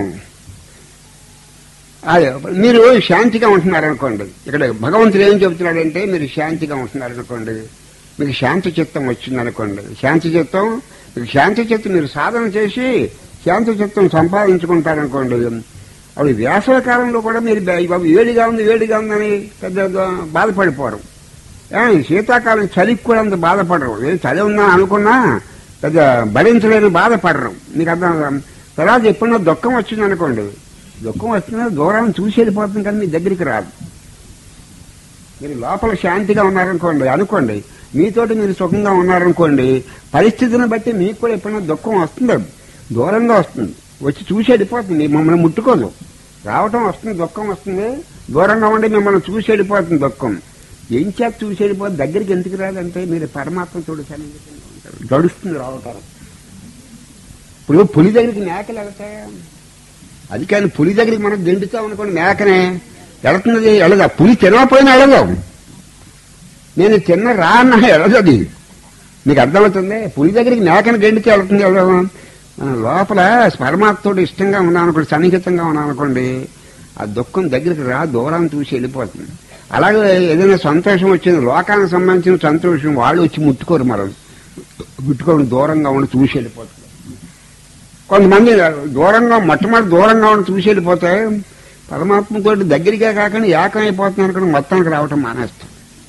అదే మీరు శాంతిగా ఉంటున్నారు అనుకోండి ఇక్కడ భగవంతుడు ఏం చెబుతున్నాడంటే మీరు శాంతిగా ఉంటున్నారు అనుకోండి మీకు శాంతి చిత్తం వచ్చింది అనుకోండి శాంతి చిత్తం మీకు శాంతి చిత్తం మీరు సాధన చేసి శాంతి చిత్తం సంపాదించుకుంటారనుకోండి అప్పుడు వేసవి కాలంలో కూడా మీరు బే- బాబు వేడిగా ఉంది వేడిగా ఉందని పెద్ద బాధపడిపోరు ఏ, శీతాకాలం చలికి కూడా అంత బాధపడరు ఏ చలి ఉందా అనుకున్నా పెద్ద భరించలేని బాధపడరు మీకు అర్థం తర్వాత ఎప్పుడన్నా దుఃఖం వచ్చింది అనుకోండి దుఃఖం వచ్చినా దూరాన్ని చూసి వెళ్ళిపోతుంది కానీ మీ దగ్గరికి రాదు మీరు లోపల శాంతిగా ఉన్నారనుకోండి అనుకోండి మీతోటి మీరు సుఖంగా ఉన్నారనుకోండి పరిస్థితిని బట్టి మీకు కూడా ఎప్పుడైనా దుఃఖం వస్తుంది దూరంగా వస్తుంది వచ్చి చూసి వెళ్ళిపోతుంది మమ్మల్ని ముట్టుకోదు రావటం వస్తుంది దుఃఖం వస్తుంది దూరంగా ఉండి మిమ్మల్ని చూసి వెళ్ళిపోతుంది దుఃఖం ఏం చేత చూసి వెళ్ళిపోతే దగ్గరికి ఎందుకు రాదంటే మీరు పరమాత్మతో సన్నిహితంగా ఉంటారు గడుస్తుంది రావటం ఇప్పుడు పులి దగ్గరికి మేకలు వెళ్తాయా అది కానీ పులి దగ్గరికి మనం గెంటుతాం అనుకోండి మేకనే వెళుతున్నది వెళ్ళదా పులి తినకపోయినా వెళ్ళదు నేను తిన్న రా అన్న వెళ్ళదు అది మీకు అర్థమవుతుంది పులి దగ్గరికి మేకను గెండితే వెళ్తుంది వెళ్ళదు ఆ, లోపల పరమాత్మతో ఇష్టంగా ఉన్నామనుకోండి సన్నిహితంగా ఉన్నామనుకోండి ఆ దుఃఖం దగ్గరికి రా దూరాన్ని చూసి వెళ్ళిపోతుంది అలాగే ఏదైనా సంతోషం వచ్చింది లోకానికి సంబంధించిన సంతోషం వాళ్ళు వచ్చి ముట్టుకోరు మనం ముట్టుకోవడం దూరంగా ఉండి చూసి వెళ్ళిపోతుంది కొంతమంది దూరంగా మొట్టమొదటి దూరంగా ఉండి చూసి వెళ్ళిపోతే పరమాత్మతో దగ్గరిగా కాకుండా ఏకం అయిపోతున్నారు కానీ మొత్తానికి రావటం మానేస్తాం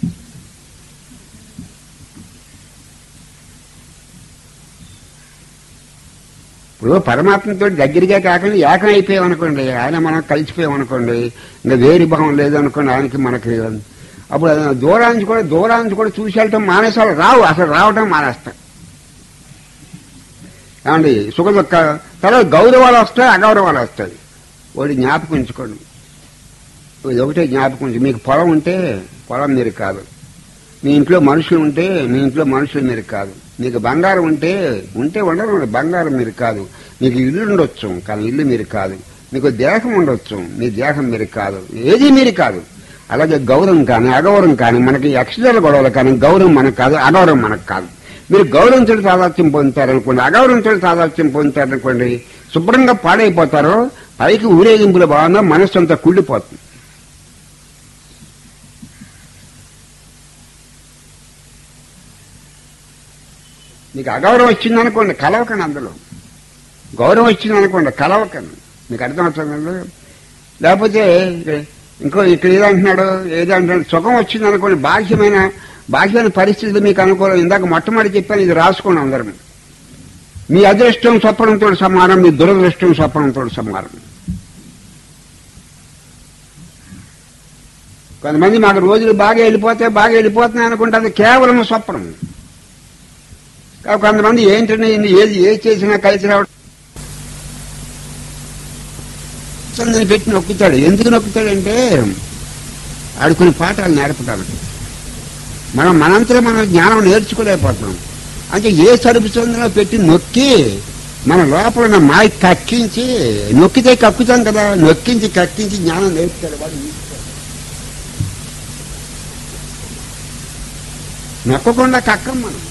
ఇప్పుడు పరమాత్మతో దగ్గరగా కాకుండా ఏకం అయిపోయాం అనుకోండి ఆయన మనం కలిసిపోయాం అనుకోండి ఇంకా వేరు భావం లేదనుకోండి ఆయనకి మనకి అప్పుడు అది దూరానికి కూడా దూరానికి కూడా చూసి వెళ్ళటం మానేసాలు రావు అసలు రావటం మానేస్తాం ఏమండి సుఖ దుఃఖ తర్వాత గౌరవాలు వస్తాయి అగౌరవాలు వస్తాయి వాడి జ్ఞాపకం ఉంచుకోండి ఇది ఒకటే జ్ఞాపకం ఉంచు మీకు పొలం ఉంటే పొలం మీరు కాదు మీ ఇంట్లో మనుషులు ఉంటే మీ ఇంట్లో మనుషులు మీరు కాదు మీకు బంగారం ఉంటే ఉంటే ఉండరు బంగారం మీరు కాదు మీకు ఇల్లు ఉండొచ్చు కానీ ఇల్లు మీరు కాదు మీకు దేహం ఉండొచ్చు మీ దేహం మీరు కాదు ఏది మీరు కాదు అలాగే గౌరవం కానీ అగౌరవం కానీ మనకి అక్షరాల గొడవలు కానీ గౌరవం మనకు కాదు అగౌరవం మనకు కాదు మీరు గౌరవంతో సాదాత్యం పొందుతారనుకోండి అగౌరవంతో సాదాత్యం పొందుతారనుకోండి శుభ్రంగా పాడైపోతారో పైకి ఊరేగింపుల భావన మనస్సు అంతా కుళ్ళిపోతుంది మీకు అగౌరవం వచ్చిందనుకోండి కలవకండి అందులో గౌరవం వచ్చిందనుకోండి కలవకండి మీకు అర్థమవుతుంది లేకపోతే ఇక్కడ- ఇంకో ఇక్కడ ఏదంటున్నాడు ఏదంటున్నాడు సుఖం వచ్చిందనుకోండి బాహ్యమైన బాహ్యమైన పరిస్థితులు మీకు అనుకూలం ఇందాక మొట్టమొదటి చెప్పాను ఇది రాసుకోండి అందరం మీ అదృష్టం స్వప్నంతో సమానం మీ దురదృష్టం స్వప్నంతో సమానం కొంతమంది మాకు రోజులు బాగా వెళ్ళిపోతే బాగా వెళ్ళిపోతున్నాయి అనుకుంటే అది కేవలం స్వప్నం కాబట్టి కొంతమంది ఏంటంటే ఇన్ని ఏది ఏది చేసినా కలిసి రావడం సందని పెట్టి నొక్కుతాడు ఎందుకు నొక్కుతాడంటే ఆడు కొన్ని పాఠాలు నేర్పడానికి మనం మనంతలో మనం జ్ఞానం నేర్చుకోలేకపోతున్నాం అంటే ఏ సరుపు సందులో పెట్టి నొక్కి మన లోపల ఉన్న మాయ కక్కించి నొక్కితే కక్కుతాం కదా నొక్కించి కక్కించి జ్ఞానం నేర్పుతాడు వాడు ఈశ్వరుడు. నొక్కకుండా కక్కం మనం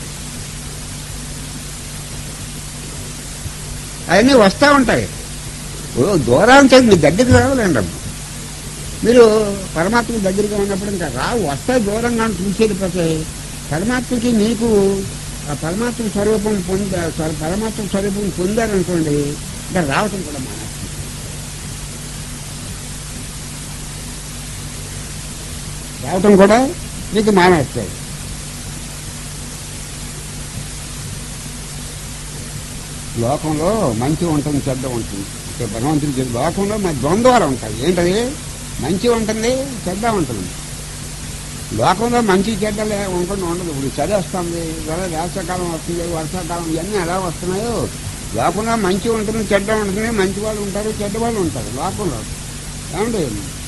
అవన్నీ వస్తూ ఉంటాయి ఓ దూరానికి మీ దగ్గరికి రావాలండి అమ్మ మీరు పరమాత్మ దగ్గరగా ఉన్నప్పుడు ఇంకా రావు వస్తాయి దూరంగా చూసి వెళ్ళిపోతాయి పరమాత్మకి మీకు ఆ పరమాత్మ స్వరూపం పొంద స్వ- పరమాత్మ స్వరూపం పొందారనుకోండి ఇంకా రావటం కూడా మానేస్తుంది రావటం కూడా మీకు మానేస్తాయి లోకంలో మంచి ఉంటుంది చెడ్డ ఉంటుంది ఇక్కడ భగవంతుడి చెప్పి లోకంలో మన ద్వంద్వాలు ఉంటాయి ఏంటది మంచి ఉంటుంది చెడ్డ ఉంటుంది లోకంలో మంచి చెడ్డలే ఉంటుంది ఉండదు ఇప్పుడు చలి వస్తుంది ఇవాళ వేసవకాలం వస్తుంది వర్షాకాలం ఇవన్నీ ఎలా వస్తున్నాయో లోకంలో మంచి ఉంటుంది చెడ్డ ఉంటుంది మంచి వాళ్ళు ఉంటారు చెడ్డ వాళ్ళు ఉంటారు లోకంలో ఏమండి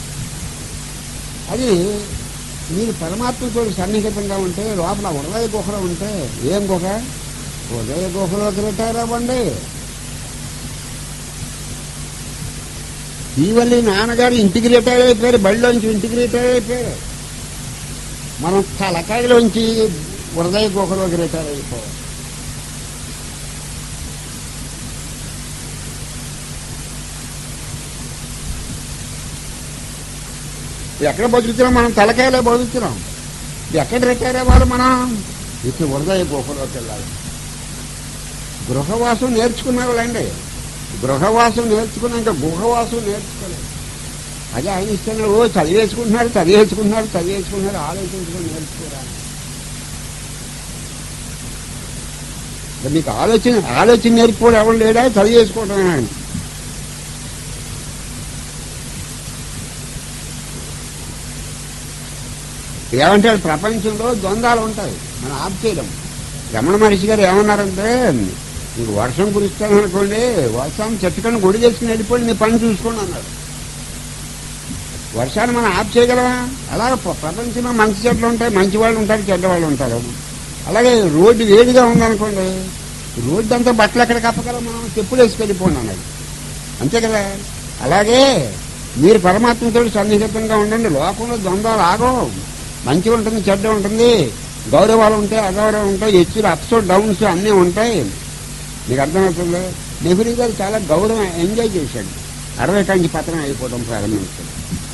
అది మీరు పరమాత్మతో సన్నిహితంగా ఉంటే లోపల హృదయ గుహలో ఉంటే ఏం గుహ హృదయ గుహలోకి రిటైర్ అవ్వండి ఈవల్లి నాన్నగారు ఇంటికి రిటైర్ అయిపోయారు బడిలోంచి ఇంటికి రిటైర్ అయిపోయారు మనం తలకాయలోంచి హృదయ గుహలోకి రిటైర్ అయిపోవాలి ఎక్కడ బతుకుతున్నాం మనం తలకాయలో బతుకుతున్నాం ఎక్కడ రిటైర్ అవ్వాలి మనం ఇటు హృదయ గుహలోకి వెళ్ళాలి గృహవాసం నేర్చుకునే వాళ్ళండి గృహవాసం నేర్చుకున్నాక గుహవాసం నేర్చుకోలేదు అదే ఆయన ఇష్టంగా ఓ చదివేసుకుంటున్నారు చదివేసుకుంటున్నారు చదివేసుకుంటున్నారు ఆలోచించుకొని నేర్చుకోరా మరి మీకు ఆలోచన ఆలోచన నేర్పుకోవడం ఎవరు లేడా చదివేసుకోవడం ఆయన ఏమంటాడు ప్రపంచంలో ద్వంద్వాలు ఉంటాయి మనం ఆఫ్ చేయడం రమణ మహర్షి గారు ఏమన్నారంటే ఇంక వర్షం కురుస్తాననుకోండి వర్షం చెట్టుకని గుడి చేసుకుని వెళ్ళిపోయి నీ పని చూసుకోండి అన్నాడు వర్షాన్ని మనం ఆఫ్ చేయగలమా అలాగే ప్ర- ప్రపంచంలో మంచి చెట్లు ఉంటాయి మంచి వాళ్ళు ఉంటారు చెడ్డ వాళ్ళు ఉంటారు అలాగే రోడ్డు వేడిగా ఉందనుకోండి రోడ్డు అంతా బట్టలు ఎక్కడ కప్పగలం మనం చెప్పులు వేసి వెళ్ళిపోండి అన్నాడు అంతే కదా అలాగే మీరు పరమాత్మతో సన్నిహితంగా ఉండండి లోకంలో ద్వంద్వాలు ఆగవు మంచి ఉంటుంది చెడ్డ ఉంటుంది గౌరవాలు ఉంటాయి అగౌరవాలు ఉంటాయి హెచ్చులు అప్స్ డౌన్స్ అన్నీ ఉంటాయి మీకు అర్థమవుతుంది నెహ్రూ గారు చాలా గౌరవం ఎంజాయ్ చేశాడు అరవై కంచి పత్రం అయిపోవడం ప్రారంభించాడు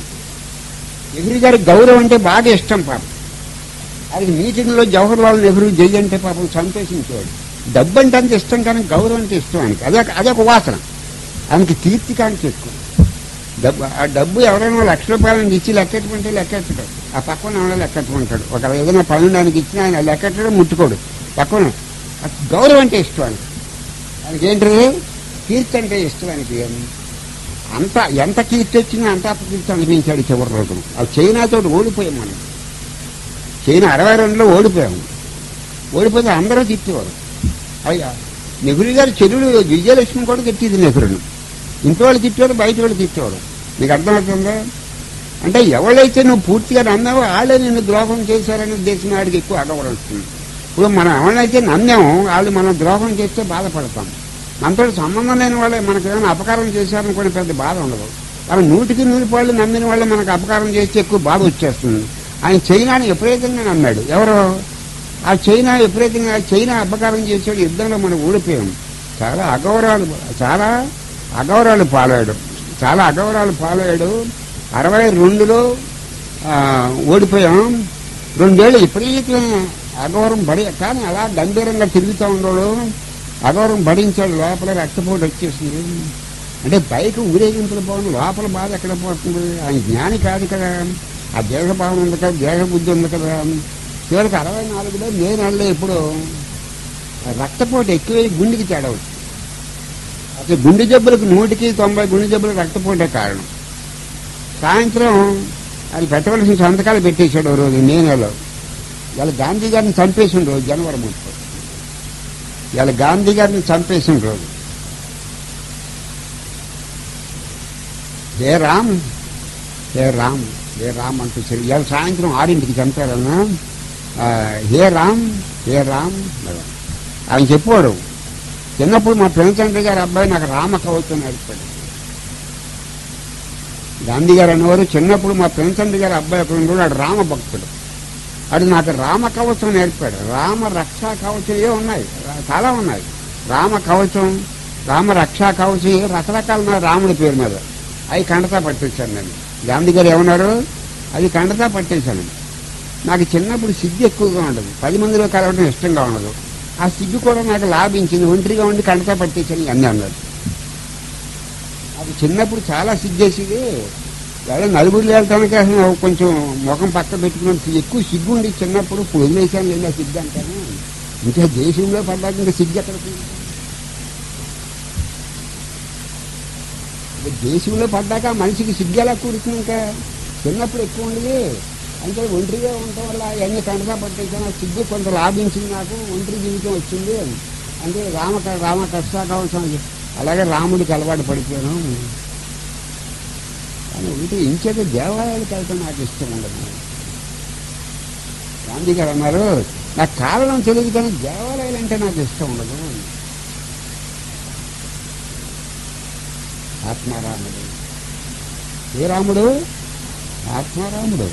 నెహ్రూ గారి గౌరవం అంటే బాగా ఇష్టం పాపం అది మీటింగ్లో జవహర్లాల్ నెహ్రూ జై అంటే పాపం సంతోషించేవాడు డబ్బు అంటే అంత ఇష్టం కానీ గౌరవం అంటే ఇష్టం ఆయనకి అదే అదొక వాసన ఆయనకి కీర్తి కానికి ఎక్కువ డబ్బు ఆ డబ్బు ఎవరైనా లక్ష రూపాయలను ఇచ్చి లెక్కెట్టుకుంటే లెక్కెట్టడు ఆ పక్కన ఎవరైనా లెక్కెట్టుకుంటాడు ఒక ఏదైనా పన్నెండు ఆయనకి ఇచ్చినా ఆయన లెక్కెట్టడం ముట్టుకోడు పక్కన ఆ గౌరవం అంటే ఇష్టం ఆయనకి ఆయనకి ఏంటది కీర్తి అంటే ఇష్టం ఆయనకి అంత ఎంత కీర్తి వచ్చినా అంత అపకీర్తి అనిపించాడు చివరి రోజు ఆ చైనాతో ఓడిపోయాం మనం చైనా అరవై రెండులో ఓడిపోయాము ఓడిపోతే అందరూ తిట్టేవారు అయ్యా నెహ్రూ గారు చెరువులు విజయలక్ష్మి కూడా తిట్టేది నెహ్రూను ఇంట్లో వాళ్ళు తిట్టేవారు బయట వాళ్ళు తిట్టేవారు నీకు అర్థమవుతుందా అంటే ఎవరైతే నువ్వు పూర్తిగా నమ్మావో వాళ్ళే నిన్ను ద్రోహం చేశారనే ఉద్దేశం వాడికి ఎక్కువ అగవడం వస్తుంది ఇప్పుడు మనం ఎవరైతే నమ్మామో వాళ్ళు మనం ద్రోహం చేస్తే బాధపడతాం మనతో సంబంధం లేని వాళ్ళే మనకు ఏమైనా అపకారం చేశారనుకునే పెద్ద బాధ ఉండదు కానీ నూటికి నూరు పాళ్ళు నమ్మిన వాళ్ళే మనకు అపకారం చేస్తే ఎక్కువ బాధ వచ్చేస్తుంది ఆయన చైనాని విపరీతంగా నమ్మాడు ఎవరు ఆ చైనా విపరీతంగా చైనా అపకారం చేసాడు యుద్ధంలో మనం ఓడిపోయాం చాలా అగౌరవాలు చాలా అగౌరవాలు పాలాడు చాలా అగౌరవాలు పాలాడు అరవై రెండులో ఆ, ఓడిపోయాం రెండేళ్ళు విపరీతమైన అగౌరవం పడి కానీ అలా గంభీరంగా తిరుగుతూ ఉండడు అగౌరవం భరించాడు లోపల రక్తపోటు వచ్చేసింది అంటే బయట ఊరేగింపులు పోవడం లోపల బాధ ఎక్కడ పోతుంది ఆయన జ్ఞాని కాదు కదా ఆ దేహ భావన ఉంది కదా దేహ బుద్ధి ఉంది కదా చివరికి అరవై నాలుగులో మే నెలలో ఇప్పుడు రక్తపోటు ఎక్కువై గుండెకి తేడా వచ్చింది అసలు గుండె జబ్బులకు నూటికి తొంభై గుండె జబ్బులకు రక్తపోటే కారణం సాయంత్రం అది పెట్టవలసిన సంతకాలు పెట్టేశాడు ఓ రోజు మే నెలలో ఇవాళ గాంధీ గారిని చంపేసిన రోజు జనవరి ముప్పై ఇవాళ గాంధీ గారిని చంపేసిన రోజు హే రామ్ హే రామ్ హే రామ్ అంటూ సరే ఇవాళ సాయంత్రం ఆరింటికి చంపారన్నా ఆ, హే రామ్ హే రామ్ అన్నాడు. ఆయన చెప్పాడు చిన్నప్పుడు మా ప్రేమచంద్ర గారి అబ్బాయి నాకు రామ కవచం నేర్పాడు గాంధీ గారు అనేవారు చిన్నప్పుడు మా ప్రేమచంద్ర గారి అబ్బాయి ఒక ఉన్నాడు వాడు రామ భక్తుడు అది నాకు రామ కవచం నేర్పాడు రామ రక్షా కవచం ఏ ఉన్నాయి రా- చాలా ఉన్నాయి రామ కవచం రామ రక్షా కవచం ఏ రకరకాల ఉన్నాయి రాముడి పేరు మీద అవి కండతా పట్టేశాను నేను గాంధీ గారు ఏమన్నారు అది కండతా పట్టేశాను నాకు చిన్నప్పుడు సిగ్గు ఎక్కువగా ఉండదు పది మందిలో కలవడం ఇష్టంగా ఉండదు ఆ సిగ్గు కూడా నాకు లాభించింది ఒంటరిగా ఉండి కండతా పట్టేశాను అన్నీ అన్నారు అది చిన్నప్పుడు చాలా సిగ్గేసేది ఎవరో నలుగురు వెళ్ళటానికి అసలు కొంచెం ముఖం పక్క పెట్టుకుని ఎక్కువ సిగ్గు ఉండి చిన్నప్పుడు ఇప్పుడు వదిలేశాను లేదా సిగ్గు అంటాను ఇంకా దేశంలో పడ్డాక ఇంకా సిగ్గు ఎక్కడ పోయింది? ఇంకా దేశంలో పడ్డాక ఆ మనిషికి సిగ్గు ఎలా కూడుతుంది ఇంకా చిన్నప్పుడు ఎక్కువ ఉండేది అంటే ఒంటరిగా ఉండటం వల్ల అవన్నీ కండగా పట్టేసాను ఆ సిగ్గు కొంత లాభించింది నాకు ఒంటరి జీవితం వచ్చింది అంటే రామ రామ కష్ట కావాల్సిన అలాగే రాముడికి అలవాటు పడిపోయాను కానీ ఉంటే ఇంచేత దేవాలయాలకు వెళ్తాం నాకు ఇష్టం ఉండదు గాంధీ గారు అన్నారు నాకు కారణం తెలియదు కానీ దేవాలయాలు అంటే నాకు ఇష్టం ఉండదు ఆత్మారాముడు ఏ రాముడు ఆత్మారాముడు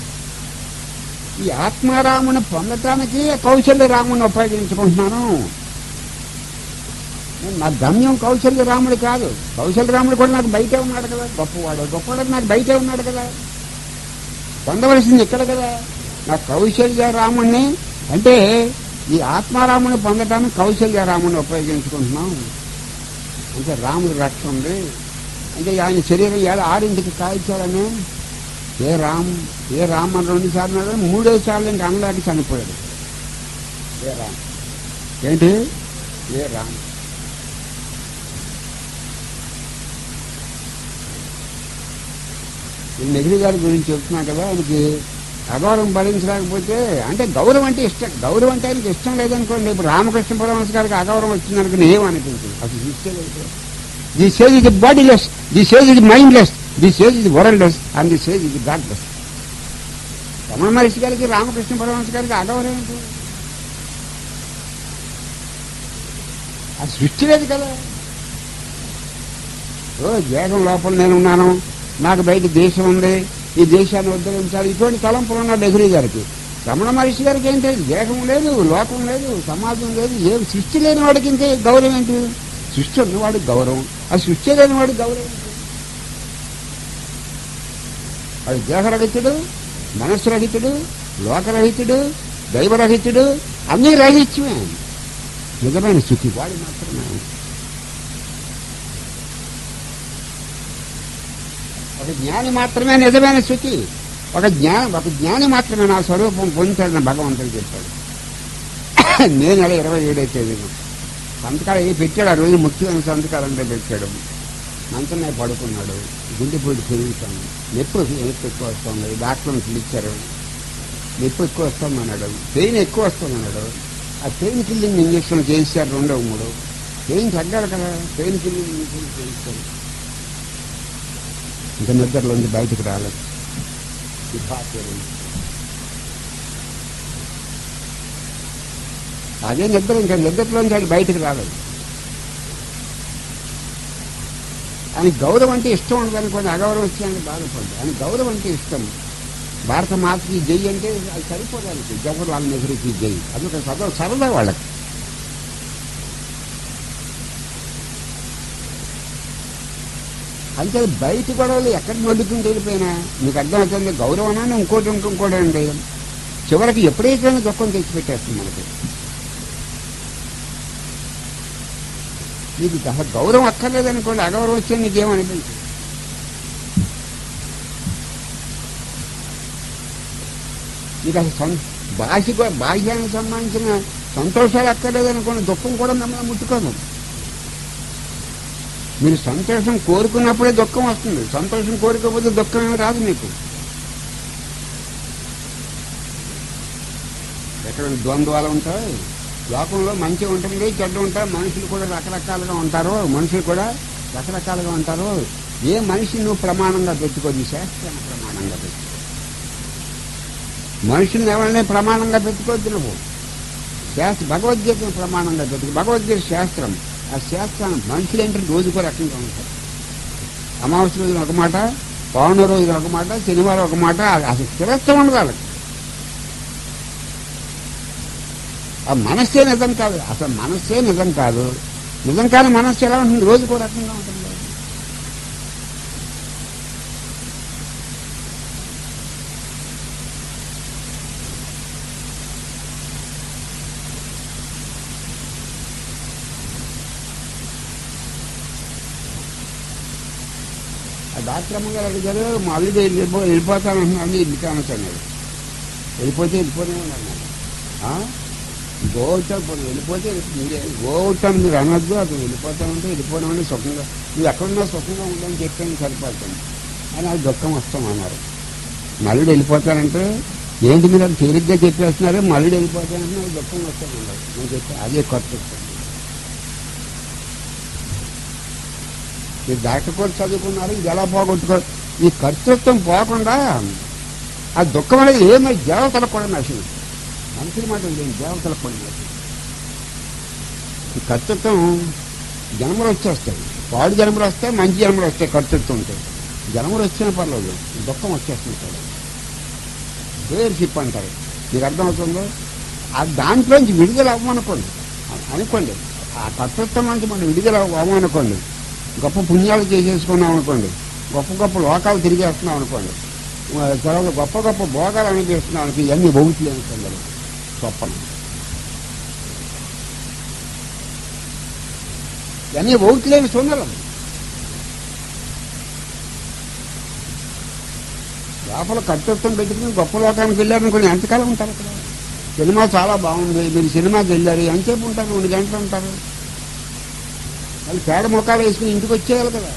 ఈ ఆత్మారాముని పొందటానికి కౌశల్య రాముని ఉపయోగించుకుంటున్నాను నేను నా గమ్యం కౌశల్య రాముడు కాదు కౌశల్య రాముడు కూడా నాకు బయటే ఉన్నాడు కదా గొప్పవాడు గొప్పవాడు నాకు బయటే ఉన్నాడు కదా పొందవలసింది ఇక్కడ కదా నా కౌశల్య రాముణ్ణి అంటే ఈ ఆత్మారాముని పొందడానికి కౌశల్య రాముని ఉపయోగించుకుంటున్నాం అంటే రాముడి రక్ష ఉంది అంటే ఆయన శరీరం ఏళ్ళ ఆరింటికి కాల్చాలని ఏ రామ్ ఏ రామ్ అని రెండు సార్లు అన్నాడు, మూడో సార్లు ఇంకా అనలేక చనిపోయాడు ఏ రామ్ ఏంటి ఏ రామ్ ఈ నెగిరి గారి గురించి చెప్తున్నా కదా ఆయనకి అగౌరవం భరించలేకపోతే అంటే గౌరవం అంటే ఇష్టం గౌరవం అంటే ఆయనకి ఇష్టం లేదనుకోండి ఇప్పుడు రామకృష్ణ పరమహంస గారికి అగౌరవం వచ్చిందనుకుని ఏమనిపించింది అసలు ఇష్టం లేదు ది సేజ్ ఇది బాడీలెస్ ది సేజ్ ఇది మైండ్లెస్ ది సేజ్ ఇది వరల్డ్లెస్ అండ్ ది సేజ్ ఇది గాడ్లెస్ రమణ మహర్షి గారికి రామకృష్ణ పరమహంస గారికి అగౌరవం ఏంటి ఆ సృష్టి లేదు కదా ఓ దేహం లోపల నేను ఉన్నాను నాకు బయట దేశం ఉంది ఈ దేశాన్ని ఉద్ధరించాలి ఇటువంటి తలంపులు ఉన్నాడు నెహ్రూ గారికి రమణ మహర్షి గారికి ఏంటి దేహం లేదు లోకం లేదు సమాజం లేదు ఏ సృష్టి లేని వాడికి ఇంకే గౌరవం ఏంటి సృష్టి ఉన్నవాడికి గౌరవం ఆ సృష్టి లేని వాడికి గౌరవం ఏంటి వాడు దేహరహితుడు మనస్సు రహితుడు లోకరహితుడు దైవరహితుడు అన్నీ రహిత్యమే నిజమైన స్థితి వాడి మాత్రమే ఒక జ్ఞాని మాత్రమే నిజమైన స్థితి ఒక జ్ఞానం ఒక జ్ఞాని మాత్రమే నా స్వరూపం పొందుతాడని భగవంతుడు చెప్పాడు నేను నెల ఇరవై ఏడో తేదీన సంతకాలు ఏ పెట్టాడు ఆ రోజు ముఖ్యమైన సంతకాలు అంటే పెట్టాడు మంచం మీద పడుకున్నాడు గుండెపోటు పెరుగుతాను నొప్పి నొప్పి ఎక్కువ వస్తుంది డాక్టర్ని పిలిచారు నొప్పి ఎక్కువ వస్తుందన్నాడు పెయిన్ ఎక్కువ వస్తుందన్నాడు ఆ పెయిన్ కిల్లింగ్ ఇంజక్షన్ చేయించారు రెండో మూడు పెయిన్ తగ్గాలి కదా పెయిన్ కిల్లింగ్ ఇంజక్షన్ చేయించారు ఇంకా నిద్రలోంచి బయటకు రాలేదు ఈ భాగ్యం. అదే నిద్ర ఇంకా నిద్రలోంచి అది బయటకు రాలేదు ఆయన గౌరవం అంటే ఇష్టం ఉండదు అనుకోండి అగౌరవం వచ్చాయని బాధపడ్డా ఆయన గౌరవం అంటే ఇష్టం భారత మాతకి జై అంటే అది సరిపోదానికి జవహర్లాల్ నెహ్రూకి జై అదొక సద సరదా వాళ్ళకి అంటే బయట గొడవలు ఎక్కడ నడుకుంటూ వెళ్ళిపోయినా మీకు అర్థమవుతుంది గౌరవం అని ఇంకోటి ఇంకోటి అండి చివరికి ఎప్పుడైతే దుఃఖం తెచ్చిపెట్టేస్తుంది మనకి నీకు అసలు గౌరవం అక్కర్లేదనుకోండి అగౌరవం వచ్చే నీకేమనిపించదు నీకు అసలు సం భాష బాహ్యానికి సంబంధించిన సంతోషాలు అక్కర్లేదనుకోండి దుఃఖం కూడా మిమ్మల్ని ముట్టుకోదు మీరు సంతోషం కోరుకున్నప్పుడే దుఃఖం వస్తుంది సంతోషం కోరుకోకపోతే దుఃఖం ఏమి రాదు మీకు ఎక్కడ ద్వంద్వాలు ఉంటాయి లోకంలో మంచి ఉంటుంది చెడ్డ ఉంటాయి మనుషులు కూడా రకరకాలుగా ఉంటారు మనుషులు కూడా రకరకాలుగా ఉంటారు ఏ మనిషి నువ్వు ప్రమాణంగా పెట్టుకోదు శాస్త్రాన్ని ప్రమాణంగా పెట్టుకో మనుషుల్ని ఎవరిని ప్రమాణంగా పెట్టుకోవద్దు నువ్వు శాస్త్ర భగవద్గీతను ప్రమాణంగా పెట్టుకో భగవద్గీత శాస్త్రం ఆ శాస్త్రాన్ని మనుషులు ఏంటంటే రోజుకో రకంగా ఉంటారు అమావాస్య రోజున ఒక మాట పౌర్ణ రోజున ఒక మాట శనివారం ఒక మాట అసలు స్థిరత్వం ఉండదు వాళ్ళకి ఆ మనస్సే నిజం కాదు అసలు మనస్సే నిజం కాదు నిజం కాని మనస్సు ఎలా ఉంటుంది రోజుకో రకంగా ఉంటుంది ఆ డాక్టర్ అమ్మ గారు అడిగారు మా అల్లుడు వెళ్ళిపో వెళ్ళిపోతానంటున్నాను ఇంటికి అనొచ్చన్నాడు వెళ్ళిపోతే వెళ్ళిపోతే అన్నాడు ఆ? గోవుతాను పోనీ వెళ్ళిపోతే మీరే గోవుతాను మీరు అనొద్దు అతను వెళ్ళిపోతానంటే వెళ్ళిపోదామంటే సుఖంగా నువ్వు ఎక్కడున్నా సుఖంగా ఉండని చెప్పాను సరిపోతాను అని అది దుఃఖం వస్తాం అన్నారు మల్లుడు వెళ్ళిపోతానంటే ఏంటి మీరు అది తేలిగ్గా చెప్పేస్తున్నారు మల్లుడు వెళ్ళిపోతానంటే నాకు దుఃఖం వస్తామన్నారు నేను చెప్పి అదే కొత్త మీరు డాక్టర్ కూడా చదువుకున్నారు ఇది ఎలా పోగొట్టుకో ఈ కర్తృత్వం పోకుండా ఆ దుఃఖం అనేది ఏమై దేవతలకు కూడా నశనం మనుషుల మాట లేదు దేవతలకు కూడా నశనం ఈ కర్తృత్వం జన్మలు వచ్చేస్తాయి పాడు జన్మలు వస్తాయి మంచి జన్మలు వస్తాయి కర్తృత్వం ఉంటాయి జన్మలు వచ్చినా పర్లేదు దుఃఖం వచ్చేస్తుంది కూడా షిప్ అంటారు మీకు అర్థమవుతుందో ఆ దాంట్లోంచి విడుదల అవ్వమనుకోండి అనుకోండి ఆ కర్తృత్వం నుంచి మనం విడుదల అవ్వమనుకోండి గొప్ప పుణ్యాలు చేసేసుకున్నాం అనుకోండి గొప్ప గొప్ప లోకాలు తిరిగేస్తున్నాం అనుకోండి తర్వాత గొప్ప గొప్ప భోగాలు అనిపిస్తున్నానికి ఇవన్నీ బహుతులేని సందరు స్వప్నం ఇవన్నీ బహుతులేని సుందరం లోపల కర్తృత్వం పెట్టుకుని గొప్ప లోకానికి వెళ్ళారనుకుని ఎంతకాలం ఉంటారు అక్కడ సినిమా చాలా బాగుంది మీరు సినిమాకి వెళ్ళారు ఎంతసేపు ఉంటారు రెండు గంటలు ఉంటారు వాళ్ళు పేడ మొక్కలు వేసుకుని ఇంటికి వచ్చేయాలి కదా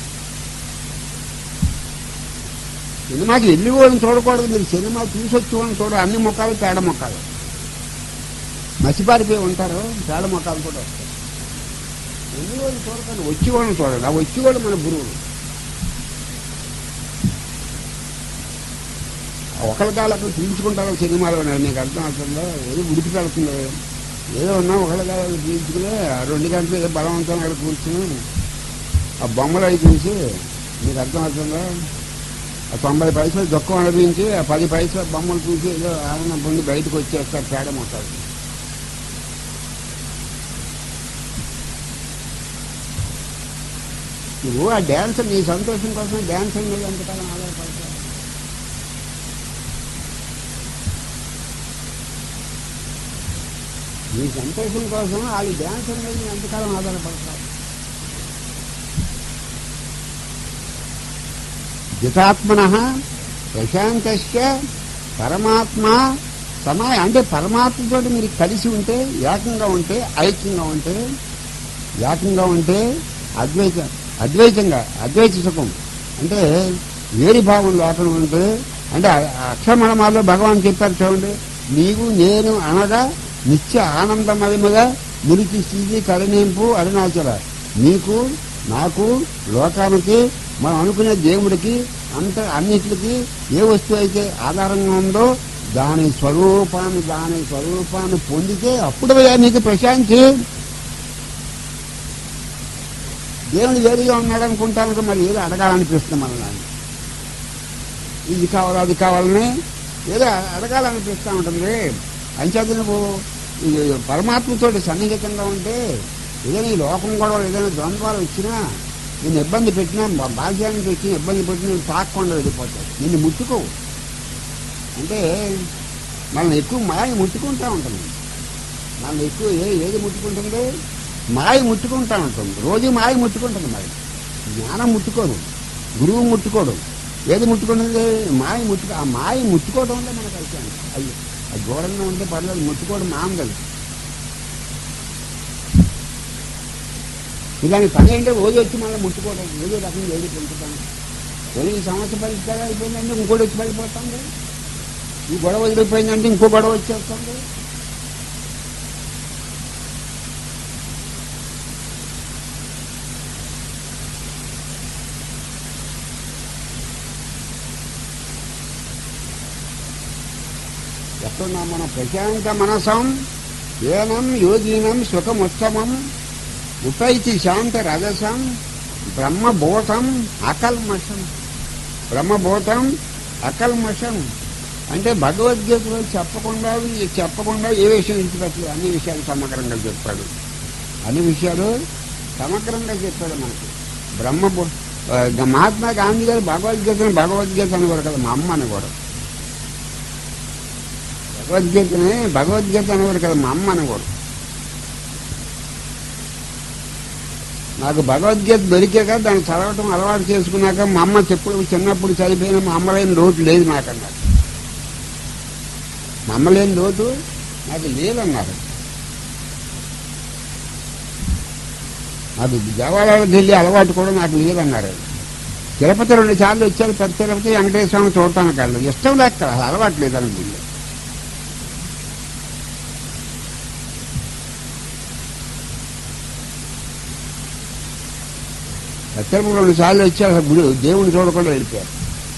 సినిమాకి వెళ్ళి వాళ్ళని చూడకూడదు మీరు సినిమా చూసి వచ్చి వాళ్ళని చూడ అన్ని మొక్కలు పేడ మొక్కలు మసిపారిపోయి ఉంటారు పేడ మొక్కలు కూడా వస్తాయి వెళ్ళి వాళ్ళని చూడకండి వచ్చి వాళ్ళని చూడండి ఆ వచ్చి వాళ్ళు మన గురువులు ఒకరి కాళ్ళకు పీల్చుకుంటారు సినిమాలో నీకు అర్థం అవుతుందో ఏదో ఉడికి పెడుతుందో ఏదో ఉన్నా ఒకరి కాళ్ళకు పీల్చుకుని ఆ రెండు గంటలు ఏదో బలవంతంగా అక్కడ కూర్చుని ఆ బొమ్మలు అవి చూసి నీకు అర్థం అవుతుందో ఆ తొంభై పైసలు దుఃఖం అనిపించి ఆ పది పైసలు బొమ్మలు చూసి ఏదో ఆనందం పొంది బయటకు వచ్చేస్తారు తేడ మొత్తాలు నువ్వు ఆ డ్యాన్స్ నీ సంతోషం కోసం డ్యాన్స్ అనేది ఎంతకాలం ఆధారపడతావు నీ సంతోషం కోసం వాళ్ళు డ్యాన్స్ అనేది ఎంతకాలం ఆధారపడతారు జితాత్మన ప్రశాంతశ్చ పరమాత్మ సమాయ అంటే పరమాత్మతో మీరు కలిసి ఉంటే ఏకంగా ఉంటే ఐక్యంగా ఉంటే ఏకంగా ఉంటే అద్వైత అద్వైతంగా అద్వైత సుఖం అంటే వేరి భావం లేకుండా ఉంటే అంటే అక్షరమణమాల్లో భగవాన్ చెప్పారు చూడండి నీవు నేను అనగా నిత్య ఆనందమయముగా మురికి స్థితి కరుణింపు అరుణాచల నీకు నాకు లోకానికి మనం అనుకునే దేవుడికి అంత అన్నిటికి ఏ వస్తువు అయితే ఆధారంగా ఉందో దాని స్వరూపాన్ని దాని స్వరూపాన్ని పొందితే అప్పుడు నీకు ప్రశాంతి దేవుడు వేరుగా ఉన్నాడు అనుకుంటాను మరి ఏదో అడగాలనిపిస్తుంది మనల్ని ఇది కావాలి అది కావాలని ఏదో అడగాలనిపిస్తూ ఉంటుంది అంచేత నువ్వు ఈ పరమాత్మతో సన్నిహితంగా ఉంటే ఏదైనా ఈ లోకం గొడవలు ఏదైనా ద్వంద్వాలు వచ్చినా నేను ఇబ్బంది పెట్టినా బా- బాధ్యానికి వచ్చి ఇబ్బంది పెట్టినా నువ్వు తాకుండా వెళ్ళిపోతావు నిన్ను ముట్టుకోవు అంటే మనల్ని ఎక్కువ మాయ ముట్టుకుంటా ఉంటుంది మనల్ని ఎక్కువ ఏ ఏది ముట్టుకుంటుంది మాయ ముట్టుకుంటా ఉంటుంది రోజు మాయ ముట్టుకుంటుంది మరి జ్ఞానం ముట్టుకోదు గురువు ముట్టుకోడు ఏది ముట్టుకుంటుంది మాయ ముట్టుకో ఆ మాయ ముట్టుకోవడం వల్ల మనకు అయిపోయాను అయ్యో అది దూరంగా ఉంటే పర్లేదు ముట్టుకోవడం మామూలు ఇలాంటి పని ఏంటో రోజు వచ్చి మళ్ళీ ముట్టుకోవడం ఏదో రకంగా ఏది పొందుతాను కొన్ని ఈ సమస్య పరిష్కారం అయిపోయిందంటే ఇంకోటి వచ్చి పడిపోతుంది ఈ గొడవ వదిలిపోయిందంటే ఇంకో గొడవ వచ్చేస్తుంది ఎక్కడున్నా మనం ప్రశాంత మనసం ఏనం యోగీనం సుఖముత్తమం ఉపైతి శాంత రజసం బ్రహ్మభూతం అకల్మషం బ్రహ్మభూతం అకల్మషం అంటే భగవద్గీతలో చెప్పకుండా ఈ చెప్పకుండా ఏ విషయం ఇచ్చిపెట్టలేదు అన్ని విషయాలు సమగ్రంగా చెప్పాడు అన్ని విషయాలు సమగ్రంగా చెప్పాడు మనకి బ్రహ్మ మహాత్మా గాంధీ గారు భగవద్గీతను భగవద్గీత అనేవారు కదా మా అమ్మ అనేవారు భగవద్గీతని భగవద్గీత అనేవారు కదా మా అమ్మ అనేవారు నాకు భగవద్గీత దొరికాక దాన్ని చదవటం అలవాటు చేసుకున్నాక మా అమ్మ చెప్పుడు చిన్నప్పుడు చదివిపోయిన మా అమ్మ లేని లోటు లేదు నాకన్నారు మా అమ్మ లేని లోటు నాకు లేదన్నారు నాకు దేవాలయాలకు వెళ్ళి అలవాటు కూడా నాకు లేదన్నారు తిరుపతి రెండు సార్లు వచ్చారు పెద్ద తిరుపతి వెంకటేశ్వర స్వామి చూడటానికి వెళ్ళదు ఇష్టం లేక కాదు, అసలు అలవాటు లేదని గుళ్ళు తిరుపతి రెండు సార్లు వచ్చారు అసలు గుడి దేవుని చూడకుండా వెళ్ళిపోయారు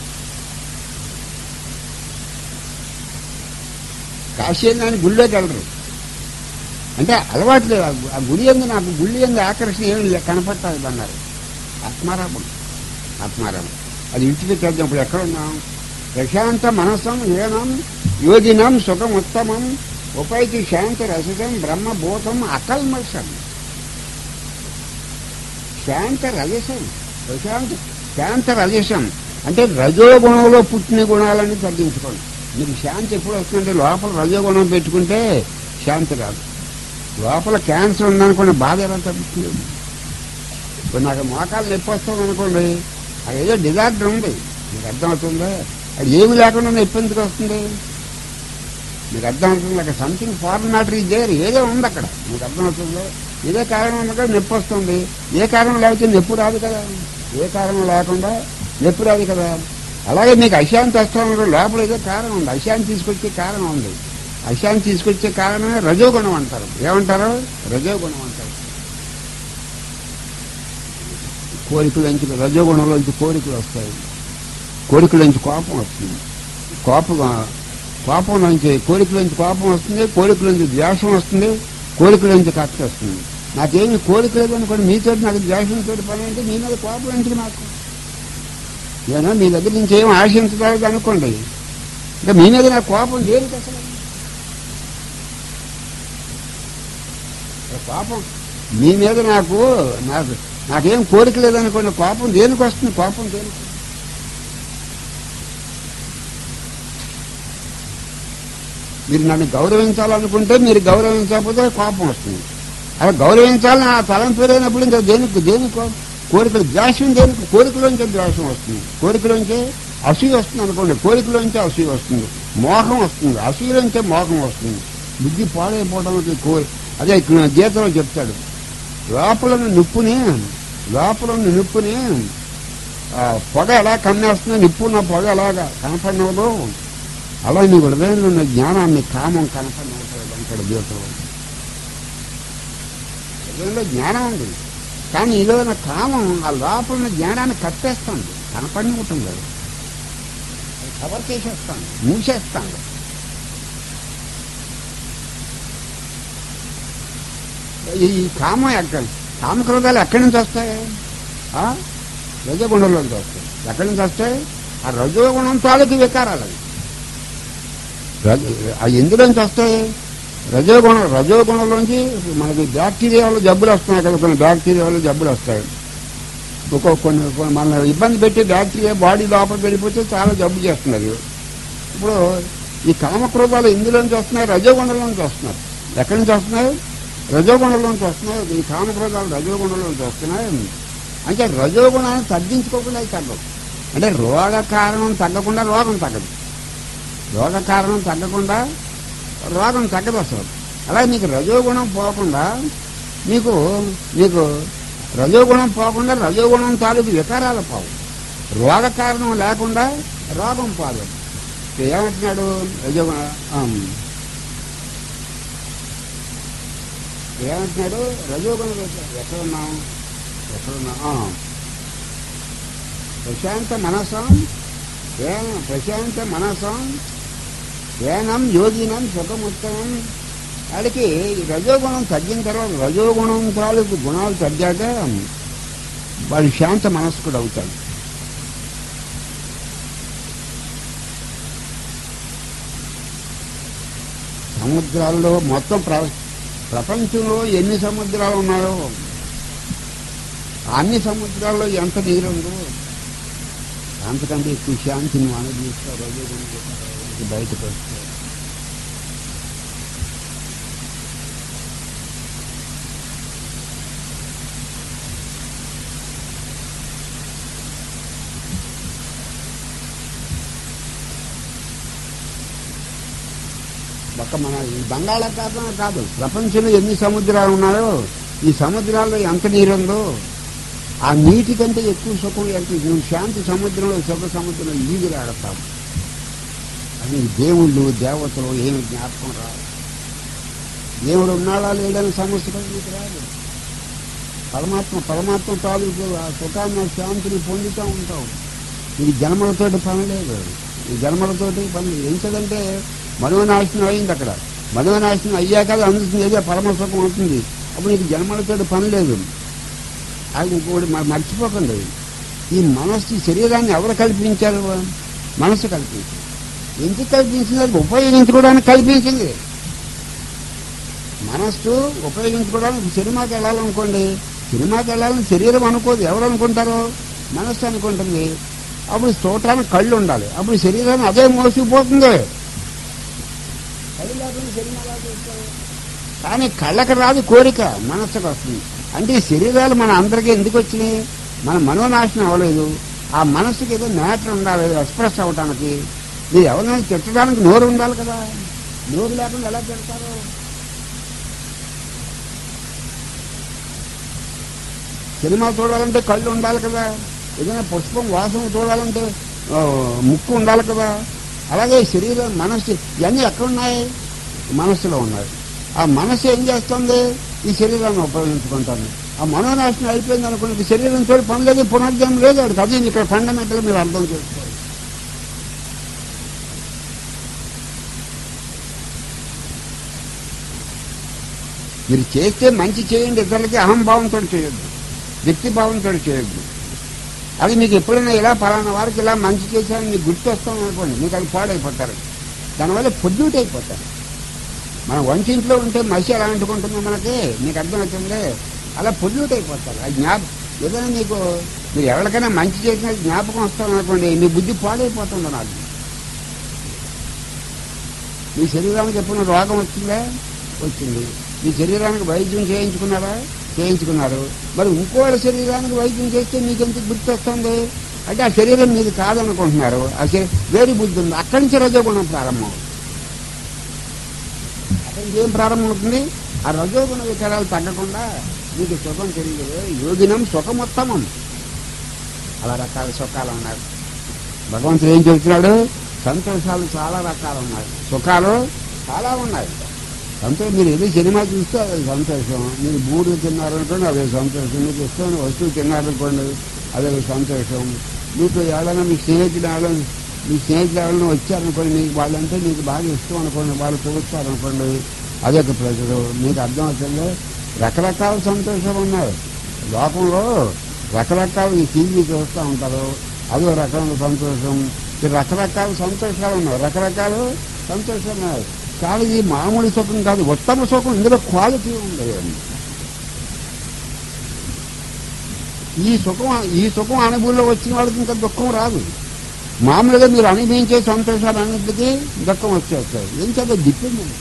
కాశీ అని గుళ్ళోకి వెళ్ళరు అంటే అలవాటు లేదు ఆ గు- ఆ గుడి ఎందు నాకు గుడి ఎందు ఆకర్షణ ఏమి లే- కనపట్టాలి అన్నారు ఆత్మారామం ఆత్మారామం అది విడిచిపెట్టేద్దాం ఇప్పుడు ఎక్కడ ఉన్నాం ప్రశాంత మనసం ఏనం యోగినం సుఖం ఉత్తమం ఉపైతి శాంత రసతం బ్రహ్మభూతం అకల్మషం శాంత రజసం ప్రశాంత శాంత రజసం అంటే రజోగుణంలో పుట్టిన గుణాలని తగ్గించుకోండి మీకు శాంతి ఎప్పుడు వస్తుందంటే లోపల రజోగుణం పెట్టుకుంటే శాంతి రాదు లోపల క్యాన్సర్ ఉందనుకోండి బాధ ఎలా తగ్గుతుంది ఇప్పుడు నాకు మోకాలు నొప్పి వస్తుంది అనుకోండి అది ఏదో డిజార్డర్ ఉంది మీకు అర్థమవుతుందా అది ఏమి లేకుండా నొప్పి ఎందుకు వస్తుంది మీకు అర్థమవుతుంది అక్కడ సంథింగ్ ఫారెన్ మ్యాటర్ ఇది దేర్ ఏదో ఉంది అక్కడ మీకు అర్థమవుతుందో ఇదే కారణం ఉండగా నొప్పి వస్తుంది ఏ కారణం లేకపోతే నొప్పి రాదు కదా ఏ కారణం లేకుండా నొప్పి రాదు కదా అలాగే మీకు అశాంతి వస్తున్నప్పుడు లోపల ఏదో కారణం ఉంది అశాంతి తీసుకొచ్చే కారణం ఉంది అశాంతి తీసుకొచ్చే కారణమే రజోగుణం అంటారు ఏమంటారు రజోగుణం అంటారు కోరికలోంచి రజోగుణంలోంచి కోరికలు వస్తాయి కోరికలోంచి కోపం వస్తుంది కోపం కోపం నుంచి కోరికలోంచి కోపం వస్తుంది కోరికలోంచి ద్వేషం వస్తుంది కోరికలోంచి కక్ష వస్తుంది నాకేమి కోరిక లేదనుకోండి మీతో నాకు ద్వేషంతో పని అంటే మీ మీద కోపం ఎందుకు నాకు నేను మీ దగ్గర నుంచి ఏం ఆశించలేదు అనుకోండి ఇంకా మీ మీద నాకు కోపం దేనికి అసలు కోపం మీ మీద నాకు నాకు నాకేం కోరిక లేదనుకోండి కోపం దేనికి వస్తుంది కోపం దేనికి మీరు నన్ను గౌరవించాలనుకుంటే మీరు గౌరవించకపోతే కోపం వస్తుంది అలా గౌరవించాలని ఆ తలం పేరైనప్పుడు ఇంకా దేనికి దేనికి కో- కోరికలు ద్వేషం దేనికి కోరికలోంచి ద్వేషం వస్తుంది కోరికలోంచి అసూయ వస్తుంది అనుకోండి కోరికలోంచి అసూయ వస్తుంది మోహం వస్తుంది అసూయలోంచే మోహం వస్తుంది బుద్ధి పాడైపోవడానికి కో అదే ఇక్కడ గీతలో చెప్తాడు లోపల ఉన్న నిప్పుని లోపల ఉన్న నిప్పుని ఆ పొగ ఎలా కమ్మేస్తుందో నిప్పు నా పొగ ఎలాగా కనపడినదో అలా నీ హృదయంలో ఉన్న జ్ఞానాన్ని కామం కనపడినవుతుంది అంటాడు గీతలో హృదయంలో జ్ఞానం ఉంది కానీ ఈలో ఉన్న కామం ఆ లోపల ఉన్న జ్ఞానాన్ని కప్పేస్తుంది కనపడి ఉంటుంది అది కవర్ చేసేస్తాను మూసేస్తాను ఈ కామం ఎక్కడ కామక్రోధాలు ఎక్కడి నుంచి వస్తాయి ఆ? రజోగుణంలోంచి వస్తాయి ఎక్కడి నుంచి వస్తాయి ఆ రజోగుణం తాలూకు వికారాలు అవి రజ- ఆ ఎందులోంచి వస్తాయి రజోగుణం రజోగుణంలోంచి మనకి బ్యాక్టీరియాలు జబ్బులు వస్తున్నాయి కదా కొన్ని బ్యాక్టీరియాలు జబ్బులు వస్తాయి ఒక్కొక్క కొన్ని కొన్ని మన ఇబ్బంది పెట్టి బ్యాక్టీరియా బాడీ లోపల వెళ్ళిపోతే చాలా జబ్బు చేస్తున్నది ఇప్పుడు ఈ కామక్రోధాలు ఇందులోంచి వస్తున్నాయి రజోగుణంలోంచి వస్తున్నాయి ఎక్కడి నుంచి వస్తున్నాయి రజోగుణంలోంచి వస్తున్నాయి ఈ కామక్రోధాలు రజోగుణంలోంచి వస్తున్నాయి అంటే రజోగుణాన్ని తగ్గించుకోకుండా అవి తగ్గవు అంటే రోగ కారణం తగ్గకుండా రోగం తగ్గదు రోగ కారణం తగ్గకుండా రోగం తగ్గదు అసలు అలాగే మీకు రజోగుణం పోకుండా మీకు మీకు రజోగుణం పోకుండా రజోగుణం తాలూకు వికారాలు పోవు రోగ కారణం లేకుండా రోగం పోదు ఏమంటున్నాడు రజోగుణ ఆమ్. ఏమంటున్నాడు రజోగుణ ఎక్కడున్నాం ఎక్కడున్నా ఆ. ప్రశాంత మనసం ఏన ప్రశాంత మనసం ఏనం యోగినం సుఖముత్తమం వాడికి ఈ రజోగుణం తగ్గిన తర్వాత రజోగుణం తాలూకు గుణాలు తగ్గాక వాడు శాంత మనస్కుడు అవుతాడు సముద్రాల్లో మొత్తం ప్ర ప్రపంచంలో ఎన్ని సముద్రాలు ఉన్నాయో అన్ని సముద్రాల్లో ఎంత నీరుందో అంతకంటే ఎక్కువ శాంతి నువ్వు అనుభవిస్తావు రజోగుణం బయటకు వస్తావు ఒక మన ఈ బంగాళాఖాతం కాదు ప్రపంచంలో ఎన్ని సముద్రాలు ఉన్నాయో ఈ సముద్రాల్లో ఎంత నీరుందో ఆ నీటి కంటే ఎక్కువ సుఖం ఎంత నువ్వు శాంతి సముద్రంలో సుఖ సముద్రంలో ఈదులు ఆడతావు అది దేవుళ్ళు దేవతలు ఏమి జ్ఞాపకం రాదు దేవుడు ఉన్నాడా లేడని సమస్య కూడా నీకు రాదు పరమాత్మ పరమాత్మ తాలూకు ఆ సుఖాన్ని ఆ శాంతిని పొందుతూ ఉంటావు ఇది జన్మలతోటి పని లేదు ఈ జన్మలతోటి పని లేదు ఎందుకంటే మనోనాశనం అయింది అక్కడ మనోనాశనం అయ్యాక అది అందుతుంది ఏదో పరమ సుఖం అవుతుంది అప్పుడు నీకు జన్మలతోటి పని లేదు అది ఇంకోటి మ- మర్చిపోకండి ఈ మనస్సు ఈ శరీరాన్ని ఎవరు కల్పించారు మనస్సు కల్పించింది ఎందుకు కల్పించింది అది ఉపయోగించుకోవడానికి కల్పించింది మనస్సు ఉపయోగించుకోవడానికి సినిమాకి వెళ్ళాలనుకోండి సినిమాకి వెళ్ళాలని శరీరం అనుకోదు ఎవరు అనుకుంటారో మనస్సు అనుకుంటుంది అప్పుడు చూడటానికి కళ్ళు ఉండాలి అప్పుడు శరీరాన్ని అదే మోసుకుపోతుంది కళ్ళు లేకుండా శరీరం ఎలా చూస్తారు? కానీ కళ్ళకి రాదు కోరిక మనస్సుకు వస్తుంది అంటే ఈ శరీరాలు మన అందరికీ ఎందుకు వచ్చినాయి మన మనోనాశనం అవ్వలేదు ఆ మనస్సుకి ఏదో మ్యాటర్ ఉండాలి ఎక్స్ప్రెస్ అవ్వటానికి మీరు ఎవరైనా తిట్టడానికి నోరు ఉండాలి కదా నోరు లేకుండా ఎలా తిడతారు సినిమా చూడాలంటే కళ్ళు ఉండాలి కదా ఏదైనా పుష్పం వాసన చూడాలంటే ఆ, ముక్కు ఉండాలి కదా అలాగే శరీరం మనస్సు ఇవన్నీ ఎక్కడున్నాయి మనస్సులో ఉన్నాయి ఆ మనస్సు ఏం చేస్తుంది ఈ శరీరాన్ని ఉపయోగించుకుంటుంది ఆ మనోనాశనం అయిపోయింది అనుకున్న శరీరం తోటి పని లేదు పునర్జన్మ లేదు వాడికి అది ఇక్కడ ఫండమెంటల్ మీరు అర్థం చేసుకోవాలి మీరు చేస్తే మంచి చేయండి ఇతరులకి అహంభావంతో చేయొద్దు వ్యక్తి భావంతో చేయొద్దు అది మీకు ఎప్పుడైనా ఇలా పలానా వారికి ఇలా మంచి చేశారని మీకు గుర్తు వస్తాం అనుకోండి మీకు అది పాడైపోతారు దానివల్ల పొద్దుట అయిపోతారు మన వంటింట్లో ఉంటే మసి ఎలా అంటుకుంటుందో మనకి మీకు అర్థమవుతుంది అలా పొల్యూట్ అయిపోతారు ఆ జ్ఞాప ఏదైనా మీకు మీరు ఎవరికైనా మంచి చేసిన జ్ఞాపకం వస్తారనుకోండి మీ బుద్ధి పాడైపోతుంది నాకు మీ శరీరానికి ఎప్పుడైనా రోగం వచ్చిందా వచ్చింది మీ శరీరానికి వైద్యం చేయించుకున్నారా చేయించుకున్నారు మరి ఇంకోళ్ళ శరీరానికి వైద్యం చేస్తే మీకు ఎంత గుర్తు వస్తుంది అంటే ఆ శరీరం మీది కాదనుకుంటున్నారు ఆ శరీ వేడి బుద్ధి ఉంది అక్కడి నుంచి రజోగుణం ప్రారంభం అక్కడి నుంచి ఏం ప్రారంభం అవుతుంది ఆ రజోగుణ వికారాలు తగ్గకుండా మీకు సుఖం తెలియదు యోగినం సుఖముత్తమం అలా రకాల సుఖాలు ఉన్నాయి భగవంతుడు ఏం చెబుతున్నాడు సంతోషాలు చాలా రకాలు ఉన్నాయి సుఖాలు చాలా ఉన్నాయి సంతోషం మీరు ఏదో సినిమా చూస్తే అదే సంతోషం మీరు బూరు తిన్నారనుకోండి అదే సంతోషం మీకు ఇష్టమైన వస్తువు తిన్నారనుకోండి అదే సంతోషం మీకు ఎవరైనా మీ స్నేహితులు ఎవరైనా మీ స్నేహితులు ఎవరైనా వచ్చారనుకోండి మీకు వాళ్ళంటే మీకు బాగా ఇష్టం అనుకోండి వాళ్ళు చూస్తారనుకోండి అదొక ప్రెషర్ మీకు అర్థం అవుతుంది రకరకాల సంతోషాలు ఉన్నాయి లోకంలో రకరకాల ఈ టీవీ చూస్తూ ఉంటారు అదో రకమైన సంతోషం ఈ రకరకాల సంతోషాలు ఉన్నాయి రకరకాల సంతోషాలు ఉన్నాయి కానీ ఇది మామూలు సుఖం కాదు ఉత్తమ సుఖం ఇందులో క్వాలిటీ ఉంది ఈ సుఖం ఈ సుఖం అనుభవంలో వచ్చిన వాళ్ళకి ఇంకా దుఃఖం రాదు మామూలుగా మీరు అనుభవించే సంతోషాలు అన్నింటికి దుఃఖం వచ్చేస్తాయి ఏం చేత డిపెండెంట్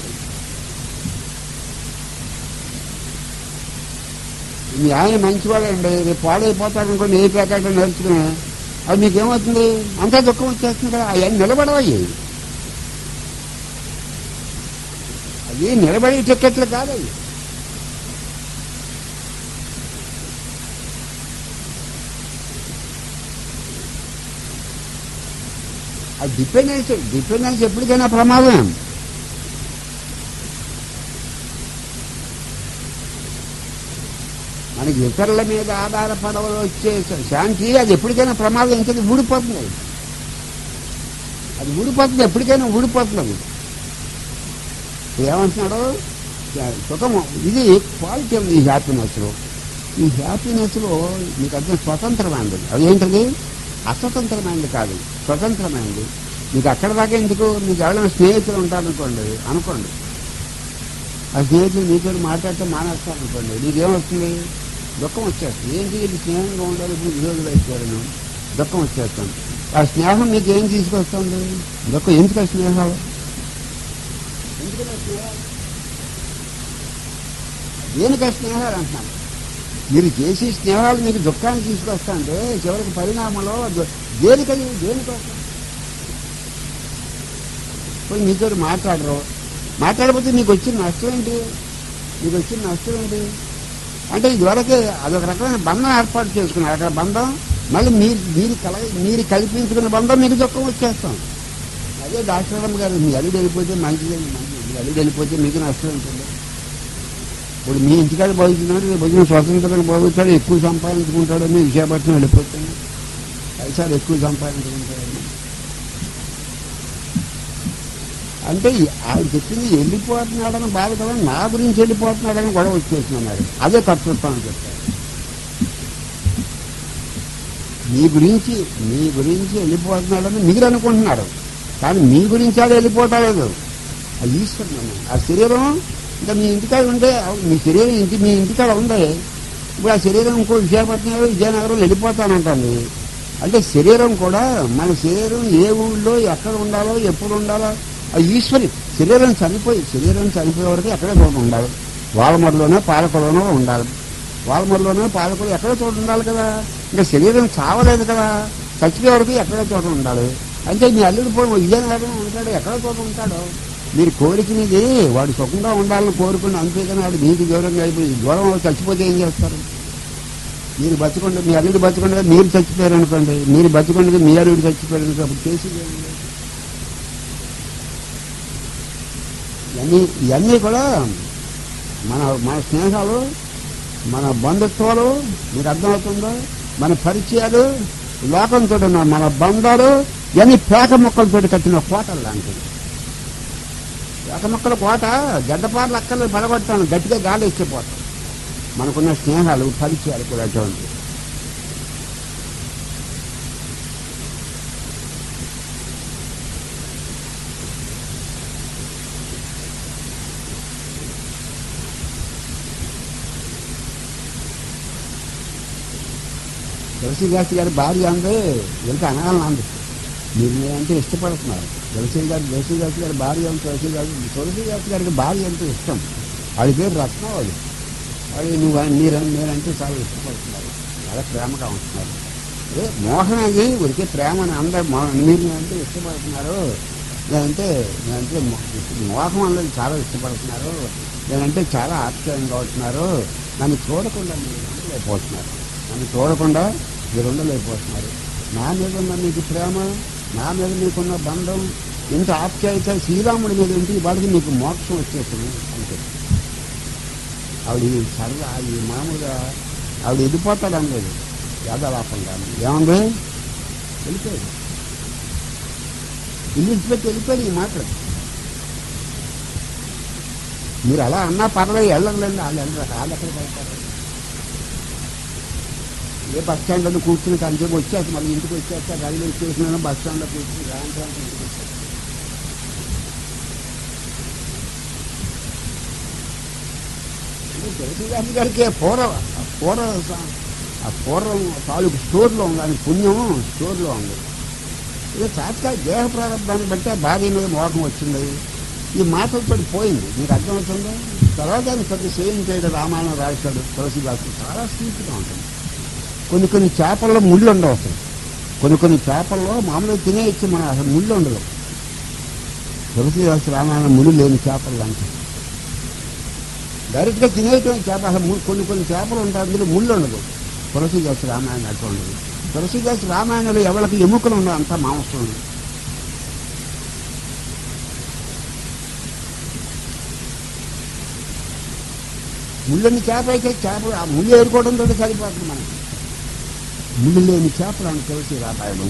మీ ఆయన మంచివాడండి రేపు పాడైపోతాడు అనుకోండి ఏ ప్యాకెట్ నేర్చుకుని అది మీకేమవుతుంది అంతా దుఃఖం వచ్చేస్తుంది కదా అవన్నీ నిలబడవయ్యి అది నిలబడే టిక్కెట్లు కాదు అవి అది డిపెండెన్స్ డిపెండెన్స్ ఎప్పటికైనా ప్రమాదం మనకి ఇతరుల మీద ఆధారపడవలు వచ్చే శాంతి అది ఎప్పటికైనా ప్రమాదం ఇంకది ఊడిపోతుంది అది ఊడిపోతుంది ఎప్పటికైనా ఊడిపోతుంది అది ఏమంటున్నాడు సుఖము ఇది క్వాలిటీ ఉంది ఈ హ్యాపీనెస్ లో ఈ హ్యాపీనెస్ లో మీకు అర్థం స్వతంత్రమైనది అదేంటది అస్వతంత్రమైనది కాదు స్వతంత్రమైనది మీకు అక్కడ దాకా ఎందుకు మీకు ఎవరైనా స్నేహితులు ఉంటారనుకోండి అనుకోండి ఆ స్నేహితులు మీతో మాట్లాడితే మానేస్తారనుకోండి నీకేమొస్తుంది దుఃఖం వచ్చేస్తుంది ఏంటి ఇది స్నేహంగా ఉండాలి ఇప్పుడు విరోధులు అయిపోయాను దుఃఖం వచ్చేస్తాను ఆ స్నేహం మీకు ఏం తీసుకొస్తుంది దుఃఖం ఎందుకు ఆ స్నేహాలు ఎందుకు ఆ స్నేహాలు దేనికి ఆ స్నేహాలు అంటున్నాను మీరు చేసే స్నేహాలు మీకు దుఃఖాన్ని తీసుకొస్తా అంటే చివరికి పరిణామంలో దు- దేనికది దేనికోసం పోయి మీతో మాట్లాడరు మాట్లాడకపోతే మీకు వచ్చిన నష్టం ఏంటి మీకు వచ్చిన నష్టం ఏంటి అంటే ఇదివరకే అదొక రకమైన బంధం ఏర్పాటు చేసుకున్నారు అక్కడ బంధం మళ్ళీ మీరు మీరు కల మీరు కల్పించుకున్న బంధం మీకు దుఃఖం వచ్చేస్తాం అదే డాక్టర్ అమ్మ గారు మీ అల్లుడు వెళ్ళిపోతే మంచిది మంచిది మీ అల్లుడు వెళ్ళిపోతే మీకు నష్టం ఉంటుంది ఇప్పుడు మీ ఇంటికాడ బాగుతున్నాడు రేపు వచ్చిన స్వతంత్రంగా బాగుతాడు ఎక్కువ సంపాదించుకుంటాడని విశాఖపట్నం వెళ్ళిపోతాడు పైసలు ఎక్కువ సంపాదించుకుంటాడని అంటే ఆయన చెప్పింది వెళ్ళిపోతున్నాడని బాధ కదా నా గురించి వెళ్ళిపోతున్నాడని గొడవ వచ్చేస్తున్నారు అదే కర్తృత్వం అని చెప్తారు మీ గురించి మీ గురించి వెళ్ళిపోతున్నాడని మీరు అనుకుంటున్నారు కానీ మీ గురించి ఆడ వెళ్ళిపోవటలేదు ఆ ఈశ్వరుడు ఆ శరీరం ఇంకా మీ ఇంటికాడ ఉంటే మీ శరీరం ఇంటి మీ ఇంటికాడ ఉంది ఇప్పుడు ఆ శరీరం ఇంకో విశాఖపట్నం విజయనగరం వెళ్ళిపోతానంటుంది అంటే శరీరం కూడా మన శరీరం ఏ ఊళ్ళో ఎక్కడ ఉండాలో ఎప్పుడు ఉండాలో అది ఈశ్వరి శరీరం చనిపోయి శరీరం చనిపోయే వరకు ఎక్కడే చోట ఉండాలి వాలమరలోనే పాలకులోనో ఉండాలి వాలమరలోనే పాలకులు ఎక్కడే చోట ఉండాలి కదా ఇంకా శరీరం చావలేదు కదా చచ్చిపోయే వరకు ఎక్కడే చోట ఉండాలి అంటే మీ అల్లుడు పోయి విజయనగరం ఉంటాడు ఎక్కడ చోట ఉంటాడు మీరు కోరికనిది వాడు సుఖంగా ఉండాలని కోరుకుని అంతేగాని వాడు మీకు దూరంగా అయిపోయి దూరం అవ్వ చచ్చిపోతే ఏం చేస్తారు మీరు బతుకుంటే మీ అల్లుడు బతుకుండగా మీరు చచ్చిపోయారు అనుకోండి మీరు బతుకుండగా మీ అల్లుడు చచ్చిపోయారు అనుకో అప్పుడు చేసేది ఏం లేదు. ఇవన్నీ ఇవన్నీ కూడా మన మన స్నేహాలు మన బంధుత్వాలు మీకు అర్థమవుతుందో మన పరిచయాలు లోకంతో ఉన్న మన బంధాలు ఇవన్నీ పేక మొక్కలతో కట్టిన కోటలు లాంటివి పేక మొక్కల కోట గడ్డపార్లు అక్కర్లు పడగొట్టాను గట్టిగా గాలి ఇచ్చిపోతాం మనకున్న స్నేహాలు పరిచయాలు కూడా అటువంటి తులసి దాస్ గారి భార్య అంది ఎంత అనాలని అంది మీరు మీరంటే ఇష్టపడుతున్నారు తులసి గారి తులసి దాస్ గారి భార్య అని తులసి దాస్ తులసి దాస్ గారికి భార్య అంటే ఇష్టం వాడి పేరు రత్నావళి వాడి నువ్వు మీరు మీరంటే చాలా ఇష్టపడుతున్నారు చాలా ప్రేమగా ఉంటున్నారు అదే మోహన్ అది ఉడికే ప్రేమని అందరు మో- మీరు అంటే ఇష్టపడుతున్నారు లేదంటే నేనంటే మో- మోహం అందరూ చాలా ఇష్టపడుతున్నారు నేనంటే చాలా ఆశ్చర్యంగా అవుతున్నారు నన్ను చూడకుండా మీరు ఉండలేకపోతున్నారు నన్ను చూడకుండా మీరు ఉండలేకపోతున్నారు నా మీద ఉన్న మీకు ప్రేమ నా మీద మీకున్న బంధం ఇంత ఆప్యాయత శ్రీరాముడి మీద ఉంటే వాడికి మీకు మోక్షం వచ్చేస్తుంది అంతే ఆవిడ ఈ సరదా ఈ మామూలుగా ఆవిడ వెళ్ళిపోతాడు అనలేదు యాదలాపంగా ఏముంది వెళ్ళిపోయాడు ఇల్లు ఇచ్చిపెట్టి వెళ్ళిపోయాడు ఈ మాట మీరు అలా అన్నా పర్లేదు వెళ్ళలేండి వాళ్ళు వెళ్ళరు వాళ్ళు ఎక్కడికి వెళ్తారు ఏ బస్ స్టాండ్లో కూర్చుని కంచేపు వచ్చేసి మళ్ళీ ఇంటికి వచ్చేస్తా రైల్వే స్టేషన్ బస్ స్టాండ్లో కూర్చుని రాయడానికి ఇంటికి వచ్చేస్తా తులసిదాస్ గారికి పూర్వ పూర్వ ఆ పూర్వం తాలూకు స్టోర్లో ఉంది ఆయన పుణ్యం స్టోర్లో ఉంది ఇక తాత్కాలిక దేహ ప్రారంభాన్ని బట్టి ఆ భార్య మీద మోహం వచ్చింది ఈ మాటలతో పోయింది మీకు అర్థమవుతుందా తర్వాత ఆయన పెద్ద సేమ్ చేయడం రామాయణం రాశాడు తులసిదాస్ చాలా స్వీట్గా ఉంటుంది కొన్ని కొన్ని చేపల్లో ముళ్ళు ఉండవు అసలు కొన్ని కొన్ని చేపల్లో మామూలుగా తినేయచ్చు మన అసలు ముళ్ళు ఉండదు తులసిదాస్ రామాయణం ముళ్ళు లేని చేపలు లాంటి డైరెక్ట్గా తినేయటం చేప అసలు ము- కొన్ని కొన్ని చేపలు ఉంటాయి అందులో ముళ్ళు ఉండదు తులసిదాస్ రామాయణం అట్లా ఉండదు తులసిదాస్ రామాయణంలో ఎవరికి ఎముకలు ఉండవు అంతా మాంసం ఉండదు ముళ్ళని చేప అయితే చేప ఆ ముళ్ళు ఏరుకోవడంతో సరిపోతుంది మనకి ముళ్ళు లేని చేపలు అని తులసి రామాయణం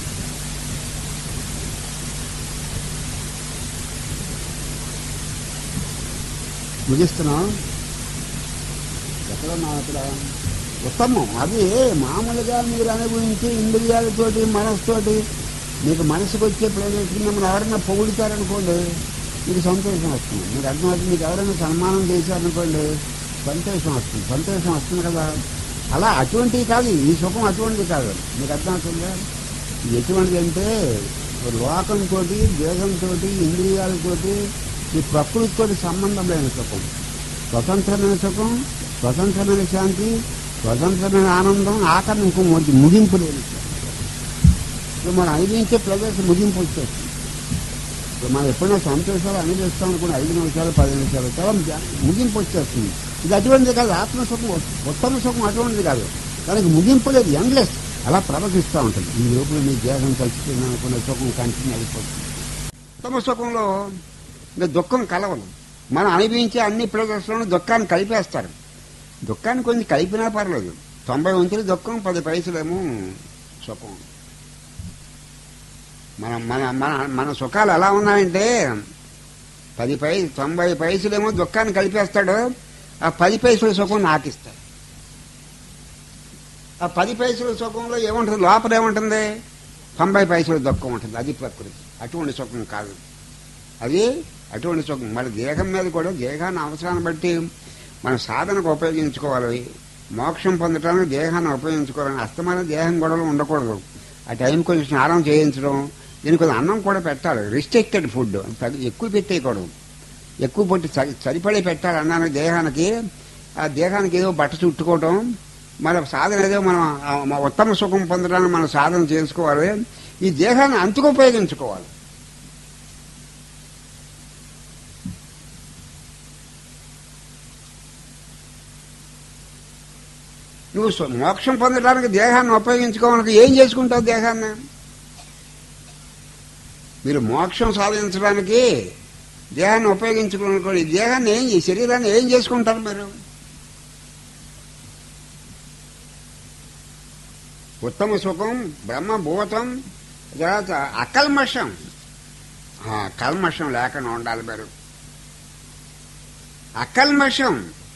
ముగిస్తున్నాం ఎక్కడున్నాం అక్కడ ఉత్తమం అది మామూలుగా మీరు అనుభవించి ఇంద్రియాలతోటి మనసుతోటి మీకు మనసుకు వచ్చే ప్రయోజనం మిమ్మల్ని ఎవరైనా పొగుడుతారనుకోండి మీకు సంతోషం వస్తుంది మీకు అర్థమవుతుంది మీకు ఎవరైనా సన్మానం చేశారనుకోండి సంతోషం వస్తుంది సంతోషం వస్తుంది కదా అలా అటువంటివి కాదు ఈ సుఖం అటువంటిది కాదు మీకు అర్థమవుతుందా ఇది ఎటువంటిది అంటే లోకంతో దేహంతో ఇంద్రియాలతోటి ఈ ప్రకృతితో సంబంధం లేని సుఖం స్వతంత్రమైన సుఖం స్వతంత్రమైన శాంతి స్వతంత్రమైన ఆనందం ఆకరణ ఇంకో మొదటి ముగింపు లేని సుఖం. ఇప్పుడు మనం అనుభవించే ప్రదేశం ముగింపు వచ్చేస్తుంది ఇప్పుడు మనం ఎప్పుడైనా సంతోషాలు అనుభవిస్తాం అనుకున్న ఐదు నిమిషాలు పది నిమిషాలు తర్వాత ముగింపు వచ్చేస్తుంది ఇది అటువంటిది కాదు ఆత్మసుఖం ఉత్తమ సుఖం అటువంటిది కాదు దానికి ముగింపు లేదు ఎండ్లెస్ అలా ప్రవహిస్తూ ఉంటుంది ఈ లోపల మీ దేహం కలిసిపోయింది అనుకున్న సుఖం కంటిన్యూ అయిపోతుంది ఉత్తమ సుఖంలో ఇంకా దుఃఖం కలవదు మనం అనుభవించే అన్ని ప్రదర్శనలు దుఃఖాన్ని కలిపేస్తారు దుఃఖాన్ని కొంచెం కలిపినా పర్లేదు తొంభై వంతులు దుఃఖం పది పైసలేమో సుఖం మన మన మన మన సుఖాలు ఎలా ఉన్నాయంటే పది పై తొంభై పైసలేమో దుఃఖాన్ని కలిపేస్తాడు ఆ పది పైసల సుఖం నాకు ఇస్తాడు ఆ పది పైసల సుఖంలో ఏముంటుంది లోపల ఏముంటుంది తొంభై పైసల దుఃఖం ఉంటుంది అది ప్రకృతి అటువంటి సుఖం కాదు అది అటువంటి సుఖం మరి దేహం మీద కూడా దేహాన్ని అవసరాన్ని బట్టి మన సాధనకు ఉపయోగించుకోవాలి మోక్షం పొందడానికి దేహాన్ని ఉపయోగించుకోవాలని అస్తమైన దేహం గొడవలు ఉండకూడదు ఆ టైం కొంచెం స్నానం చేయించడం దీనికి కొంచెం అన్నం కూడా పెట్టాలి రిస్ట్రిక్టెడ్ ఫుడ్ ఎక్కువ పెట్టేయకూడదు ఎక్కువ పొట్టి సరి సరిపడే పెట్టాలి అన్నానికి దేహానికి ఆ దేహానికి ఏదో బట్ట చుట్టుకోవడం మన సాధన ఏదో మనం ఆ మన ఉత్తమ సుఖం పొందడానికి మనం సాధన చేసుకోవాలి ఈ దేహాన్ని అంతకు ఉపయోగించుకోవాలి నువ్వు స్వ- మోక్షం పొందడానికి దేహాన్ని ఉపయోగించుకోవాలని ఏం చేసుకుంటావు దేహాన్ని మీరు మోక్షం సాధించడానికి దేహాన్ని ఉపయోగించుకోవాలనుకోండి ఈ దేహాన్ని ఏం ఈ శరీరాన్ని ఏం చేసుకుంటారు మీరు ఉత్తమ సుఖం బ్రహ్మభూతం తర్వాత అకల్మషం ఆ, కల్మషం లేకుండా ఉండాలి మీరు అకల్మషం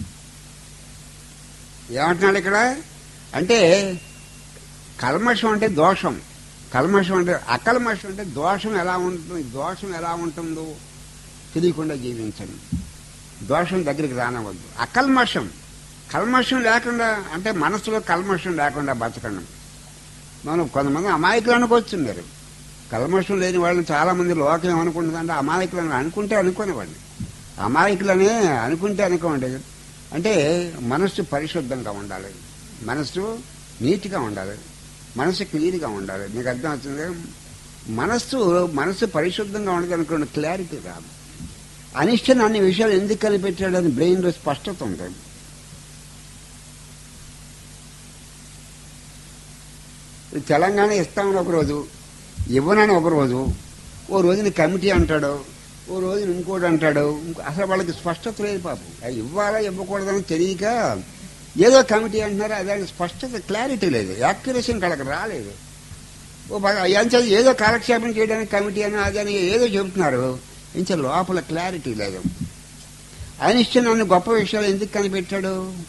ఏమంటున్నాడు ఇక్కడ అంటే కల్మషం అంటే దోషం కల్మషం అంటే అకల్మషం అంటే దోషం ఎలా ఉంటుంది దోషం ఎలా ఉంటుందో తెలియకుండా జీవించండి దోషం దగ్గరికి రానవద్దు అకల్మషం కల్మషం లేకుండా అంటే మనసులో కల్మషం లేకుండా బతకండి మనం కొంతమంది అమాయకులు అనుకోవచ్చు మీరు కల్మషం లేని వాళ్ళు చాలా మంది లోకం ఏమనుకుంటుందంటే అమాయకులను అనుకుంటే అనుకునేవాడిని అమాయకులనే అనుకుంటే అనుకోండి అంటే మనస్సు పరిశుద్ధంగా ఉండాలి మనస్సు నీట్గా ఉండాలి మనస్సు క్లీన్గా ఉండాలి మీకు అర్థం అవుతుంది మనస్సు మనస్సు పరిశుద్ధంగా ఉండదు అనుకోండి క్లారిటీ రాదు అనిష్టం అన్ని విషయాలు ఎందుకు కనిపెట్టాడని బ్రెయిన్లో స్పష్టత ఉంటుంది తెలంగాణ ఇస్తామని ఒక రోజు ఇవ్వనని ఒక రోజు ఓ రోజుని కమిటీ అంటాడు ఓ రోజున ఇంకోటి అంటాడు ఇంకో- అసలు వాళ్ళకి స్పష్టత లేదు పాపం అది ఇవ్వాలా ఇవ్వకూడదని తెలియక ఏదో కమిటీ అంటున్నారు అదే స్పష్టత క్లారిటీ లేదు యాక్యురేషన్ కళకు రాలేదు ఓ బాగా ఎంత ఏదో కాలక్షేపం చేయడానికి కమిటీ అని అది అని ఏదో చెబుతున్నారు ఇంకా లోపల క్లారిటీ లేదు అనిష్టం నన్ను గొప్ప విషయాలు ఎందుకు కనిపెట్టాడు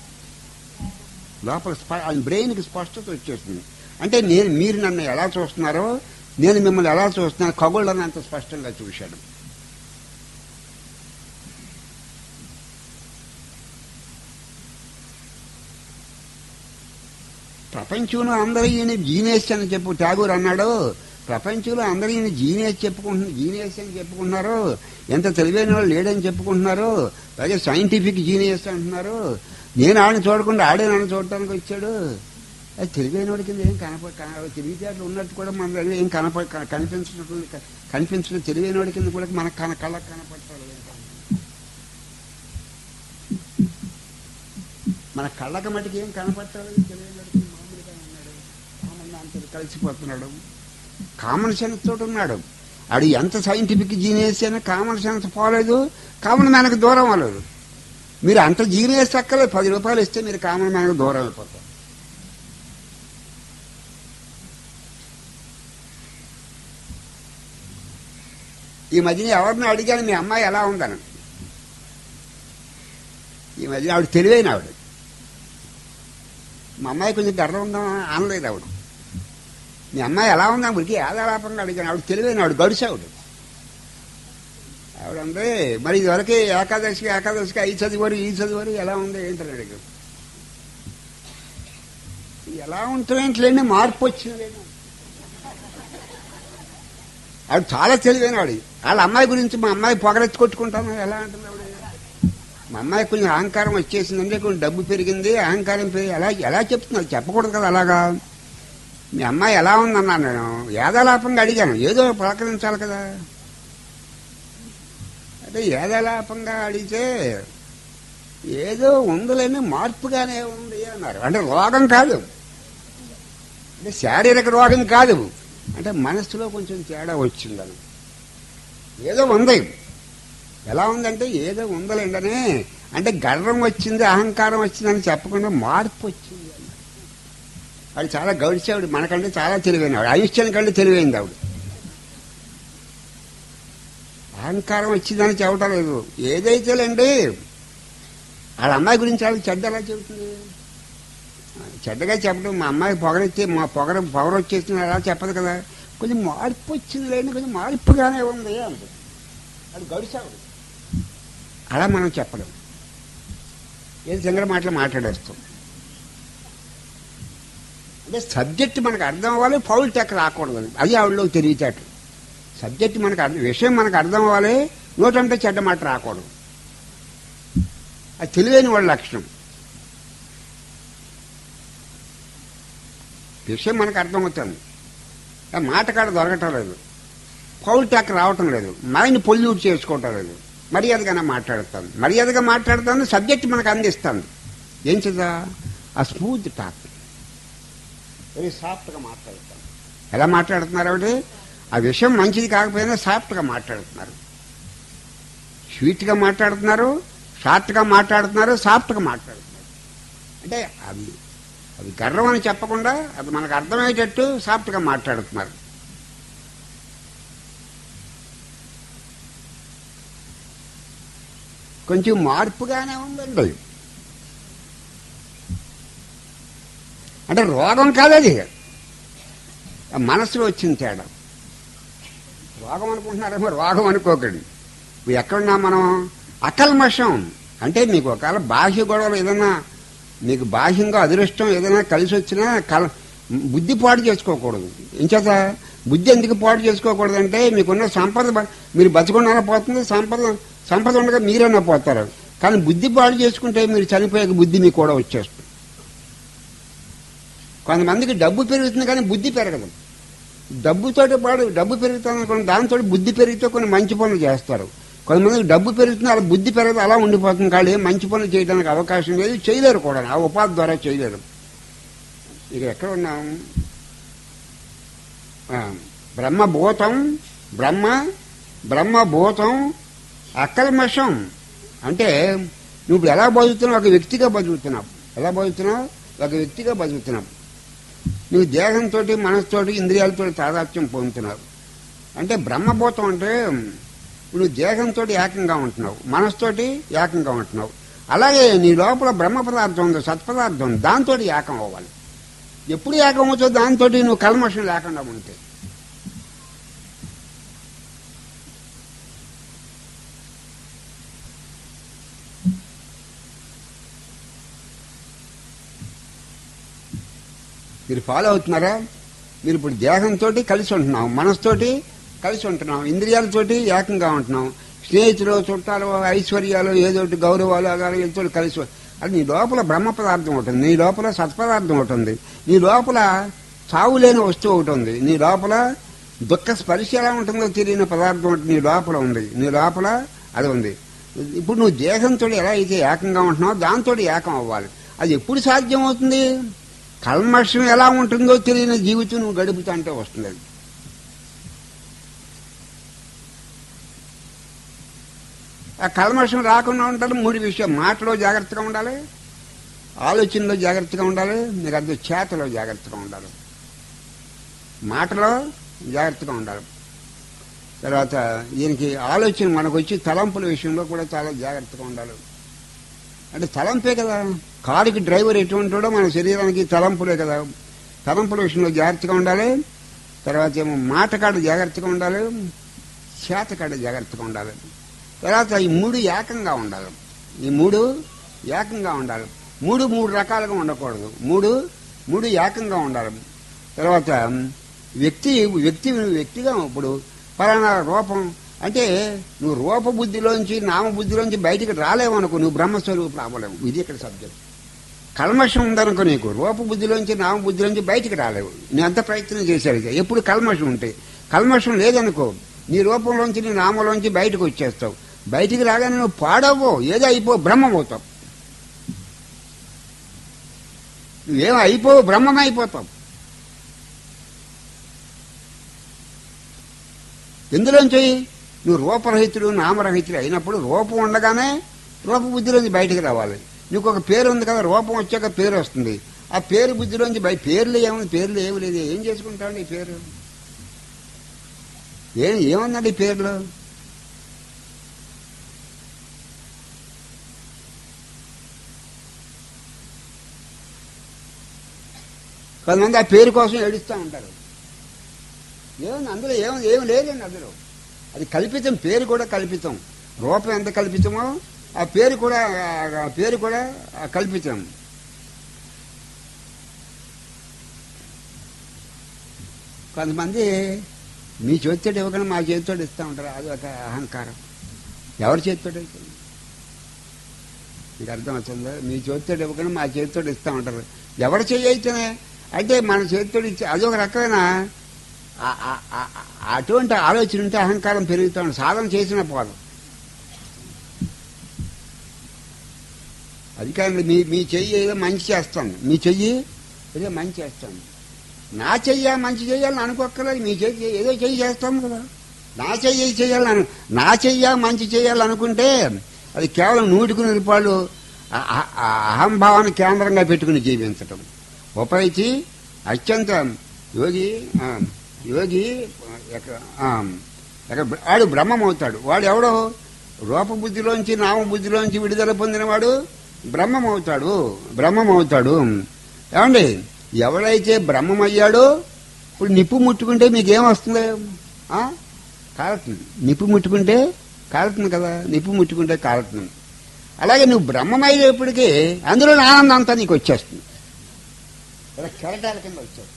లోపల స్ప- ఆయన బ్రెయిన్కి స్పష్టత వచ్చేస్తుంది అంటే నేను మీరు నన్ను ఎలా చూస్తున్నారో నేను మిమ్మల్ని ఎలా చూస్తున్నాను ఖగోళాన్ని అంత స్పష్టంగా చూశాడు ప్రపంచంలో అందరూ ఈయన జీనియస్ అని చెప్పు ఠాగూర్ అన్నాడు ప్రపంచంలో అందరూ ఈయన జీనియస్ చెప్పుకుంటున్నారు జీనియస్ అని చెప్పుకుంటున్నారు ఎంత తెలివైన వాళ్ళు లేడని చెప్పుకుంటున్నారు అలాగే సైంటిఫిక్ జీనియస్ అంటున్నారు నేను ఆడిని చూడకుండా ఆడే నన్ను చూడటానికి వచ్చాడు అది తెలివైన వాడి కింద ఏం కనప కన- తెలివితేటలు ఉన్నట్టు కూడా మన దగ్గర ఏం కనప క- కనిపించినట్టు కనిపించిన తెలివైన వాడి కింద కూడా మన కన కళ్ళకు కనపడతాడు మన కళ్ళకి మటుకు ఏం కనపడతాడు తెలివైన వాడి కింద మామూలుగా ఉన్నాడు కామన్ అంతా కలిసిపోతున్నాడు కామన్ సెన్స్ తోటి ఉన్నాడు ఆడు ఎంత సైంటిఫిక్ జీనియస్ అయినా కామన్ సెన్స్ పోలేదు కామన్ మ్యాన్కి దూరం అవ్వలేదు మీరు అంత జీనియస్ అక్కలేదు పది రూపాయలు ఇస్తే మీరు కామన్ మ్యాన్కి దూరం అయిపోతారు ఈ మధ్యన ఎవరిని అడిగాను మీ అమ్మాయి ఎలా ఉందని ఈ మధ్యన ఆవిడ తెలివైన ఆవిడ మా అమ్మాయి కొంచెం గర్వం ఉందా అనలేదు ఆవిడ మీ అమ్మాయి ఎలా ఉందా ఉరికి ఆధారాపంగా అడిగాను ఆవిడ తెలివైన ఆవిడ గడిచావుడు ఆవిడ అంటే మరి ఇదివరకు ఏకాదశికి ఏకాదశికి ఐదు చదివారు ఈ చదివారు ఎలా ఉంది ఏంటని అడిగాను ఎలా ఉంటుందేంట్లేండి మార్పు వచ్చినదేమో ఆవిడ చాలా తెలివైన వాడు వాళ్ళ అమ్మాయి గురించి మా అమ్మాయి పొగరెత్తి కొట్టుకుంటాను ఎలా అంటుంది ఆవిడ మా అమ్మాయి కొంచెం అహంకారం వచ్చేసిందంటే కొంచెం డబ్బు పెరిగింది అహంకారం పెరిగి ఎలా ఎలా చెప్తున్నారు చెప్పకూడదు కదా అలాగా మీ అమ్మాయి ఎలా ఉందన్నాను నేను ఏదాలాపంగా అడిగాను ఏదో పలకరించాలి కదా అంటే ఏదాలాపంగా అడిగితే ఏదో ఉందిలేని మార్పుగానే ఉంది అన్నారు అంటే రోగం కాదు అంటే శారీరక రోగం కాదు అంటే మనస్సులో కొంచెం తేడా వచ్చిందని ఏదో ఉంది ఎలా ఉందంటే ఏదో ఉందలేండని అంటే గర్వం వచ్చింది అహంకారం వచ్చిందని చెప్పకుండా మార్పు వచ్చింది అన్నారు. వాడు చాలా గౌడిచావుడు మనకంటే చాలా తెలివైనవాడు ఐన్స్టైన్ కంటే తెలివైంది ఆవిడ అహంకారం వచ్చిందని చెప్పటం లేదు ఏదైతేలేండి వాళ్ళ అమ్మాయి గురించి వాళ్ళకి చెడ్డ ఎలా చెబుతుంది చెడ్డగా చెప్పడం మా అమ్మాయి పొగరెత్తి మా పొగర పొగర వచ్చేసింది అలా చెప్పదు కదా కొంచెం మార్పు వచ్చింది లేని కొంచెం మార్పుగానే ఉంది అంది అది గడిచాడు అలా మనం చెప్పలేం ఏది సింగర మాటలు మాట్లాడేస్తాం అంటే సబ్జెక్ట్ మనకు అర్థం అవ్వాలి ఫౌల్ టెక్ రాకూడదు అది ఆవిడలో తెలివితేట సబ్జెక్ట్ మనకు అర్థం విషయం మనకు అర్థం అవ్వాలి నోటంటే చెడ్డ మాట రాకూడదు అది తెలివైన వాళ్ళ లక్షణం విషయం మనకు అర్థమవుతుంది ఆ మాట కాడ దొరకటం లేదు పౌల్ టాక్ రావటం లేదు మైండ్ పొల్యూట్ చేసుకోవటం లేదు మర్యాదగానే మాట్లాడుతాను మర్యాదగా మాట్లాడుతాను సబ్జెక్ట్ మనకు అందిస్తాను ఏం చేద్దా ఆ స్మూత్ టాక్ వెరీ సాఫ్ట్గా మాట్లాడుతాను ఎలా మాట్లాడుతున్నారు ఆవిడ ఆ విషయం మంచిది కాకపోయినా సాఫ్ట్గా మాట్లాడుతున్నారు స్వీట్గా మాట్లాడుతున్నారు షార్ట్గా మాట్లాడుతున్నారు సాఫ్ట్గా మాట్లాడుతున్నారు అంటే అవి అది గర్వం అని చెప్పకుండా అది మనకు అర్థమయ్యేటట్టు సాఫ్ట్గా మాట్లాడుతున్నారు కొంచెం మార్పుగానే ఉందండి అంటే రోగం కాదది ఆ మనసులో వచ్చిన తేడా రోగం అనుకుంటున్నారేమో రోగం అనుకోకండి ఇప్పుడు ఎక్కడున్నా మనం అకల్మషం అంటే మీకు ఒకవేళ బాహ్య గొడవలు ఏదైనా మీకు బాహ్యంగా అదృష్టం ఏదైనా కలిసి వచ్చినా కల బుద్ధి పాడు చేసుకోకూడదు ఇంచేత బుద్ధి ఎందుకు పాడు చేసుకోకూడదు అంటే మీకున్న సంపద బ- మీరు బతకుండా పోతుంది సంపద సంపద ఉండగా మీరైనా పోతారు కానీ బుద్ధి పాడు చేసుకుంటే మీరు చనిపోయాక బుద్ధి మీకు కూడా వచ్చేస్తుంది కొంతమందికి డబ్బు పెరుగుతుంది కానీ బుద్ధి పెరగదు డబ్బుతోటి పాడు డబ్బు పెరుగుతుంది అనుకోండి దాంతో బుద్ధి పెరిగితే కొన్ని మంచి పనులు చేస్తారు కొంతమందికి డబ్బు పెరుగుతుంది అలా బుద్ధి పెరగదు అలా ఉండిపోతుంది కానీ ఏం మంచి పనులు చేయడానికి అవకాశం లేదు చేయలేరు కూడా ఆ ఉపాధి ద్వారా చేయలేరు ఇక ఎక్కడ ఉన్నాం ఆ, బ్రహ్మభూతం బ్రహ్మ బ్రహ్మభూతం అకల్మషం అంటే నువ్వు ఇప్పుడు ఎలా బతుకుతున్నావు ఒక వ్యక్తిగా బతుకుతున్నావు ఎలా బతుకుతున్నావు ఒక వ్యక్తిగా బతుకుతున్నావు నువ్వు దేహంతో మనసుతోటి ఇంద్రియాలతో తాదాత్యం పొందుతున్నావు అంటే బ్రహ్మభూతం అంటే నువ్వు దేహంతో ఏకంగా ఉంటున్నావు మనసుతోటి ఏకంగా ఉంటున్నావు అలాగే నీ లోపల బ్రహ్మ పదార్థం ఉంది సత్పదార్థం ఉంది దాంతో ఏకం అవ్వాలి ఎప్పుడు ఏకం అవుతుందో దాంతో నువ్వు కల్మషం లేకుండా ఉంటే మీరు ఫాలో అవుతున్నారా మీరు ఇప్పుడు దేహంతో కలిసి ఉంటున్నాం మనసుతోటి కలిసి ఉంటున్నాం ఇంద్రియాలతోటి ఏకంగా ఉంటున్నాం స్నేహితులు చుట్టాలు ఐశ్వర్యాలు ఏదోటి గౌరవాలు అగారులతో కలిసి ఉం- అది నీ లోపల బ్రహ్మ పదార్థం ఉంటుంది నీ లోపల సత్పదార్థం ఒకటి ఉంది నీ లోపల చావు లేని వస్తువు ఒకటి ఉంది నీ లోపల దుఃఖ స్పర్శ ఎలా ఉంటుందో తెలియని పదార్థం ఒకటి నీ లోపల ఉంది నీ లోపల అది ఉంది ఇప్పుడు నువ్వు దేహంతో ఎలా అయితే ఏకంగా ఉంటున్నావో దాంతో ఏకం అవ్వాలి అది ఎప్పుడు సాధ్యం అవుతుంది కల్మషం ఎలా ఉంటుందో తెలియని జీవితం నువ్వు గడుపుతా అంటే వస్తుంది అది ఆ కల్మషం రాకుండా ఉండాలి మూడు విషయం మాటలో జాగ్రత్తగా ఉండాలి ఆలోచనలో జాగ్రత్తగా ఉండాలి మీకు అర్థం చేతలో జాగ్రత్తగా ఉండాలి మాటలో జాగ్రత్తగా ఉండాలి తర్వాత దీనికి ఆలోచన మనకు వచ్చి తలంపుల విషయంలో కూడా చాలా జాగ్రత్తగా ఉండాలి అంటే తలంపే కదా కారుకి డ్రైవర్ ఎటువంటివాడో మన శరీరానికి తలంపులే కదా తలంపుల విషయంలో జాగ్రత్తగా ఉండాలి తర్వాత ఏమో మాటకాడ జాగ్రత్తగా ఉండాలి చేతకాడ జాగ్రత్తగా ఉండాలి తర్వాత ఈ మూడు ఏకంగా ఉండాలి ఈ మూడు ఏకంగా ఉండాలి మూడు మూడు రకాలుగా ఉండకూడదు మూడు మూడు ఏకంగా ఉండాలి తర్వాత వ్యక్తి వ్యక్తి వ్యక్తిగా ఇప్పుడు పలానా రూపం అంటే నువ్వు రూప బుద్ధిలోంచి నామ బుద్ధిలోంచి బయటికి రాలేవనుకో నువ్వు బ్రహ్మస్వరూపుడు అవ్వలేవు ఇది ఇక్కడ సబ్జెక్ట్ కల్మషం ఉందనుకో నీకు రూప బుద్ధిలోంచి నామ బుద్ధిలోంచి బయటికి రాలేవు నేను ఎంత ప్రయత్నం చేశాడు ఇక. ఎప్పుడు కల్మషం ఉంటే కల్మషం లేదనుకో నీ రూపంలోంచి నీ నామంలోంచి బయటకు వచ్చేస్తావు బయటికి రాగానే నువ్వు పాడవు ఏదో అయిపో బ్రహ్మమవుతావు నువ్వేం అయిపోవు బ్రహ్మం అయిపోతావు ఎందులోంచి నువ్వు రూపరహితుడు నామరహితుడు అయినప్పుడు రూపం ఉండగానే రూపబుద్ధిలోంచి బయటికి రావాలి నీకు ఒక పేరు ఉంది కదా రూపం వచ్చాక పేరు వస్తుంది ఆ పేరు బుద్ధిలోంచి బయట పేర్లు ఏముంది పేర్లు ఏమి లేదు ఏం చేసుకుంటాడు ఈ పేరు ఏం ఏమన్నాడు ఈ పేర్లు కొంతమంది ఆ పేరు కోసం ఏడుస్తూ ఉంటారు ఏముంది అందులో ఏముంది ఏమి లేదండి అందులో అది కల్పితం పేరు కూడా కల్పితం రూపం ఎంత కల్పితమో ఆ పేరు కూడా ఆ పేరు కూడా ఆ కల్పితం కొంతమంది మీ చేతితో ఇవ్వకుండా మా చేతితో ఇస్తూ ఉంటారు అది ఒక అహంకారం ఎవరి చేతితో ఇస్తుంది మీకు అర్థం అవుతుందా మీ చేతితో ఇవ్వకుండా మా చేతితో ఇస్తూ ఉంటారు ఎవరు చేయైతేనే అయితే మన చేతితో ఇచ్చి అదొక రకమైన ఆ- ఆ- ఆ- ఆ- అటువంటి ఆలోచన ఉంటే అహంకారం పెరుగుతూ ఉంటుంది సాధన చేసిన పోదు అది కాదండి మీ మీ చెయ్యి ఏదో మంచి చేస్తాను మీ చెయ్యి ఏదో మంచి చేస్తాను నా చెయ్య మంచి చేయాలని అనుకోక్కర్లేదు మీ చెయ్యి ఏదో చెయ్యి చేస్తాను కదా నా చెయ్యి చేయాలని అను నా చెయ్య మంచి చేయాలనుకుంటే అది కేవలం నూటికి నూరు రూపాయలు ఆ- ఆ- ఆ అహంభావాన్ని కేంద్రంగా పెట్టుకుని జీవించటం ఉపయోగించి అత్యంత యోగి ఆ, యోగి ఎక్క- ఆ, ఎక్క- వాడు బ్రహ్మమవుతాడు వాడు ఎవడో రూపబుద్ధిలోంచి నామబుద్ధిలోంచి విడుదల పొందినవాడు బ్రహ్మమవుతాడు బ్రహ్మమవుతాడు ఏమండి ఎవడైతే బ్రహ్మమయ్యాడో ఇప్పుడు నిప్పు ముట్టుకుంటే మీకేమొస్తుంది ఆ? కాలుతుంది నిప్పు ముట్టుకుంటే కాలుతుంది కదా నిప్పు ముట్టుకుంటే కాలుతుంది అలాగే నువ్వు బ్రహ్మమయ్యేప్పటికీ అందులో ఆనందం అంతా నీకు వచ్చేస్తుంది ఇలా కెరటాల కింద వచ్చాడు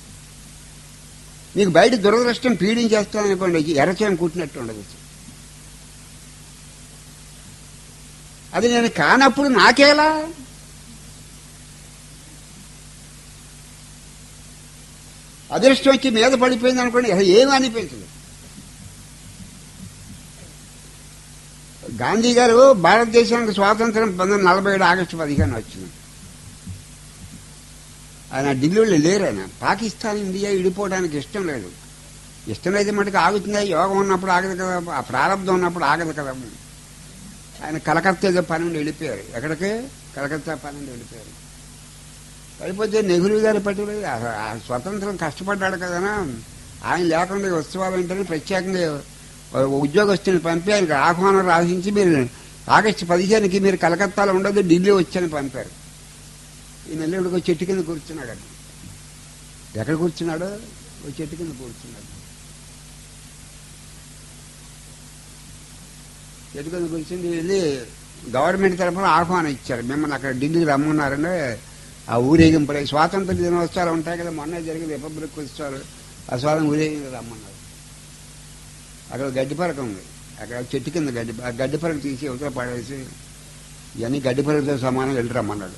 నీకు బయట దురదృష్టం పీడించేస్తాను అనుకోండి ఎర్రచేయం కుట్టినట్టు ఉండదు అది నేను కానప్పుడు నాకేలా అదృష్టం వచ్చి మీద పడిపోయింది అనుకోండి అసలు ఏమీ అనిపించదు గాంధీ గారు భారతదేశానికి స్వాతంత్రం పంతొమ్మిది వందల నలభై ఏడు ఆగస్టు పదిహేను వచ్చింది ఆయన ఢిల్లీలో లేరు ఆయన పాకిస్తాన్ ఇండియా విడిపోవడానికి ఇష్టం లేదు ఇష్టం అయితే మటుకు ఆగుతుందా యోగం ఉన్నప్పుడు ఆగదు కదా ఆ ప్రారంభం ఉన్నప్పుడు ఆగదు కదా ఆయన కలకత్తా ఏదో పని నుండి వెళ్ళిపోయారు ఎక్కడికి కలకత్తా పని నుండి వెళ్ళిపోయారు వెళ్ళిపోతే నెహ్రూ గారి పట్టుకుని ఆ- ఆ స్వతంత్రం కష్టపడ్డాడు కదా ఆయన లేకుండా ఈ ఉత్సవాలు అంటే ప్రత్యేకంగా ఓ ఉద్యోగస్తుని పంపి ఆయనకు ఆహ్వానం రాసించి మీరు ఆగస్టు పదిహేనుకి మీరు కలకత్తాలో ఉండదు ఢిల్లీ వచ్చని పంపారు ఈ నెల్లూడికి ఒక చెట్టు కింద కూర్చున్నాడు అక్కడ ఎక్కడ కూర్చున్నాడు ఒక చెట్టు కింద కూర్చున్నాడు చెట్టు కింద కూర్చుని వెళ్ళి గవర్నమెంట్ తరఫున ఆహ్వానం ఇచ్చారు మిమ్మల్ని అక్కడ ఢిల్లీకి రమ్మన్నారంటే ఆ ఊరేగింపు స్వాతంత్ర దినోత్సవాలు ఉంటాయి కదా మొన్న జరిగిన రిపబ్లిక్ ఉత్సవాలు ఆ స్వాతంత్ర ఊరేగింపు రమ్మన్నారు అక్కడ గడ్డి పరక ఉంది అక్కడ చెట్టు కింద గడ్డి ఆ గడ్డి పరక తీసి అవతల పడేసి ఇవన్నీ గడ్డి పరకతో సమానం వెళ్ళి రమ్మన్నాడు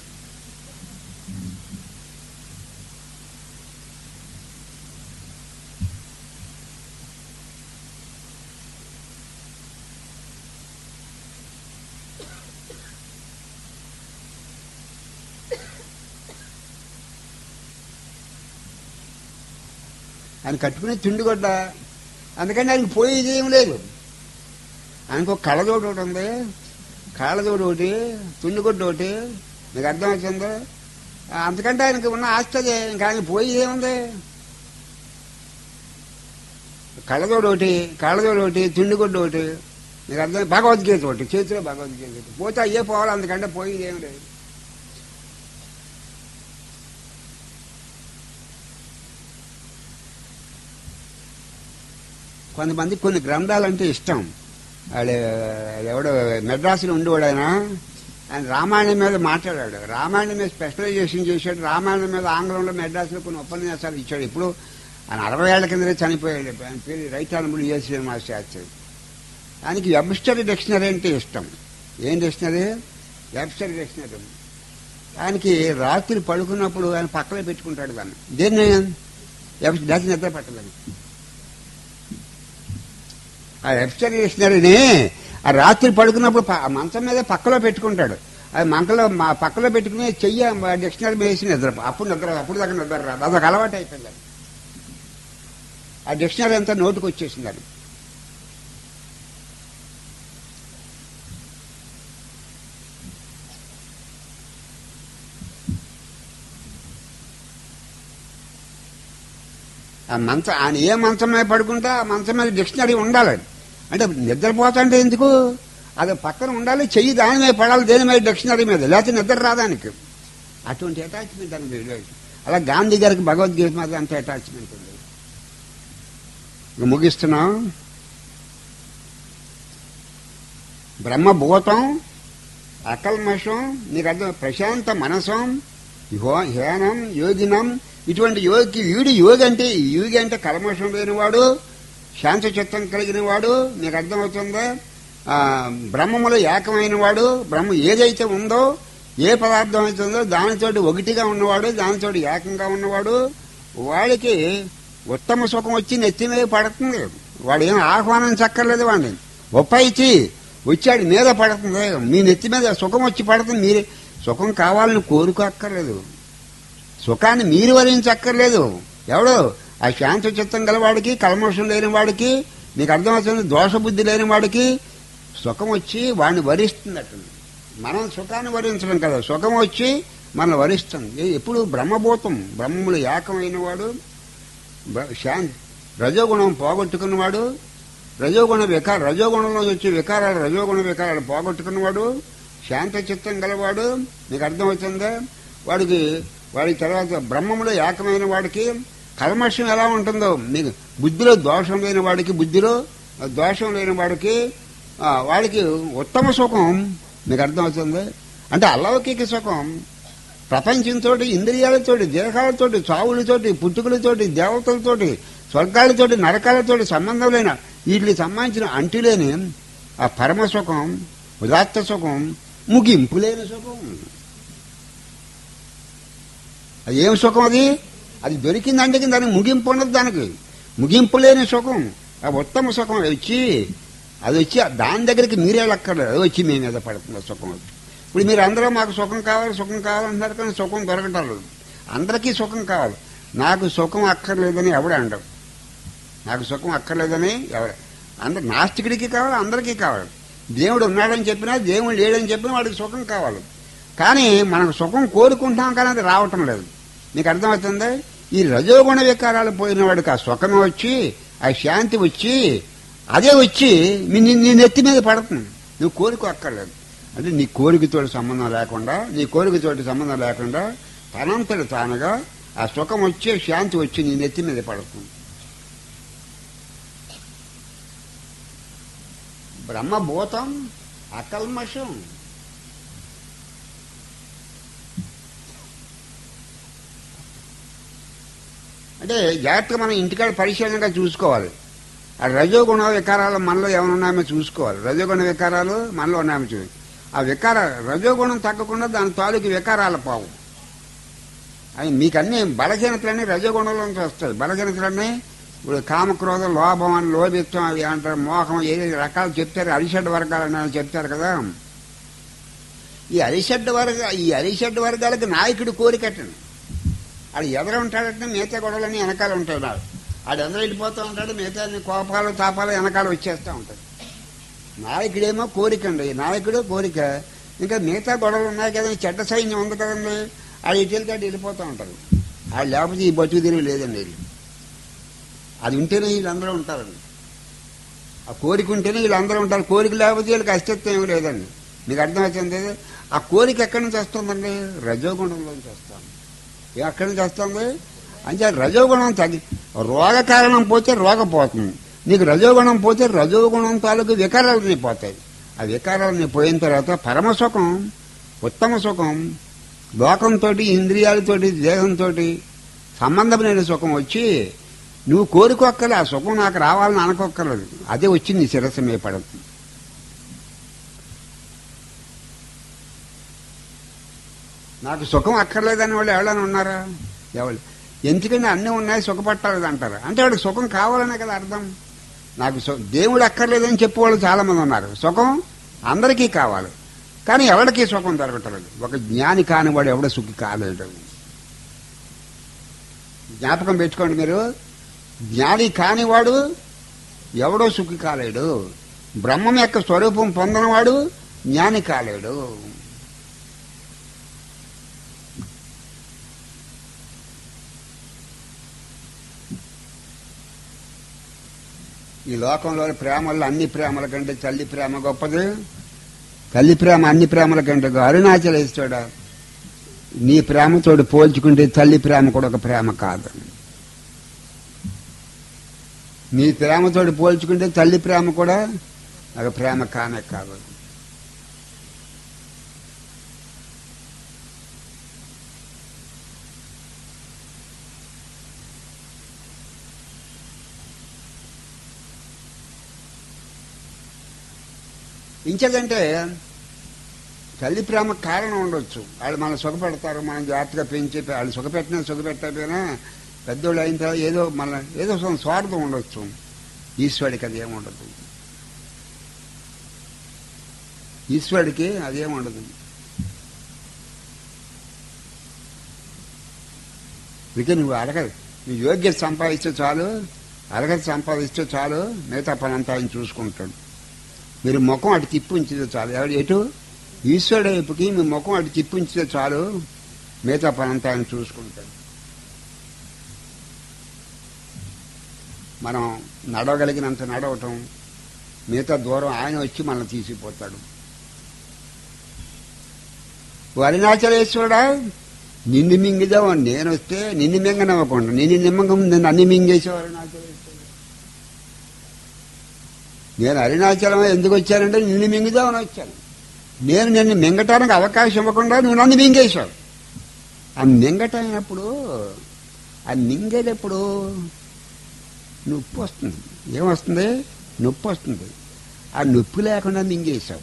ఆయన కట్టుకునే తిండిగొడ్డ అందుకని ఆయనకి పోయేది ఏం లేదు ఆయనకు ఒక కళ్ళజోడు ఒకటి ఉంది కాళ్ళజోడు ఒకటి తుండిగొడ్డు ఒకటి మీకు అర్థమవుతుందా ఆ, అంతకంటే ఆయనకి ఉన్న ఆస్తి అదే ఇంకా ఆయన పోయేది ఏముంది కళ్ళజోడు ఒకటి కాళ్ళజోడు ఒకటి తుండిగొడ్డు ఒకటి మీకు అర్థం భగవద్గీత ఒకటి చేతిలో భగవద్గీత ఒకటి పోతే అయ్యే పోవాలి అందుకంటే పోయేది ఏం లేదు కొంతమంది కొన్ని గ్రంథాలంటే ఇష్టం వాళ్ళు ఎవడో మెడ్రాసులో ఉండేవాడు ఆయన ఆయన రామాయణం మీద మాట్లాడాడు రామాయణం మీద స్పెషలైజేషన్ చేశాడు రామాయణం మీద ఆంగ్లంలో మెడ్రాసులో కొన్ని ఉపన్యాసాలు ఇచ్చాడు ఇప్పుడు ఆయన అరవై ఏళ్ల కిందనే చనిపోయాడు ఆయన పేరు right honourable VS Srinivasa Sastri ఆయనకి వెబ్స్టరీ డిక్షనరీ అంటే ఇష్టం ఏం డిక్షనరీ వెబ్స్టరీ డిక్షనరీ ఆయనకి రాత్రి పడుకున్నప్పుడు ఆయన పక్కనే పెట్టుకుంటాడు దాన్ని దేన్ని దాచి నిద్ర పట్టదని ఆ వెబ్స్టరీ డిక్షనరీని ఆ రాత్రి పడుకున్నప్పుడు ప- ఆ మంచం మీద పక్కలో పెట్టుకుంటాడు అది మంకలో మా పక్కలో పెట్టుకుని చెయ్యి ఆ డిక్షనరీ మీద వేసి నిద్ర అప్పుడు నిద్ర అప్పుడు దాకా నిద్ర రాదు అదొక అలవాటు అయిపోయింది అది. ఆ డిక్షనరీ అంతా నోటుకు వచ్చేసింది అది ఆ మంచం ఆయన ఏ మంచం మీద పడుకుంటే ఆ మంచం మీద డిక్షనరీ ఉండాలి అంటే నిద్రపోతుంటే ఎందుకు అది పక్కన ఉండాలి చెయ్యి దాని మీద పడాలి దేని మీద డిక్షనరీ మీద లేకపోతే నిద్ర రాదానికి అటువంటి అటాచ్మెంట్ అని అలా గాంధీ గారికి భగవద్గీత మీద అంత అటాచ్మెంట్ ఉంది ఇక ముగిస్తున్నాం బ్రహ్మభూతం అకల్మషం నీకు అర్థం ప్రశాంత మనసం హో- హేనం యోగినం ఇటువంటి యోగి వీడు యోగి అంటే యోగి అంటే కల్మషం లేనివాడు శాంత చిత్తం కలిగిన వాడు మీకు అర్థమవుతుందా ఆ, బ్రహ్మములో ఏకమైన వాడు బ్రహ్మ ఏదైతే ఉందో ఏ పదార్థం అయితే ఉందో దానితోటి ఒకటిగా ఉన్నవాడు దానితోటి ఏకంగా ఉన్నవాడు వాడికి ఉత్తమ సుఖం వచ్చి నెత్తి మీద పడుతుంది వాడు ఏం ఆహ్వానం చక్కర్లేదు వాడిని ఒప్పాయిచి వచ్చాడు మీద పడుతుంది మీ నెత్తి మీద సుఖం వచ్చి పడుతుంది మీరే సుఖం కావాలని కోరుకోక్కర్లేదు సుఖాన్ని మీరు వరించక్కర్లేదు ఎవడు ఆ శాంత చిత్తం గలవాడికి కల్మోషం లేని వాడికి నీకు అర్థమవుతుంది దోషబుద్ధి లేని వాడికి సుఖం వచ్చి వాడిని వరిస్తుంది అట్లా మనం సుఖాన్ని వరించడం కదా సుఖం వచ్చి మనల్ని వరిస్తుంది ఏ- ఎప్పుడు బ్రహ్మభూతం బ్రహ్మములు ఏకమైన వాడు బ్ర- శాంతి రజోగుణం పోగొట్టుకున్నవాడు రజోగుణ వికార రజోగుణంలో వచ్చే వికారాలు రజోగుణ వికారాలు పోగొట్టుకున్నవాడు శాంత చిత్తం గలవాడు నీకు అర్థమవుతుందా వాడికి వాడి తర్వాత బ్రహ్మములో ఏకమైన వాడికి కల్మషం ఎలా ఉంటుందో మీకు బుద్ధిలో దోషం లేని వాడికి బుద్ధిలో దోషం లేని వాడికి ఆ, వాడికి ఉత్తమ సుఖం మీకు అర్థమవుతుంది అంటే అలౌకిక సుఖం ప్రపంచంతోటి ఇంద్రియాలతోటి దేహాలతోటి చావులతోటి పుట్టుకలతోటి దేవతలతోటి స్వర్గాలతోటి నరకాలతోటి సంబంధం లేన వీటికి సంబంధించిన అంటులేని ఆ పరమ సుఖం ఉదాత్త సుఖం ముగింపు లేని సుఖం అది ఏం సుఖం అది అది దొరికిందంటే దానికి ముగింపు ఉండదు దానికి ముగింపు లేని సుఖం ఆ ఉత్తమ సుఖం వచ్చి అది వచ్చి దాని దగ్గరికి మీరే లక్కర్లేదు అది వచ్చి మీ మీద పడుతుంది ఆ సుఖం వచ్చి ఇప్పుడు మీరు అందరూ మాకు సుఖం కావాలి సుఖం కావాలంటున్నారు కానీ సుఖం దొరకటం లేదు అందరికీ సుఖం కావాలి నాకు సుఖం అక్కర్లేదని ఎవడే అంటారు నాకు సుఖం అక్కర్లేదని ఎవడ అందరు నాస్తికుడికి కావాలి అందరికీ కావాలి దేవుడు ఉన్నాడని చెప్పినా దేవుడు లేడని చెప్పినా వాడికి సుఖం కావాలి కానీ మనకు సుఖం కోరుకుంటాం కానీ అది రావటం లేదు నీకు అర్థమవుతుందా ఈ రజోగుణ వికారాలు పోయిన వాడికి ఆ సుఖమే వచ్చి ఆ శాంతి వచ్చి అదే వచ్చి మీ నీ నీ నెత్తి మీద పడుతుంది నువ్వు కోరిక అక్కర్లేదు అంటే నీ కోరికతోటి సంబంధం లేకుండా నీ కోరికతోటి సంబంధం లేకుండా తనంతటి తానుగా ఆ సుఖం వచ్చి శాంతి వచ్చి నీ నెత్తి మీద పడుతుంది బ్రహ్మభూతం అకల్మషం అంటే జాగ్రత్తగా మనం ఇంటికాడ పరిశీలనగా చూసుకోవాలి ఆ రజోగుణ వికారాలు మనలో ఏమైనా ఉన్నాయో చూసుకోవాలి రజోగుణ వికారాలు మనలో ఉన్నాయో చూ ఆ వికార రజోగుణం తగ్గకుండా దాని తాలూకు వికారాలు పావు అవి మీకు అన్ని బలహీనతలన్నీ రజోగుణంలోంచి వస్తాయి బలహీనతలన్నీ ఇప్పుడు కామక్రోధ లోభం అని లోభిత్వం అవి అంటారు మోహం ఏ రకాలు చెప్తారు అరిషడ్ వర్గాలు అని చెప్తారు కదా ఈ అరిషడ్ వర్గ ఈ అరిషడ్ వర్గాలకు నాయకుడు కోరికట్టండి ఆడు ఎదర ఉంటాడంటే మిగతా గొడవలన్నీ వెనకాల ఉంటాయి నాడు ఆడు ఎదర వెళ్ళిపోతూ ఉంటాడు మిగతా అన్ని కోపాలు తాపాలు వెనకాల వచ్చేస్తూ ఉంటాయి నాయకుడేమో కోరిక అండి నాయకుడు కోరిక ఇంకా మిగతా గొడవలు ఉన్నాయి కదండి చెడ్డ సైన్యం ఉంది కదండి ఆడు ఇటు వెళ్తే అటు వెళ్ళిపోతూ ఉంటారు ఆడు లేకపోతే ఈ బతుకు తిరిగి లేదండి వీళ్ళు అది ఉంటేనే వీళ్ళందరూ ఉంటారండి ఆ కోరిక ఉంటేనే వీళ్ళందరూ ఉంటారు కోరిక లేకపోతే వీళ్ళకి అస్తిత్వం ఏమి లేదండి మీకు అర్థమవుతుంది ఆ కోరిక ఎక్కడి నుంచి వస్తుందండి రజోగుణంలోంచి వస్తుంది ఏ ఎక్కడి నుంచి వస్తుంది అంటే రజోగుణం తగ్గి రోగ కారణం పోతే రోగం పోతుంది నీకు రజోగుణం పోతే రజోగుణం తాలూకు వికారాలన్నీ పోతాయి ఆ వికారాలన్నీ పోయిన తర్వాత పరమ సుఖం ఉత్తమ సుఖం లోకంతో ఇంద్రియాలతోటి దేహంతో సంబంధం లేని సుఖం వచ్చి నువ్వు కోరుకోక్కర్లే ఆ సుఖం నాకు రావాలని అనుకోక్కర్లేదు అదే వచ్చి నీ శిరస్సు మీద పడుతుంది నాకు సుఖం అక్కర్లేదని వాళ్ళు ఎవరైనా ఉన్నారా ఎవరు ఎందుకంటే అన్నీ ఉన్నాయి సుఖపట్టాలి అంటారు అంటే వాడికి సుఖం కావాలనే కదా అర్థం నాకు సు- దేవుడు అక్కర్లేదని చెప్పేవాళ్ళు చాలా మంది ఉన్నారు సుఖం అందరికీ కావాలి కానీ ఎవరికి సుఖం దొరకట్లేదు ఒక జ్ఞాని కానివాడు ఎవడ సుఖి కాలేడు జ్ఞాపకం పెట్టుకోండి మీరు జ్ఞాని కానివాడు ఎవడో సుఖి కాలేడు బ్రహ్మం యొక్క స్వరూపం పొందనవాడు జ్ఞాని కాలేడు ఈ లోకంలోని ప్రేమల్లో అన్ని ప్రేమల కంటే తల్లి ప్రేమ గొప్పది తల్లి ప్రేమ అన్ని ప్రేమల కంటే గొప్ప. అరుణాచలేశ్వరుడా నీ ప్రేమతోటి పోల్చుకుంటే తల్లి ప్రేమ కూడా ఒక ప్రేమ కాదు నీ ప్రేమతోటి పోల్చుకుంటే తల్లి ప్రేమ కూడా ఒక ప్రేమ కానే కాదు ఇంకేదంటే తల్లి ప్రేమ కారణం ఉండొచ్చు వాళ్ళు మనం సుఖపెడతారు మనం జాగ్రత్తగా పెంచి వాళ్ళు సుఖపెట్టినా సుఖపెట్టకపోయినా పెద్దోళ్ళు అయిన తర్వాత ఏదో మన ఏదో సొంత స్వార్థం ఉండొచ్చు ఈశ్వరుడికి అది ఏముండదు ఈశ్వరుడికి అదేముండదు ఇక నువ్వు అడగ నువ్వు యోగ్యత సంపాదిస్తే చాలు అర్హత సంపాదిస్తే చాలు మిగతా పనంతా ఆయన చూసుకుంటాడు మీరు ముఖం అటు తిప్పి ఉంచితే చాలు ఎవడు ఎటు ఈశ్వరుడు వైపుకి మీ ముఖం అటు తిప్పి ఉంచితే చాలు మిగతా పనంతా ఆయన చూసుకుంటాడు మనం నడవగలిగినంత నడవటం మిగతా దూరం ఆయన వచ్చి మనల్ని తీసుకుపోతాడు అరుణాచలేశ్వరుడా నిన్ను మింగిదావు నేను వస్తే నిన్ను మింగనవ్వకుండా నిన్ను నిమ్మకం నేను అన్ని మింగేసావు అరుణాచలేశ్వరుడు నేను అరుణాచలం ఎందుకు వచ్చానంటే నిన్ను మింగుదామని వచ్చాను నేను నిన్ను మింగటానికి అవకాశం ఇవ్వకుండా నువ్వు నన్ను మింగేశావు ఆ మింగటైనప్పుడు ఆ మింగేటప్పుడు నొప్పి వస్తుంది ఏమొస్తుంది నొప్పి వస్తుంది ఆ నొప్పి లేకుండా మింగేశావు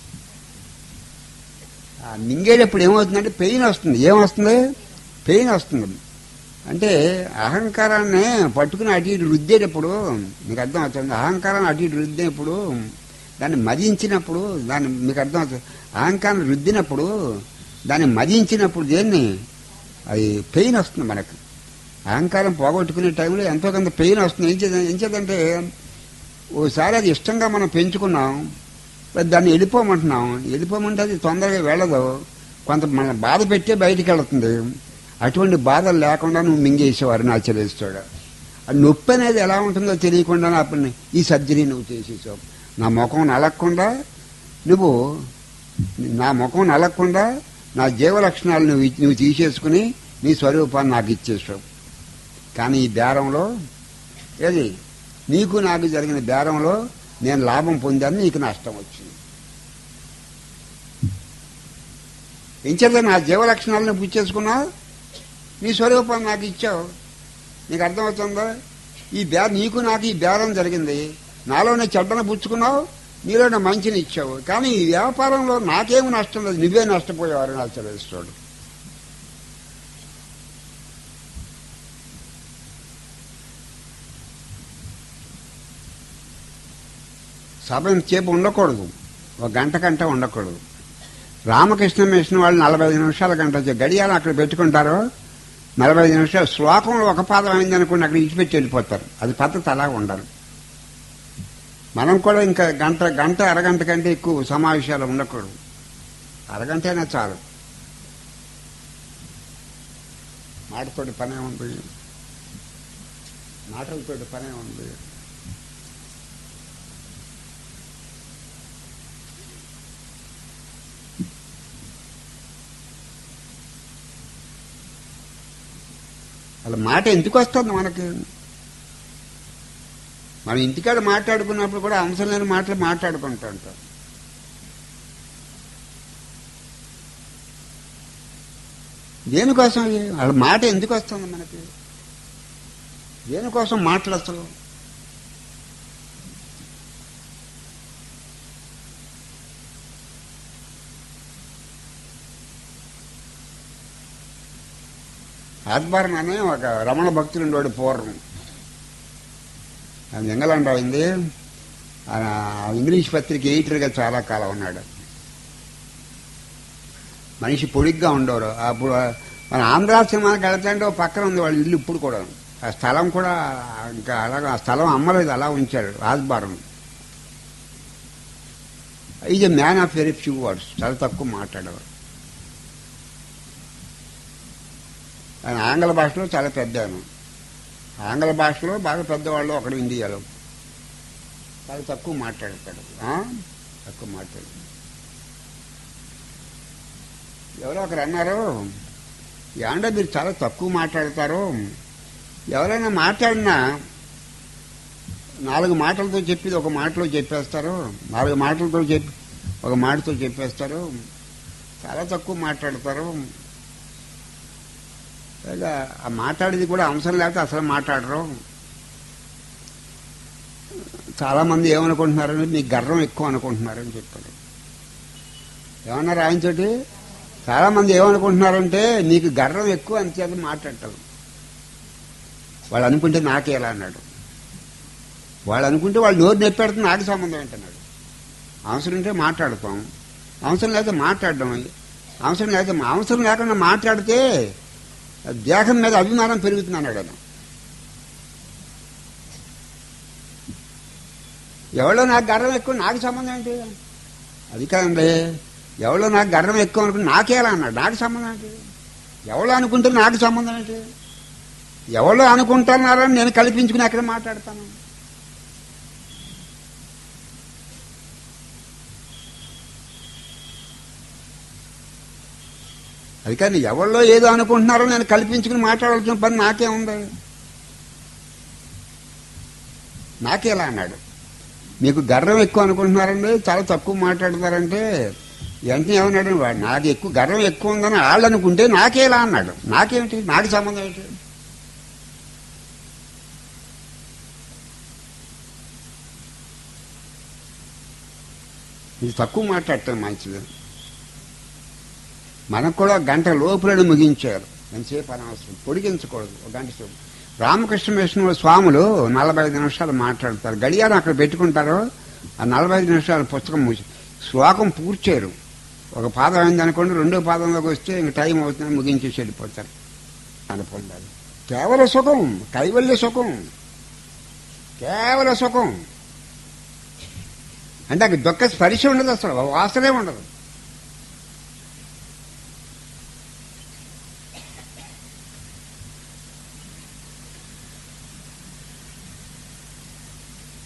ఆ మింగేటప్పుడు ఏమవుతుందంటే పెయిన్ వస్తుంది ఏమొస్తుంది పెయిన్ వస్తుంది అంటే అహంకారాన్ని పట్టుకుని అటు ఇటు రుద్దేటప్పుడు మీకు అర్థం అవుతుంది అహంకారాన్ని అటు ఇటు రుద్దేటప్పుడు దాన్ని మదించినప్పుడు దాన్ని మీకు అర్థం అవుతుంది అహంకారం రుద్దినప్పుడు దాన్ని మదించినప్పుడు దేన్ని అది పెయిన్ వస్తుంది మనకు అహంకారం పోగొట్టుకునే టైంలో ఎంతో కొంత పెయిన్ వస్తుంది ఏం చేద్దాం ఏం చేద్దంటే ఓసారి అది ఇష్టంగా మనం పెంచుకున్నాం మరి దాన్ని వెళ్ళిపోమంటున్నాం వెళ్ళిపోమంటే అది తొందరగా వెళ్ళదు కొంత మన బాధ పెట్టే బయటికి వెళుతుంది అటువంటి బాధలు లేకుండా నువ్వు మింగేసేవారు అరుణాచలేస్తాడు ఆ నొప్పి అనేది ఎలా ఉంటుందో తెలియకుండా అప్పుడు ఈ సర్జరీ నువ్వు చేసేసావు నా ముఖం నలగకుండా నువ్వు నా ముఖం నలగకుండా నా జీవ లక్షణాలు నువ్వు నువ్వు తీసేసుకుని నీ స్వరూపాన్ని నాకు ఇచ్చేసావు కానీ ఈ బేరంలో ఏది నీకు నాకు జరిగిన బేరంలో నేను లాభం పొందాను నీకు నష్టం వచ్చింది ఎంచేత నా జీవ లక్షణాలను పుచ్చేసుకున్నా నీ స్వరూపాన్ని నాకు ఇచ్చావు నీకు అర్థమవుతుందా ఈ బే నీకు నాకు ఈ బేరం జరిగింది నాలోనే చెడ్డను పుచ్చుకున్నావు నీలోనే మంచిని ఇచ్చావు కానీ ఈ వ్యాపారంలో నాకేమి నష్టం లేదు నువ్వే నష్టపోయావు నాకు చదివిస్తాడు సభ సేపు ఉండకూడదు ఒక గంట కంటే ఉండకూడదు రామకృష్ణ మిషన్ వాళ్ళు నలభై ఐదు నిమిషాల గంట వచ్చే గడియాలు అక్కడ పెట్టుకుంటారు నలభై ఐదు నిమిషాలు శ్లోకంలో ఒక పాదం అయింది అనుకోండి అక్కడ ఇచ్చిపెట్టి వెళ్ళిపోతారు అది పద్ధతి అలా ఉండాలి మనం కూడా ఇంకా గంట గంట అరగంట కంటే ఎక్కువ సమావేశాలు ఉండకూడదు అరగంట అయినా చాలు మాటతోటి పనే ఉంది మాటలతోటి పనే ఉంది అలా మాట ఎందుకు వస్తుంది మనకి మనం ఇంటికాడ మాట్లాడుకున్నప్పుడు కూడా అంశం లేని మాటలు మాట్లాడుకుంటూ ఉంటాం దేనికోసం ఇది? వాళ్ళ మాట ఎందుకు వస్తుంది మనకి దేనికోసం మాటలు అసలు ఆత్మారం అనే ఒక రమణ భక్తులు ఉండేవాడు పూర్వం ఆయన ఇంగ్లాండ్ అయింది ఆయన ఇంగ్లీష్ పత్రిక ఎడిటర్గా చాలా కాలం ఉన్నాడు మనిషి పొడిగ్గా ఉండేవారు అప్పుడు మన ఆంధ్ర సినిమాకి వెళ్తాంటే ఓ పక్కన ఉంది వాళ్ళ ఇల్లు ఇప్పుడు కూడా ఆ స్థలం కూడా ఇంకా అలాగా ఆ స్థలం అమ్మలేదు అలా ఉంచాడు రాజ్బారం is a man of very few words చాలా తక్కువ మాట్లాడేవారు ఆయన ఆంగ్ల భాషలో చాలా పెద్ద ఆయన ఆంగ్ల భాషలో బాగా పెద్దవాళ్ళు ఒకడు ఇండియాలో చాలా తక్కువ మాట్లాడతాడు ఆ? తక్కువ మాట్లాడు ఎవరో ఒకరు అన్నారు ఏమంటే మీరు చాలా తక్కువ మాట్లాడతారు ఎవరైనా మాట్లాడినా నాలుగు మాటలతో చెప్పి ఒక మాటలో చెప్పేస్తారు నాలుగు మాటలతో చెప్పి ఒక మాటతో చెప్పేస్తారు చాలా తక్కువ మాట్లాడతారు పైగా ఆ మాట్లాడేది కూడా అవసరం లేకపోతే అసలు మాట్లాడరు చాలా మంది ఏమనుకుంటున్నారంటే మీకు గర్వం ఎక్కువ అనుకుంటున్నారని చెప్పాడు ఏమన్నారు ఆయనతోటి చాలా మంది ఏమనుకుంటున్నారంటే నీకు గర్వం ఎక్కువ అని చేత మాట్లాడటం వాళ్ళు అనుకుంటే నాకే ఎలా అన్నాడు వాళ్ళు అనుకుంటే వాళ్ళు నోరు నెప్పెడితే నాకు సంబంధం ఏంటన్నాడు అవసరం ఉంటే మాట్లాడతాం అవసరం లేకపోతే మాట్లాడడం అవసరం లేకపోతే అవసరం లేకుండా మాట్లాడితే దేహం మీద అభిమానం పెరుగుతుంది అన్నాడు ఆయన ఎవరో నాకు గర్వం ఎక్కువ నాకు సంబంధం ఏంటి అది కాదండి ఎవరో నాకు గర్వం ఎక్కువ అనుకుంటే నాకేలా అన్నాడు నాకు సంబంధం ఏంటి ఎవరో అనుకుంటే నాకు సంబంధం ఏంటి ఎవరో అనుకుంటున్నారని నేను కల్పించుకుని ఎక్కడ మాట్లాడతాను అది కానీ ఎవరిలో ఏదో అనుకుంటున్నారో నేను కల్పించుకుని మాట్లాడాల్సిన పని నాకే ఉంది నాకేలా అన్నాడు మీకు గర్వం ఎక్కువ అనుకుంటున్నారండి చాలా తక్కువ మాట్లాడతారంటే వెంటనే ఏమన్నాడు వాడు నాకు ఎక్కువ గర్వం ఎక్కువ ఉందని వాళ్ళు అనుకుంటే నాకేలా అన్నాడు నాకేమిటి నాకు సంబంధం ఏంటి ఇది తక్కువ మాట్లాడటం మంచిది మనకు కూడా ఒక గంట లోపలని ముగించారు ఎంతసేపు అనవసరం పొడిగించకూడదు ఒక గంట సేపు రామకృష్ణ మిషన్ స్వాములు నలభై ఐదు నిమిషాలు మాట్లాడతారు గడియారం అక్కడ పెట్టుకుంటారు ఆ నలభై ఐదు నిమిషాల పుస్తకం మూసి శ్లోకం పూర్చేరు ఒక పాదం అయింది అనుకోండి రెండో పాదంలోకి వస్తే ఇంక టైం అవుతుందని ముగించేసి వెళ్ళిపోతారు అనుకుంటారు కేవల సుఖం కైవల్య సుఖం కేవల సుఖం అంటే అక్కడ దుఃఖ స్పర్శ ఉండదు అసలు వాసనే ఉండదు